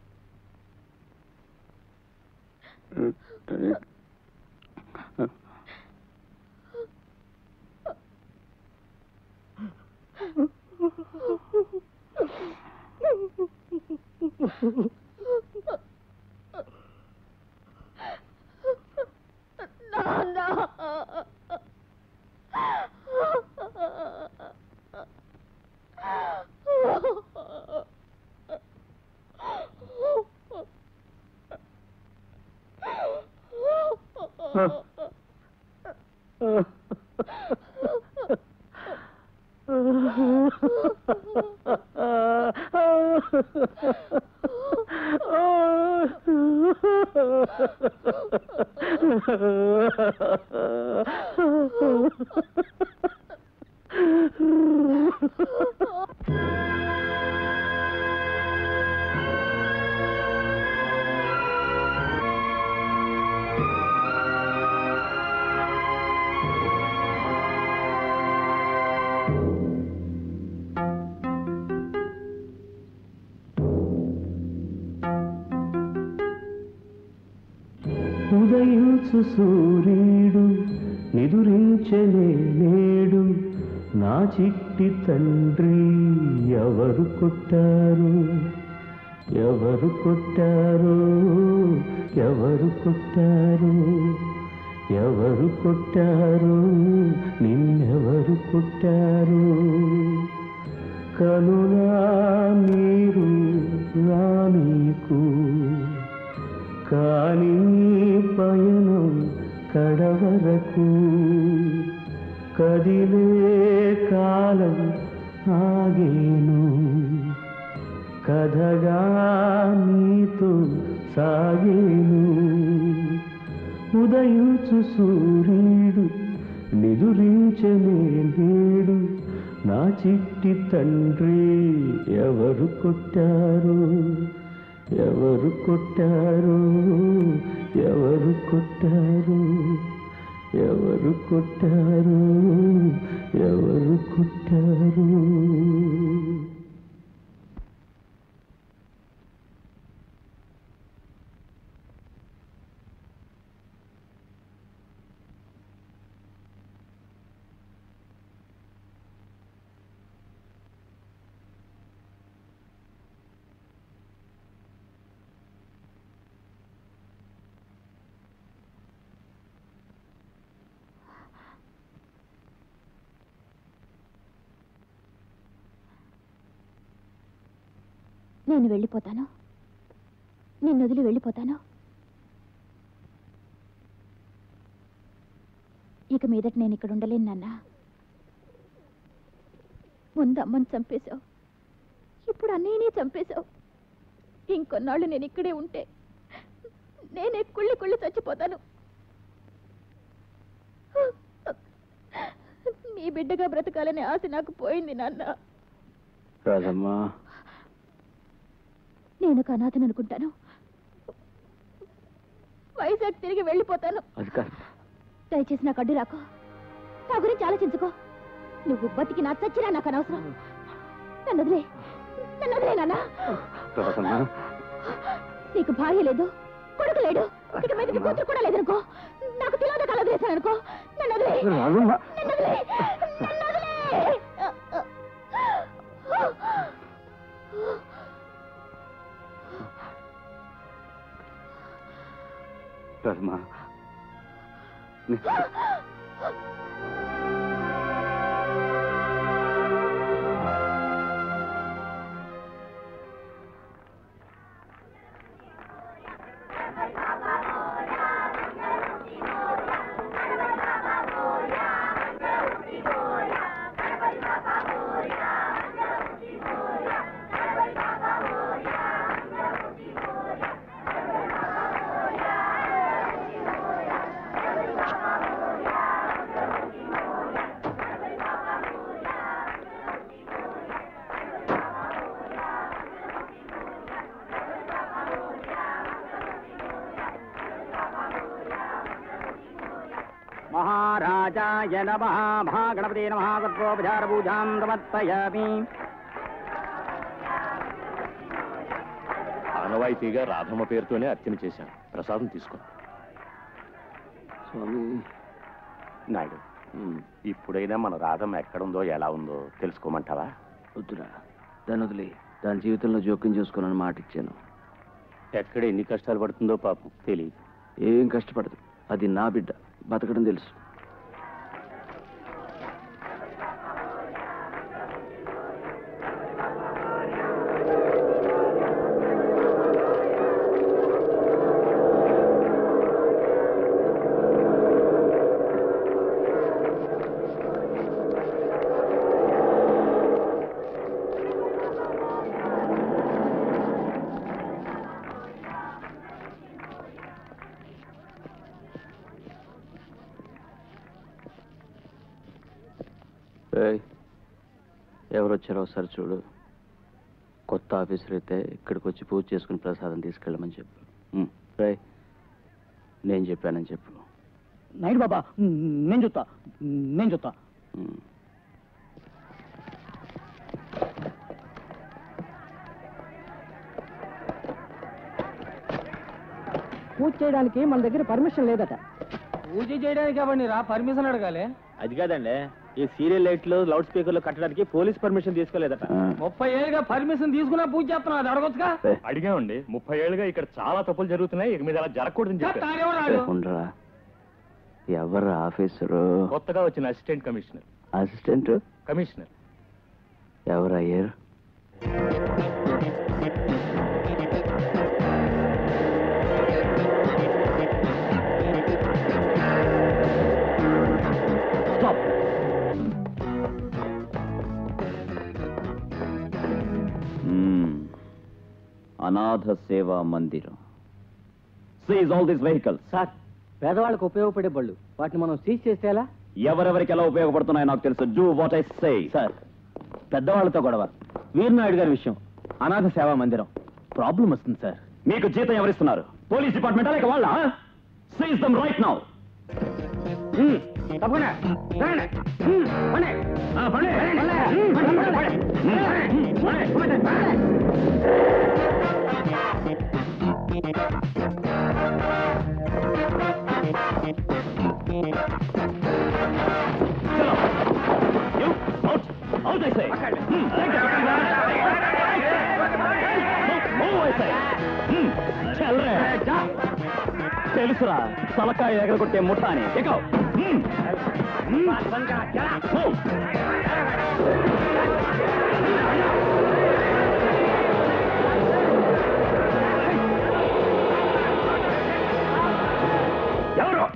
[SPEAKER 4] ఉదయించు సూర్యుడు నిదురించలే నేడు నా చిట్టి తండ్రి ఎవరు కొట్టారు ఎవరు కొట్టారు ఎవరు కొట్టారు ఎవరు కొట్టారు నిన్నెవరు కొట్టారు కనులా నీరు నా నీకు కానీ పయనం కడవరకు కదిలే కాలం ఆగేను కథగా నీతో సాగేను ఉదయించు సూర్యుడు నిదురించనే నేడు నా చిట్టి తండ్రి ఎవరు కొట్టారు ఎవరు కొట్టారు ఎవరు కొట్టారు ఎవరు కొట్టారు ఎవరు కొట్టారు
[SPEAKER 2] నేను వెళ్ళిపోతాను నిన్ను వదిలి వెళ్ళిపోతాను ఇక మీదట నేను ఇక్కడ ఉండలేను నాన్న ముందు అమ్మని చంపేశావు ఇప్పుడు అన్నయ్యని చంపేశావు ఇంకొన్నాళ్ళు నేను ఇక్కడే ఉంటే నేనే కుళ్ళి కుళ్ళి చచ్చిపోతాను నీ బిడ్డగా బ్రతకాలనే ఆశ నాకు పోయింది నాన్న
[SPEAKER 8] రాధమ్మా
[SPEAKER 2] నేను కనాథను అనుకుంటాను వైజాగ్ తిరిగి వెళ్ళిపోతాను
[SPEAKER 8] అది కాదు
[SPEAKER 2] దయచేసి నాకు అడ్డు రాకో నా గురించి ఆలోచించుకో నువ్వు బతికి నా చచ్చినా నాకు అనవసరం నన్ను వదిలే నన్ను వదిలే నాన్న
[SPEAKER 8] రాధమ్మా
[SPEAKER 2] నీకు భార్య లేదు కొడుకు లేడు ఇక మీదకి కూతురు కూడా లేదనుకో నాకు తెలియదు కల వదిలేశాను అనుకో నన్ను వదిలే
[SPEAKER 8] రాధమ్మా
[SPEAKER 2] నన్ను వదిలే నన్ను వదిలే
[SPEAKER 8] రాధమ్మా
[SPEAKER 13] వాచాయ నమ మహాగణపతి నమ గణపతిపూజాం సమర్పయామి
[SPEAKER 1] ఆనవాయితీగా రాధమ్మ పేరుతోనే అర్చన చేశాను ప్రసాదం తీసుకో
[SPEAKER 8] స్వామి
[SPEAKER 1] నాయుడు ఇప్పుడైనా మన రాధమ్మ ఎక్కడుందో ఎలా ఉందో తెలుసుకోమంటావా
[SPEAKER 8] వద్దురా దాని వదిలే దాని జీవితంలో జోక్యం చేసుకోనని మాట ఇచ్చాను
[SPEAKER 1] ఎక్కడ ఎన్ని కష్టాలు పడుతుందో పాపం తెలియదు
[SPEAKER 8] ఏం కష్టపడదు అది నా బిడ్డ బతకడం తెలుసు ఏయ్, ఎవరు వచ్చారో ఒకసారి చూడు కొత్త ఆఫీసర్ అయితే ఇక్కడికి వచ్చి పూజ చేసుకుని ప్రసాదం తీసుకెళ్ళమని చెప్పు ఉమ్, రేయ్ నేను చెప్పానని చెప్పు
[SPEAKER 13] నైట్ బాబా నేను చూస్తా నేను చూస్తా
[SPEAKER 8] ఉమ్.
[SPEAKER 13] పూజ చేయడానికి మన దగ్గర పర్మిషన్ లేదట
[SPEAKER 11] పూజ చేయడానికి అవన్నీ రా పర్మిషన్ అడగాలి
[SPEAKER 1] అది కాదండి ఈ సీరియల్ లైట్లు లౌడ్ స్పీకర్లు కట్టడానికి పోలీస్ పర్మిషన్ తీసుకోలేదట
[SPEAKER 8] ఆ,
[SPEAKER 11] ముప్పై ఏళ్ళుగా పర్మిషన్ తీసుకున్నా పూజ చేస్తున్నావు అది అడగొచ్చుగా
[SPEAKER 8] ఏయ్,
[SPEAKER 1] అడిగామండి ముప్పై ఏళ్ళుగా ఇక్కడ చాలా తప్పులు జరుగుతున్నాయి ఇక మీద అలా జరగకూడదని చెప్పారు
[SPEAKER 11] తాగేవాడు
[SPEAKER 8] ఉండరా ఎవరు ఆఫీసరు
[SPEAKER 1] కొత్తగా వచ్చిన అసిస్టెంట్ కమిషనర్
[SPEAKER 8] అసిస్టెంట్
[SPEAKER 1] కమిషనర్
[SPEAKER 8] ఎవరు అయ్యారు
[SPEAKER 1] స్టాప్
[SPEAKER 8] అనాథ సేవా మందిరం seize all this vehicles
[SPEAKER 13] sir పేదవాళ్ళకు ఉపయోగపడే బళ్ళు వాటిని మనం సీజ్ చేస్తే ఎలా
[SPEAKER 8] ఎవరెవరికి ఎలా ఉపయోగపడుతున్నాయో నాకు తెలుసు do what I say
[SPEAKER 1] sir పెద్దవాళ్ళతో గొడవ వీరనాయుడు గారి విషయం అనాథ సేవా మందిరం ప్రాబ్లం వస్తుంది సార్
[SPEAKER 8] మీకు జీతం ఎవరిస్తున్నారు పోలీస్ డిపార్ట్మెంట్ లేక వాళ్ళ సీజ్ దమ్ రైట్ నౌ
[SPEAKER 13] తప్పకుండా రండి. హ్మ్, పండి. ఆ, పండి. పండి, పండి, పండి. పండి, పండి.
[SPEAKER 8] You out, out I say. Hmm, take the move, move I say. Hmm, చల్రే. తెలుసురా తలకాయ ఎగరగొట్టే ముఠా అని ఎక్కో
[SPEAKER 13] ఎవరు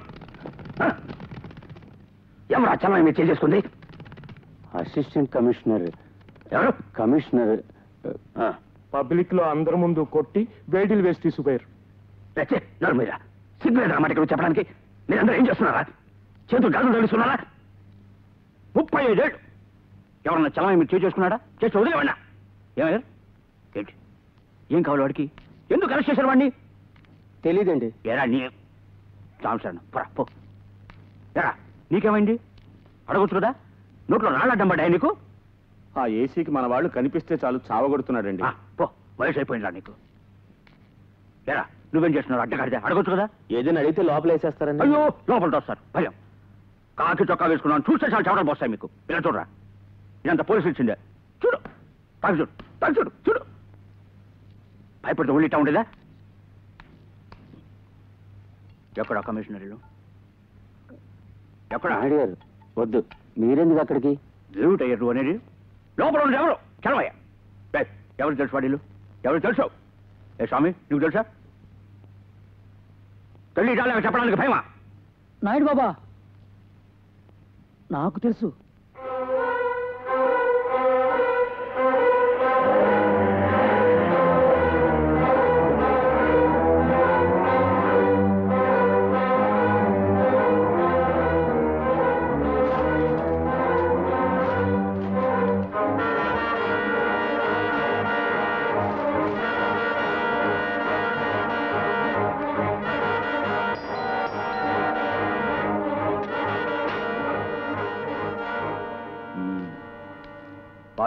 [SPEAKER 13] ఎవరు అచ్చమ్మ మీరు చేసుకుంది
[SPEAKER 8] అసిస్టెంట్ కమిషనర్
[SPEAKER 13] ఎవరు
[SPEAKER 8] కమిషనర్
[SPEAKER 5] పబ్లిక్ లో అందరి ముందు కొట్టి వేడిలు వేసి తీసుకుపోయారు
[SPEAKER 13] తెచ్చే నడు మీద సిగ్గులేదు అన్నమాట ఇక్కడ చెప్పడానికి మీరందరూ ఏం చేస్తున్నారా చేతులు గాజులు తగిలిస్తున్నారా ముప్పై ఐదేళ్ళు ఎవరన్నా చలమని మీరు చేసుకున్నాడా చేసి వదిలేవన్నా ఏమయ్యారు ఏంటి ఏం కావాలి వాడికి ఎందుకు అరెస్ట్ చేశారు వాడిని
[SPEAKER 10] తెలీదండి
[SPEAKER 13] ఎరా నీ చాలు పోరా పో ఎరా నీకేమైంది అడగొచ్చు కదా నోట్లో రాళ్ళడ్డం పడ్డాయి నీకు
[SPEAKER 5] ఆ ఏసీకి మన వాళ్ళు కనిపిస్తే చాలు చావగొడుతున్నాడండి
[SPEAKER 13] ఆ, పో వయసు అయిపోయిందా నీకు ఎరా నువ్వేం చేస్తున్నావు అడ్డగాడితే అడగొచ్చు కదా
[SPEAKER 1] ఏదైనా అడిగితే లోపల వేసేస్తారండి
[SPEAKER 13] అయ్యో లోపల తోస్తారు భయం కాకి చొక్కా వేసుకున్నాను చూస్తే చాలా చవడలు పోస్తాయి మీకు ఇలా చూడరా ఇదంతా పోలీసులు ఇచ్చిందే చూడు తాగి చూడు తాగి చూడు చూడు భయపడితే ఒళ్ళిట్టా ఉండేదా ఎక్కడ కమిషనర్ ఇల్లు ఎక్కడ
[SPEAKER 8] గారు వద్దు మీరెందుకు అక్కడికి
[SPEAKER 13] ఏమిటయ్యారు అనేది లోపల ఉన్నది ఎవరు చలవయ్య ఏయ్, ఎవరు తెలుసు వాడిల్లు ఎవరు తెలుసు ఏ స్వామి నీకు తెలుసా తల్లి ఇటాలని చెప్పడానికి భయమా
[SPEAKER 12] నాయుడు బాబా నాకు తెలుసు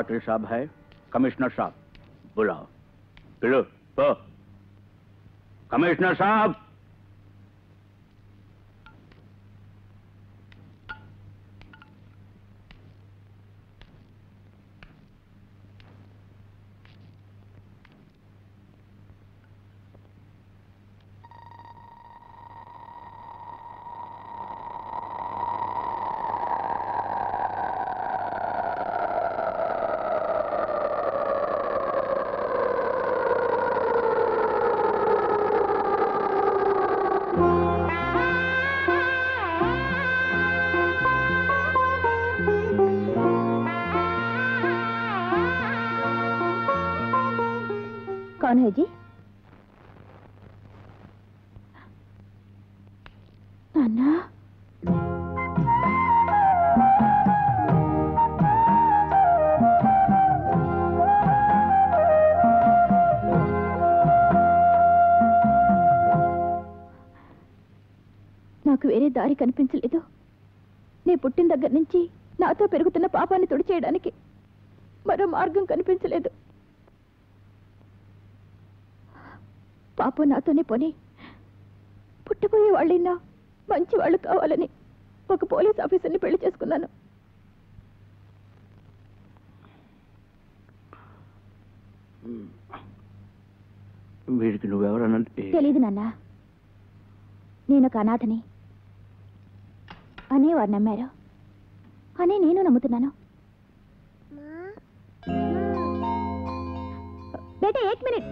[SPEAKER 13] पाटिल साहब है कमिश्नर साहब बुलाओ पिलो ओ कमिश्नर साहब
[SPEAKER 2] कौन है जी नाना నాకు వేరే దారి కనిపించలేదు నీ పుట్టిన దగ్గర నుంచి నాతో పెరుగుతున్న పాపాన్ని తుడిచేయడానికి మరో మార్గం కనిపించలేదు పాపం నాతోనే పోని పుట్టబోయే వాళ్ళైనా మంచి వాళ్ళు కావాలని ఒక పోలీస్ ఆఫీసర్ని పెళ్లి చేసుకున్నాను
[SPEAKER 13] వీడికి నువ్వెవరనంటే
[SPEAKER 2] తెలీదు నాన్న నేను ఒక అనాథని అనే వారు నమ్మారు అని నేను నమ్ముతున్నాను బేటా ఏక్ మినిట్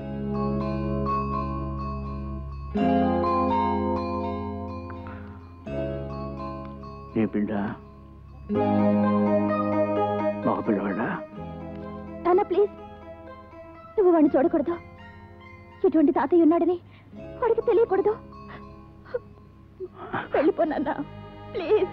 [SPEAKER 13] నీ బిడ్డ మగ పిల్లవాడా
[SPEAKER 2] నాన్న ప్లీజ్ నువ్వు వాడిని చూడకూడదు ఇటువంటి తాతయ్య ఉన్నాడని వాడికి తెలియకూడదు వెళ్ళిపో నాన్న ప్లీజ్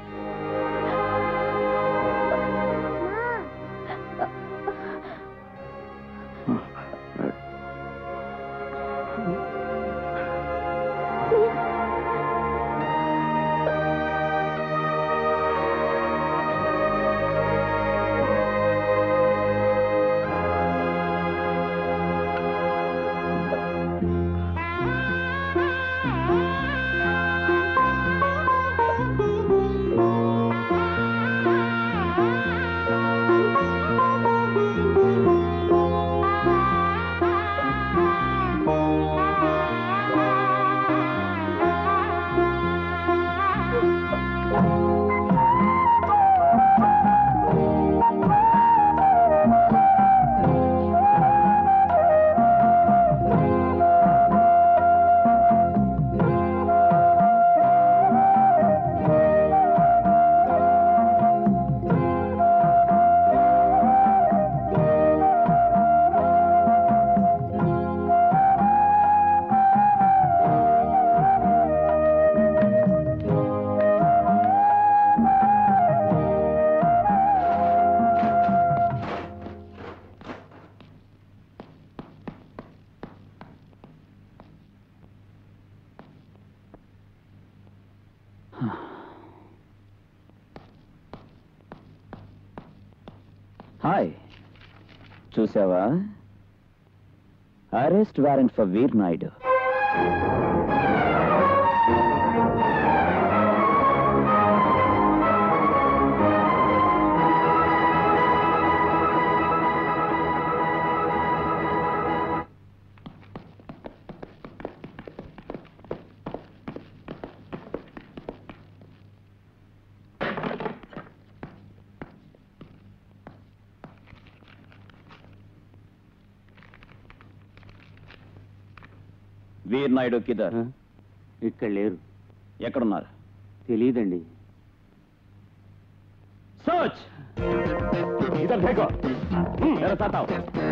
[SPEAKER 1] హాయ్ చూసావా arrest warrant for Veer Naidu Veer Naidu కిదర్
[SPEAKER 13] ఇక్కడ లేరు
[SPEAKER 1] ఎక్కడున్నారు
[SPEAKER 13] తెలియదండి
[SPEAKER 1] సోచ్ ఇద్దరు देखो मेरे साथ आओ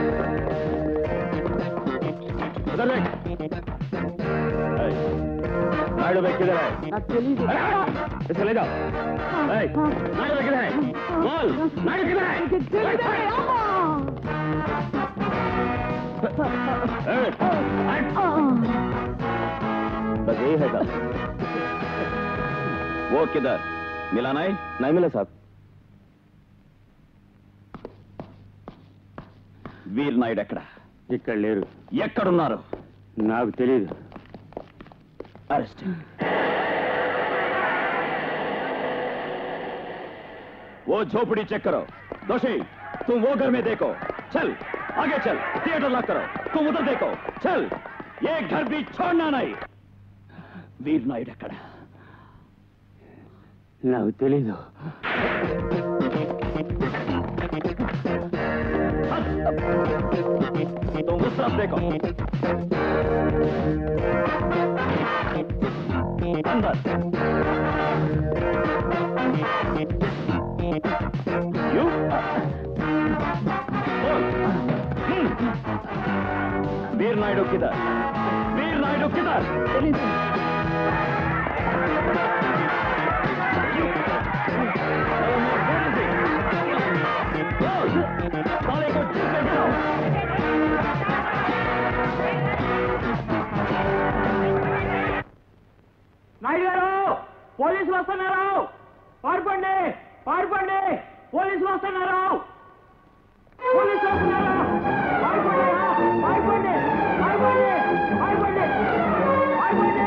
[SPEAKER 1] उधर देख ऐ, नायडू भाई किधर है अरे, इसको ले जाओ ऐ, नायडू भाई किधर है बोल नायडू किधर है ऐ, हट। बस यही है सब वो किधर मिला नहीं नहीं मिला साहब
[SPEAKER 3] వీర్ నాయుడు ఎక్కడ
[SPEAKER 8] ఇక్కడ లేరు
[SPEAKER 3] ఎక్కడున్నారు
[SPEAKER 8] నాకు తెలియదు
[SPEAKER 3] अरेस्ट वो झोपड़ी चेक करो दोषी तुम वो घर में देखो चल आगे चल थिएटर लॉक करो तुम उधर देखो चल ये घर भी छोड़ना नहीं वीर नाइड अక్కడ
[SPEAKER 8] నాకు తెలీదు
[SPEAKER 3] तुम उस तरफ देखो अंदर यू वीर नायडू किधर वीर नायडू किधर साले को ठीक से गिराओ
[SPEAKER 7] నాయుడు గారు పోలీసులు వస్తున్నారు పారిపోండి పారిపోండి పోలీసులు వస్తున్నారు పోలీసులు వస్తున్నారు పారిపోండి పారిపోండి పారిపోండి పారిపోండి పారిపోండి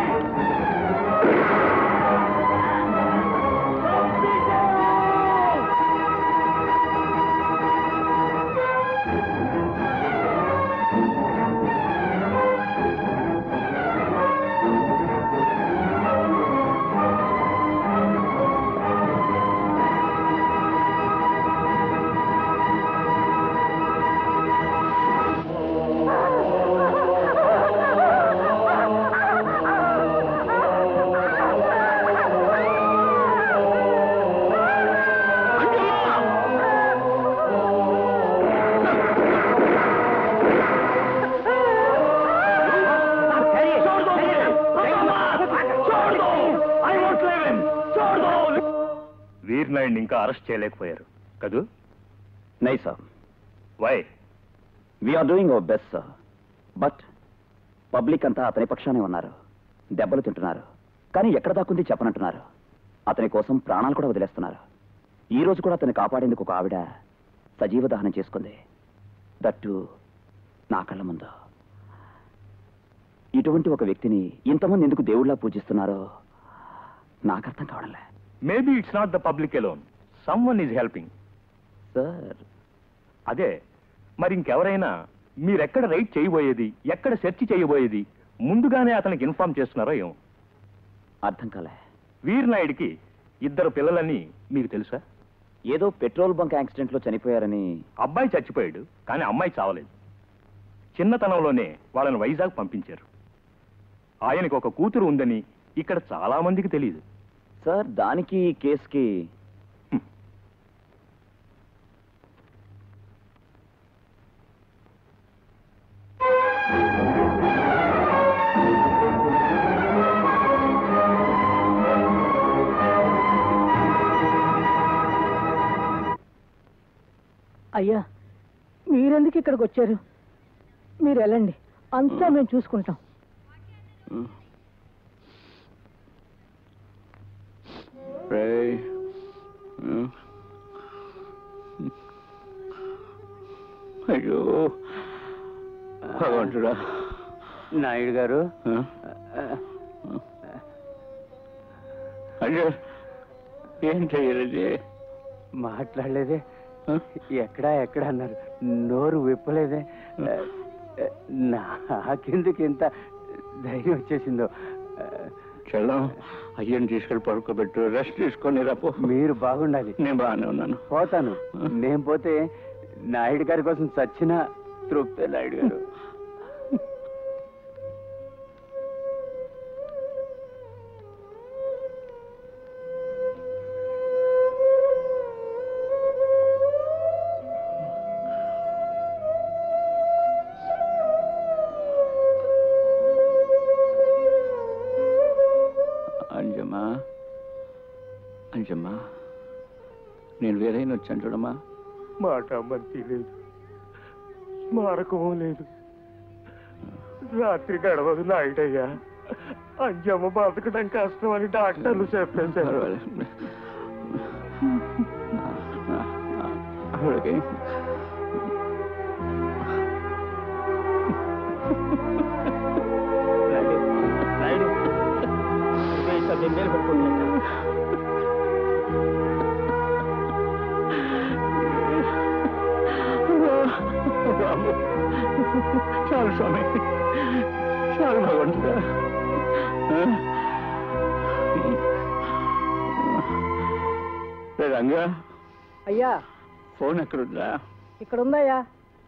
[SPEAKER 5] వీర్ నాయుడిని ఇంకా అరెస్ట్ చేయలేకపోయారు కదూ
[SPEAKER 3] నై sir
[SPEAKER 5] why
[SPEAKER 3] we are doing our best sir but public అంతా అతని పక్షానే ఉన్నారు దెబ్బలు తింటున్నారు కానీ ఎక్కడ దాక్కుంది చెప్పనంటున్నారు అతని కోసం ప్రాణాలు కూడా వదిలేస్తున్నారు ఈ రోజు కూడా అతన్ని కాపాడేందుకు ఒక ఆవిడ సజీవ దహనం చేసుకుంది దట్టు నా కళ్ళ ముందు ఇటువంటి ఒక వ్యక్తిని ఇంతమంది ఎందుకు దేవుళ్ళ పూజిస్తున్నారో నాకు అర్థం కావడంలే
[SPEAKER 5] maybe it's not the public alone someone is helping
[SPEAKER 3] sir
[SPEAKER 5] అదే మరి ఇంకెవరైనా మీరెక్కడ రైడ్ చేయబోయేది ఎక్కడ సెర్చ్ చేయబోయేది ముందుగానే అతనికి ఇన్ఫార్మ్ చేస్తున్నారో ఏమో
[SPEAKER 3] అర్థం కాలే
[SPEAKER 5] వీర్ నాయుడికి ఇద్దరు పిల్లలని మీకు తెలుసా
[SPEAKER 3] ఏదో పెట్రోల్ బంక్ యాక్సిడెంట్ లో చనిపోయారని
[SPEAKER 5] అబ్బాయి చచ్చిపోయాడు కానీ అమ్మాయి చావలేదు చిన్నతనంలోనే వాళ్ళని వైజాగ్ పంపించారు ఆయనకు ఒక కూతురు ఉందని ఇక్కడ చాలా మందికి తెలియదు
[SPEAKER 3] సార్ దానికి ఈ కేసుకి
[SPEAKER 9] అయ్యా మీరెందుకు ఇక్కడికి వచ్చారు మీరు వెళ్ళండి అంతా మేము చూసుకుంటాం
[SPEAKER 13] అయ్యో భగవంతుడా
[SPEAKER 8] నాయుడు గారు
[SPEAKER 13] అయ్యో ఏం చెయ్యాలి
[SPEAKER 8] మాట్లాడలేదే ఎక్కడా ఎక్కడ అన్నారు నోరు విప్పలేదే నాకెందుకు ఇంత ధైర్యం వచ్చేసిందో
[SPEAKER 13] చలం అయ్యని తీసుకెళ్ళి పడుకోబెట్టు రెస్ట్ తీసుకొని రాపో
[SPEAKER 8] మీరు బాగుండాలి
[SPEAKER 13] నేను బాగానే ఉన్నాను
[SPEAKER 8] పోతాను నేను పోతే నాయుడు గారి కోసం చచ్చిన తృప్తే నాయుడు గారు
[SPEAKER 13] అంజమ్మా అంజమ్మా నేను వేరైనా వచ్చాను చూడమ్మా
[SPEAKER 5] మాట మంతి లేదు స్మారకము లేదు రాత్రి గడవదు నాయుడయ్యా అంజమ్మ బతకడం కష్టం అని డాక్టర్లు చెప్పేశారు
[SPEAKER 13] పర్వాలేదు. ఆవిడకి చాలు స్వామి చాలు భగవంతుడా ఆ? రే రంగా
[SPEAKER 12] అయ్యా
[SPEAKER 13] ఫోన్ ఎక్కడుందా
[SPEAKER 12] ఇక్కడ ఉందయ్యా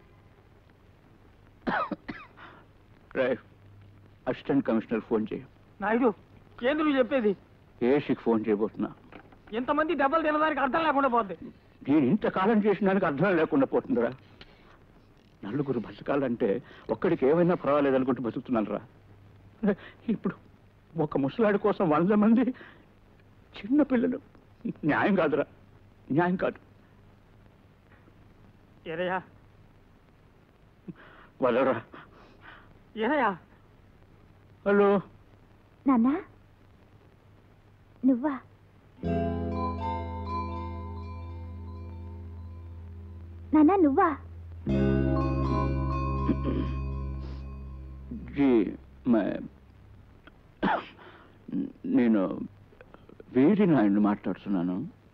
[SPEAKER 13] రే అసిస్టెంట్ కమిషనర్ ఫోన్ చేయి
[SPEAKER 11] నాయుడు ఏంది నువ్వు చెప్పేది
[SPEAKER 13] ఏసీకి ఫోన్ చేయబోతున్నా
[SPEAKER 11] ఇంతమంది దెబ్బలు తినడానికి అర్థం లేకుండా పోద్ది
[SPEAKER 13] నేను ఇంతకాలం చేసిన దానికి అర్థం లేకుండా పోతుందిరా నలుగురు బతకాలంటే ఒక్కడికి ఏమైనా పర్వాలేదు అనుకుంటూ బతుకుతున్నాను రా ఇప్పుడు ఒక ముసలాడి కోసం వంద మంది చిన్న పిల్లలు న్యాయం కాదురా న్యాయం కాదు
[SPEAKER 11] ఏరయ్యా
[SPEAKER 13] వదలరా
[SPEAKER 11] ఏరయ్యా
[SPEAKER 13] హలో
[SPEAKER 6] నాన్నా నువ్వా నాన్నా నువ్వా
[SPEAKER 13] జీ మ- నేను వీరి నాయుడు మాట్లాడుతున్నాను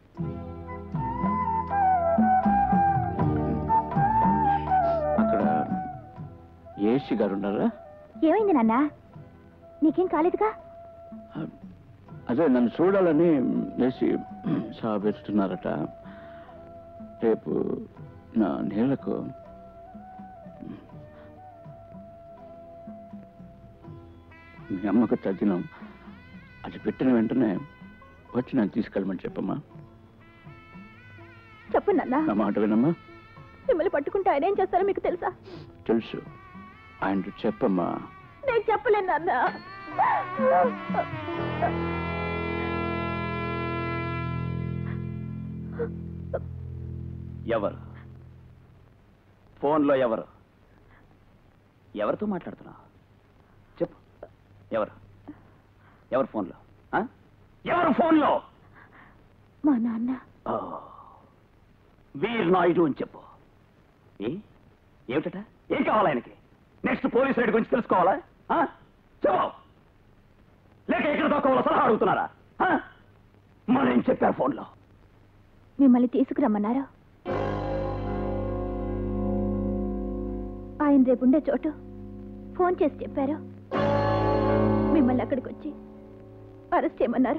[SPEAKER 13] అక్కడ ఏసీ గారు ఉన్నారా
[SPEAKER 6] ఏమైంది నాన్నా నీకేం కాలేదుగా
[SPEAKER 13] అదే నన్ను చూడాలని ఏసీ సాబ్ ఇస్తున్నారట రేపు నా నీళ్లకు మీ అమ్మకు తగ్గినాం అది పెట్టిన వెంటనే వచ్చి నన్ను తీసుకెళ్ళమని చెప్పమ్మా
[SPEAKER 6] చెప్పు నాన్నా
[SPEAKER 13] నా మాట వినమ్మా
[SPEAKER 6] మిమ్మల్ని పట్టుకుంటే ఆయన ఏం చేస్తారో మీకు తెలుసా
[SPEAKER 13] తెలుసు ఆయన చెప్పమ్మా
[SPEAKER 6] నేను చెప్పలేను నాన్నా
[SPEAKER 3] ఎవరు ఫోన్లో ఎవరు ఎవరితో మాట్లాడుతున్నావు చెప్పు ఎవరు ఎవరు ఫోన్లో ఆ? ఎవరు ఫోన్లో
[SPEAKER 6] మా నాన్న
[SPEAKER 3] ఓ, వీర్ నాయుడు అని చెప్పు ఏ ఏమిటట ఏం కావాలి ఆయనకి నెక్స్ట్ పోలీస్ రైడ్ గురించి తెలుసుకోవాలా ఆ? చెప్పు లేక ఎక్కడ దొక్కవాలో సలహా అడుగుతున్నారా ఆ? మరేం చెప్పారు ఫోన్లో
[SPEAKER 6] మిమ్మల్ని తీసుకురమ్మన్నారు ఆయన రేపుండే చోటు ఫోన్ చేసి చెప్పారు మిమ్మల్ని అక్కడికి వచ్చి అరెస్ట్ చేయమన్నారు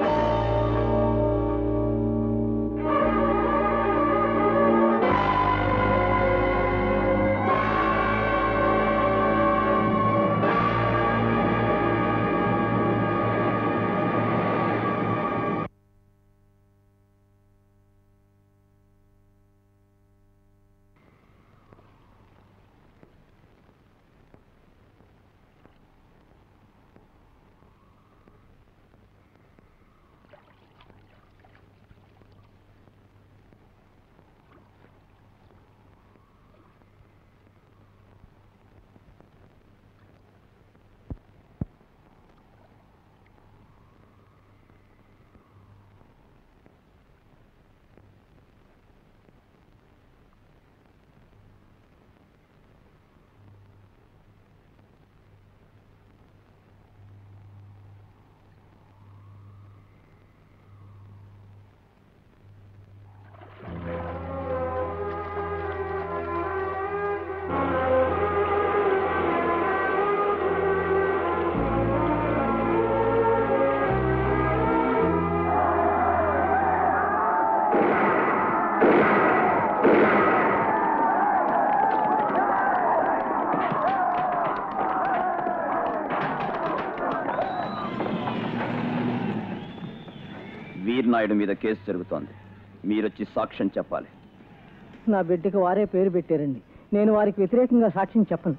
[SPEAKER 3] వీర్ నాయుడు మీద కేసు జరుగుతోంది మీరొచ్చి సాక్ష్యం చెప్పాలి
[SPEAKER 12] నా బిడ్డకి వారే పేరు పెట్టారండి నేను వారికి వ్యతిరేకంగా సాక్ష్యం చెప్పను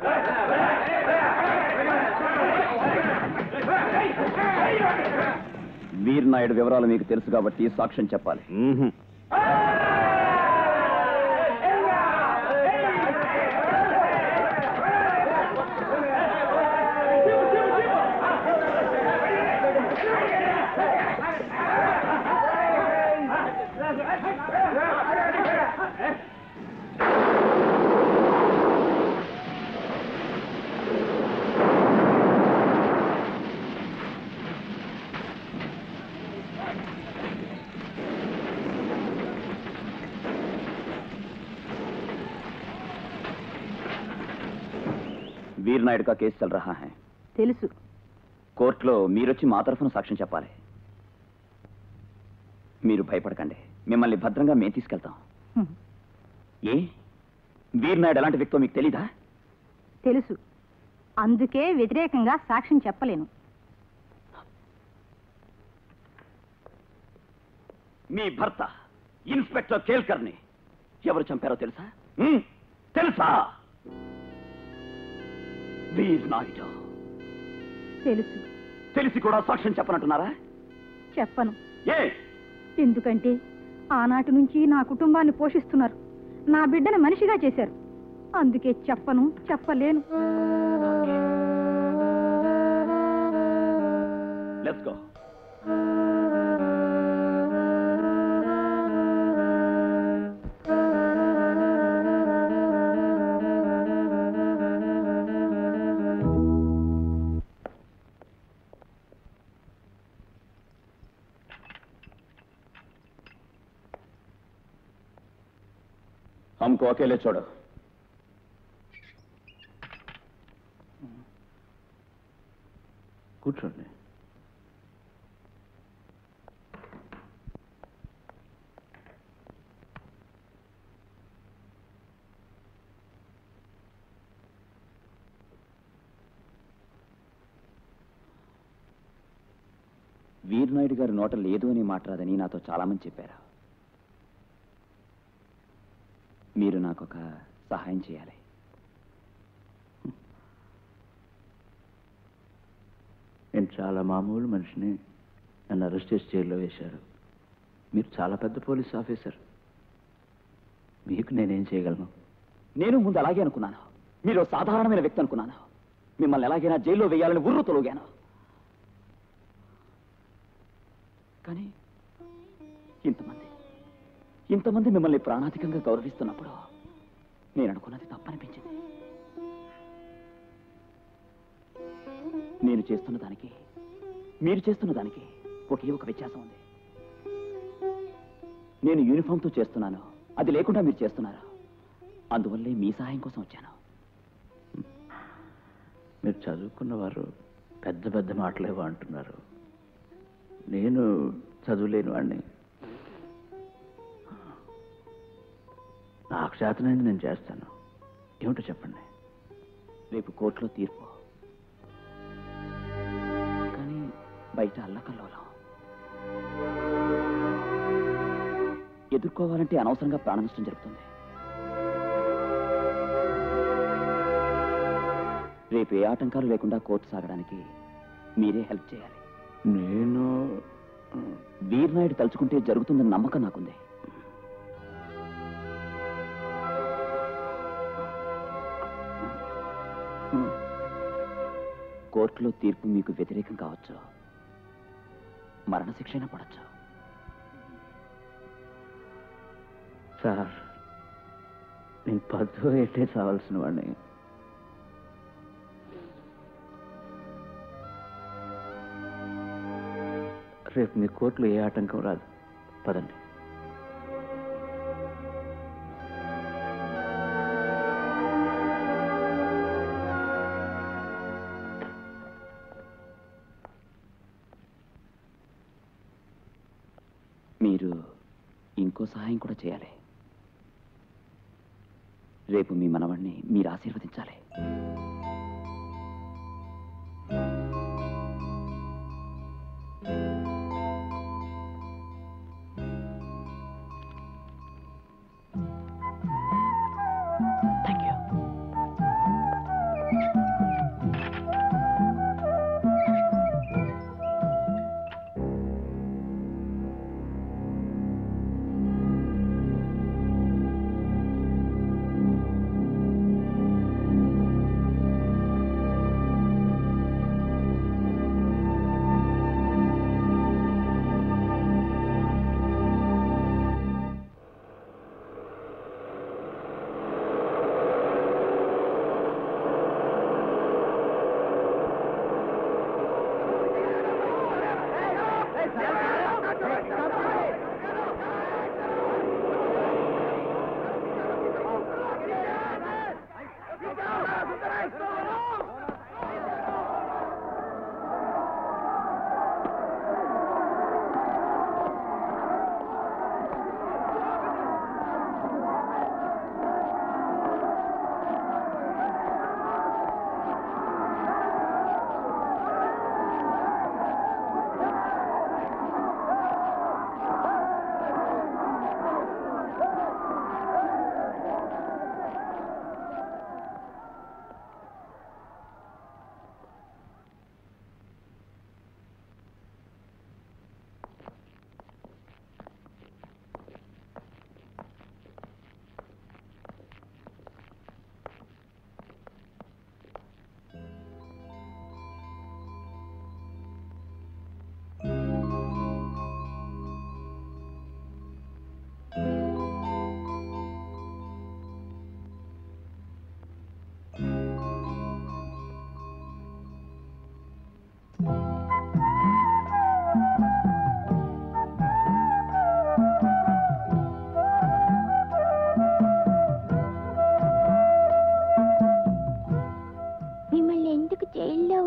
[SPEAKER 3] వీర్ నాయుడు వివరాలు మీకు తెలుసు కాబట్టి సాక్ష్యం చెప్పాలి वीर नायड का केस चल रहा है
[SPEAKER 14] తెలుసు
[SPEAKER 3] కోర్టులో మీరొచ్చి మా తరఫున సాక్ష్యం చెప్పాలి మీరు భయపడకండి మిమ్మల్ని భద్రంగా మేము తీసుకెళ్తాం
[SPEAKER 14] హ్మ్.
[SPEAKER 3] ఏ వీర్ నాయుడు ఎలాంటి వ్యక్తో మీకు తెలీదా
[SPEAKER 14] తెలుసు అందుకే వ్యతిరేకంగా సాక్ష్యం చెప్పలేను
[SPEAKER 3] మీ భర్త ఇన్స్పెక్టర్ కేల్కర్ని ఎవరు చంపారో తెలుసా హ్మ్? తెలుసా వీర్ నాయుడు
[SPEAKER 14] తెలుసు
[SPEAKER 3] తెలిసి కూడా సాక్ష్యం చెప్పనంటున్నారా
[SPEAKER 14] చెప్పను
[SPEAKER 3] ఏ
[SPEAKER 14] ఎందుకంటే ఆనాటి నుంచి నా కుటుంబాన్ని పోషిస్తున్నారు నా బిడ్డను మనిషిగా చేశారు అందుకే చెప్పను చెప్పలేను
[SPEAKER 3] లెట్స్ గో हमको अकेले छोड़ो
[SPEAKER 13] కూర్చోండి
[SPEAKER 3] వీరనాయుడు గారి నోట లేదు అని మాట రాదని నాతో చాలా మంది చెప్పారు మీరు నాకు ఒక సహాయం చేయాలి
[SPEAKER 13] నేను చాలా మామూలు మనిషిని నన్ను అరెస్ట్ చేసి జైల్లో వేశారు మీరు చాలా పెద్ద పోలీస్ ఆఫీసర్ మీకు నేనేం చేయగలను
[SPEAKER 3] నేను ముందు అలాగే అనుకున్నాను మీరు ఓ సాధారణమైన వ్యక్తి అనుకున్నాను మిమ్మల్ని ఎలాగైనా జైల్లో వేయాలని ఉర్రు తొలగాను కానీ ఇంతమంది ఇంతమంది మిమ్మల్ని ప్రాణాధికంగా గౌరవిస్తున్నప్పుడు నేను అనుకున్నది తప్పనిపించింది నేను చేస్తున్న దానికి మీరు చేస్తున్న దానికి ఒకే ఒక వ్యత్యాసం ఉంది నేను యూనిఫామ్తో చేస్తున్నాను అది లేకుండా మీరు చేస్తున్నారు అందువల్లే మీ సహాయం కోసం వచ్చాను
[SPEAKER 13] మీరు చదువుకున్న వారు పెద్ద పెద్ద మాటలేవో అంటున్నారు నేను చదువులేని వాడిని నాకు చేతనైంది నేను చేస్తాను ఏమిటో చెప్పండి
[SPEAKER 3] రేపు కోర్టులో తీర్పు కానీ బయట అల్లకల్లోలం ఎదుర్కోవాలంటే అనవసరంగా ప్రాణ నష్టం జరుగుతుంది రేపు ఏ ఆటంకాలు లేకుండా కోర్టు సాగడానికి మీరే హెల్ప్ చేయాలి
[SPEAKER 13] నేను
[SPEAKER 3] వీర్నాయుడు తలుచుకుంటే జరుగుతుందని నమ్మకం నాకుంది కోర్టులో తీర్పు మీకు వ్యతిరేకం కావచ్చు మరణశిక్ష అయినా పడచ్చు
[SPEAKER 13] సార్ నేను పద్దు ఏంటే చావాల్సిన వాడిని రేపు మీ కోర్టులో ఏ ఆటంకం రాదు పదండి
[SPEAKER 3] మీరు ఇంకో సహాయం కూడా చేయాలి రేపు మీ మనవణ్ణి మీరు ఆశీర్వదించాలి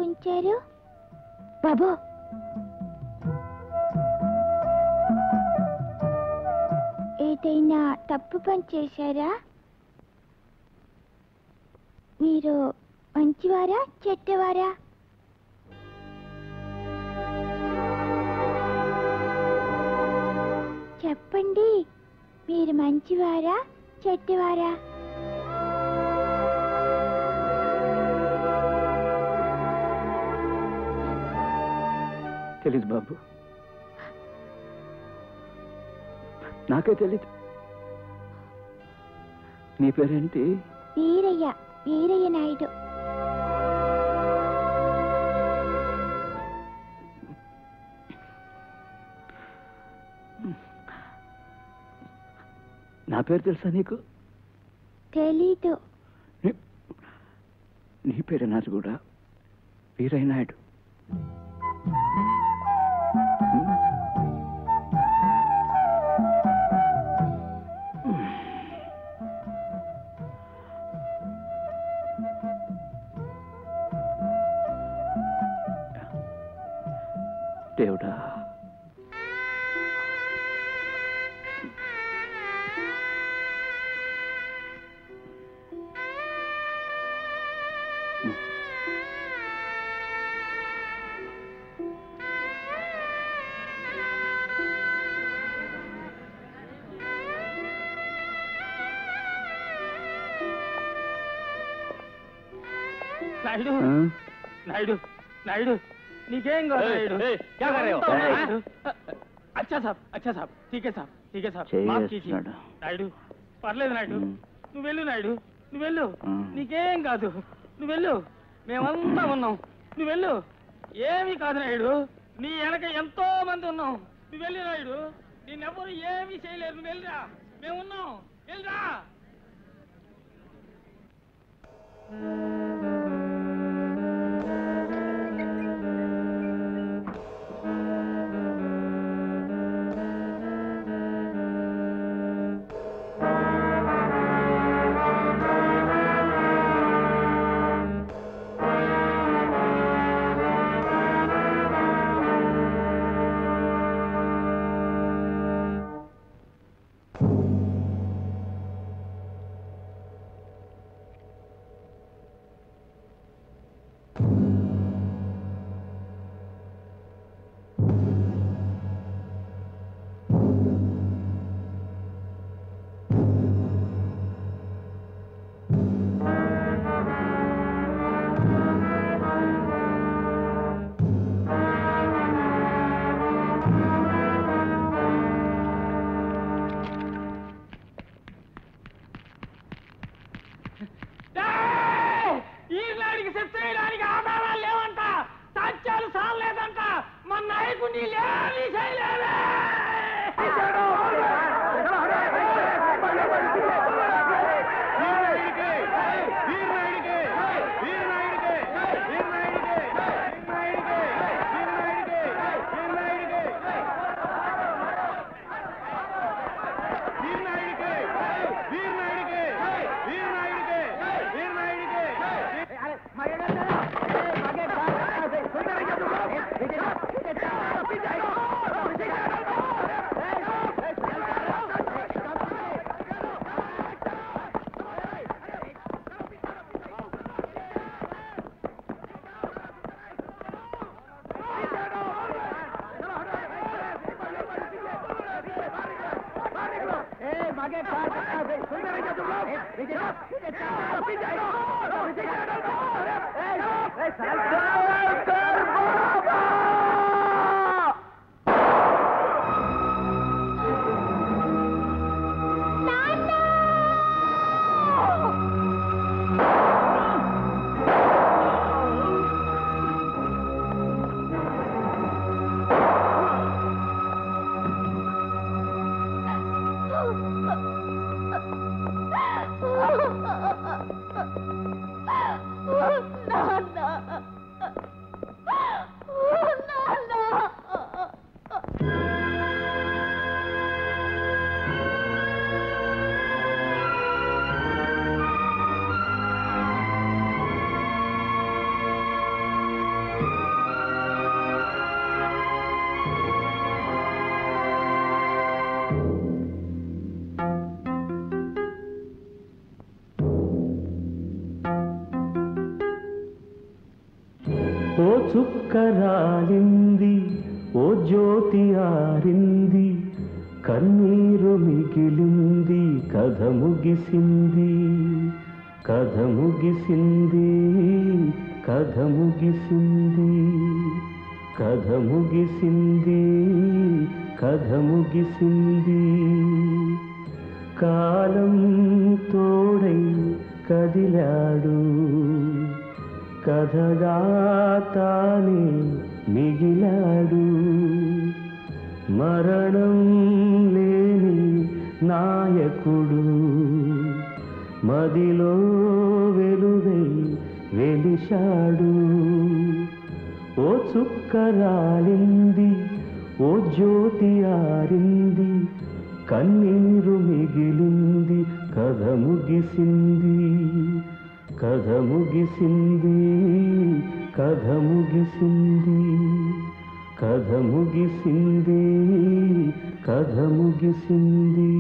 [SPEAKER 6] పంపించారు బాబు ఏదైనా తప్పు పని చేశారా మీరు మంచివారా చెడ్డవారా చెప్పండి మీరు మంచివారా చెడ్డవారా
[SPEAKER 13] తెలీదు బాబు నాకే తెలీదు నీ పేరేంటి
[SPEAKER 6] వీరయ్య వీరయ్య నాయుడు
[SPEAKER 13] నా పేరు తెలుసా నీకు
[SPEAKER 6] తెలీదు
[SPEAKER 13] నీ పేరు నాది కూడా వీరయ్య నాయుడు దేవుడా
[SPEAKER 11] నాయుడు నాయుడు నాయుడు నీకేం కాదు
[SPEAKER 7] ఏయ్,
[SPEAKER 11] నాయుడు
[SPEAKER 7] ఏయ్, क्या कर रहे हो?
[SPEAKER 11] అంతా ఉంది,
[SPEAKER 7] ఏయ్.
[SPEAKER 11] నాయుడు. అచ్చా సాబ్ అచ్చా సాబ్ ఠీకే సాబ్ ఠీకే సాబ్
[SPEAKER 13] చేయి
[SPEAKER 11] మాఫ్ కీజిए.
[SPEAKER 13] వేస్తున్నాడు.
[SPEAKER 11] నాయుడు పర్లేదు నాయుడు నువ్వు వెళ్ళు నాయుడు నువ్వు వెళ్ళు
[SPEAKER 13] మ్.
[SPEAKER 11] నీకేం కాదు నువ్వు వెళ్ళు మేమంతా ఉన్నాం నువ్వు వెళ్ళు ఏమీ కాదు నాయుడు నీ వెనక ఎంతో మంది ఉన్నాం నువ్వు వెళ్ళు నాయుడు నిన్నెవరు ఏమీ చేయలేరు నువ్వు వెళ్ళరా మేము ఉన్నాం వెళ్ళరా ఈనాడికి చేయడానికి ఆధారాలు లేవంట సాక్ష్యాలు సాలేదంట మన నాయకుడిని లేని చేయలేదే
[SPEAKER 15] ఓ చుక్క రాలింది ఓ జ్యోతి ఆరింది కన్నీరు మిగిలింది కథ ముగిసింది కథ ముగిసింది కథ ముగిసింది కథ ముగిసింది కథ ముగిసింది కాలం తోడై కదిలాడు కథగా తానే మిగిలాడు మరణం లేని నాయకుడు మదిలో వెలుగై వెలిశాడు ఓ చుక్క రాలింది ఓ జ్యోతి ఆరింది కన్నీరు మిగిలింది కథ ముగిసింది కథ ముగిసింది కథ ముగిసింది కథ ముగిసింది కథ ముగిసింది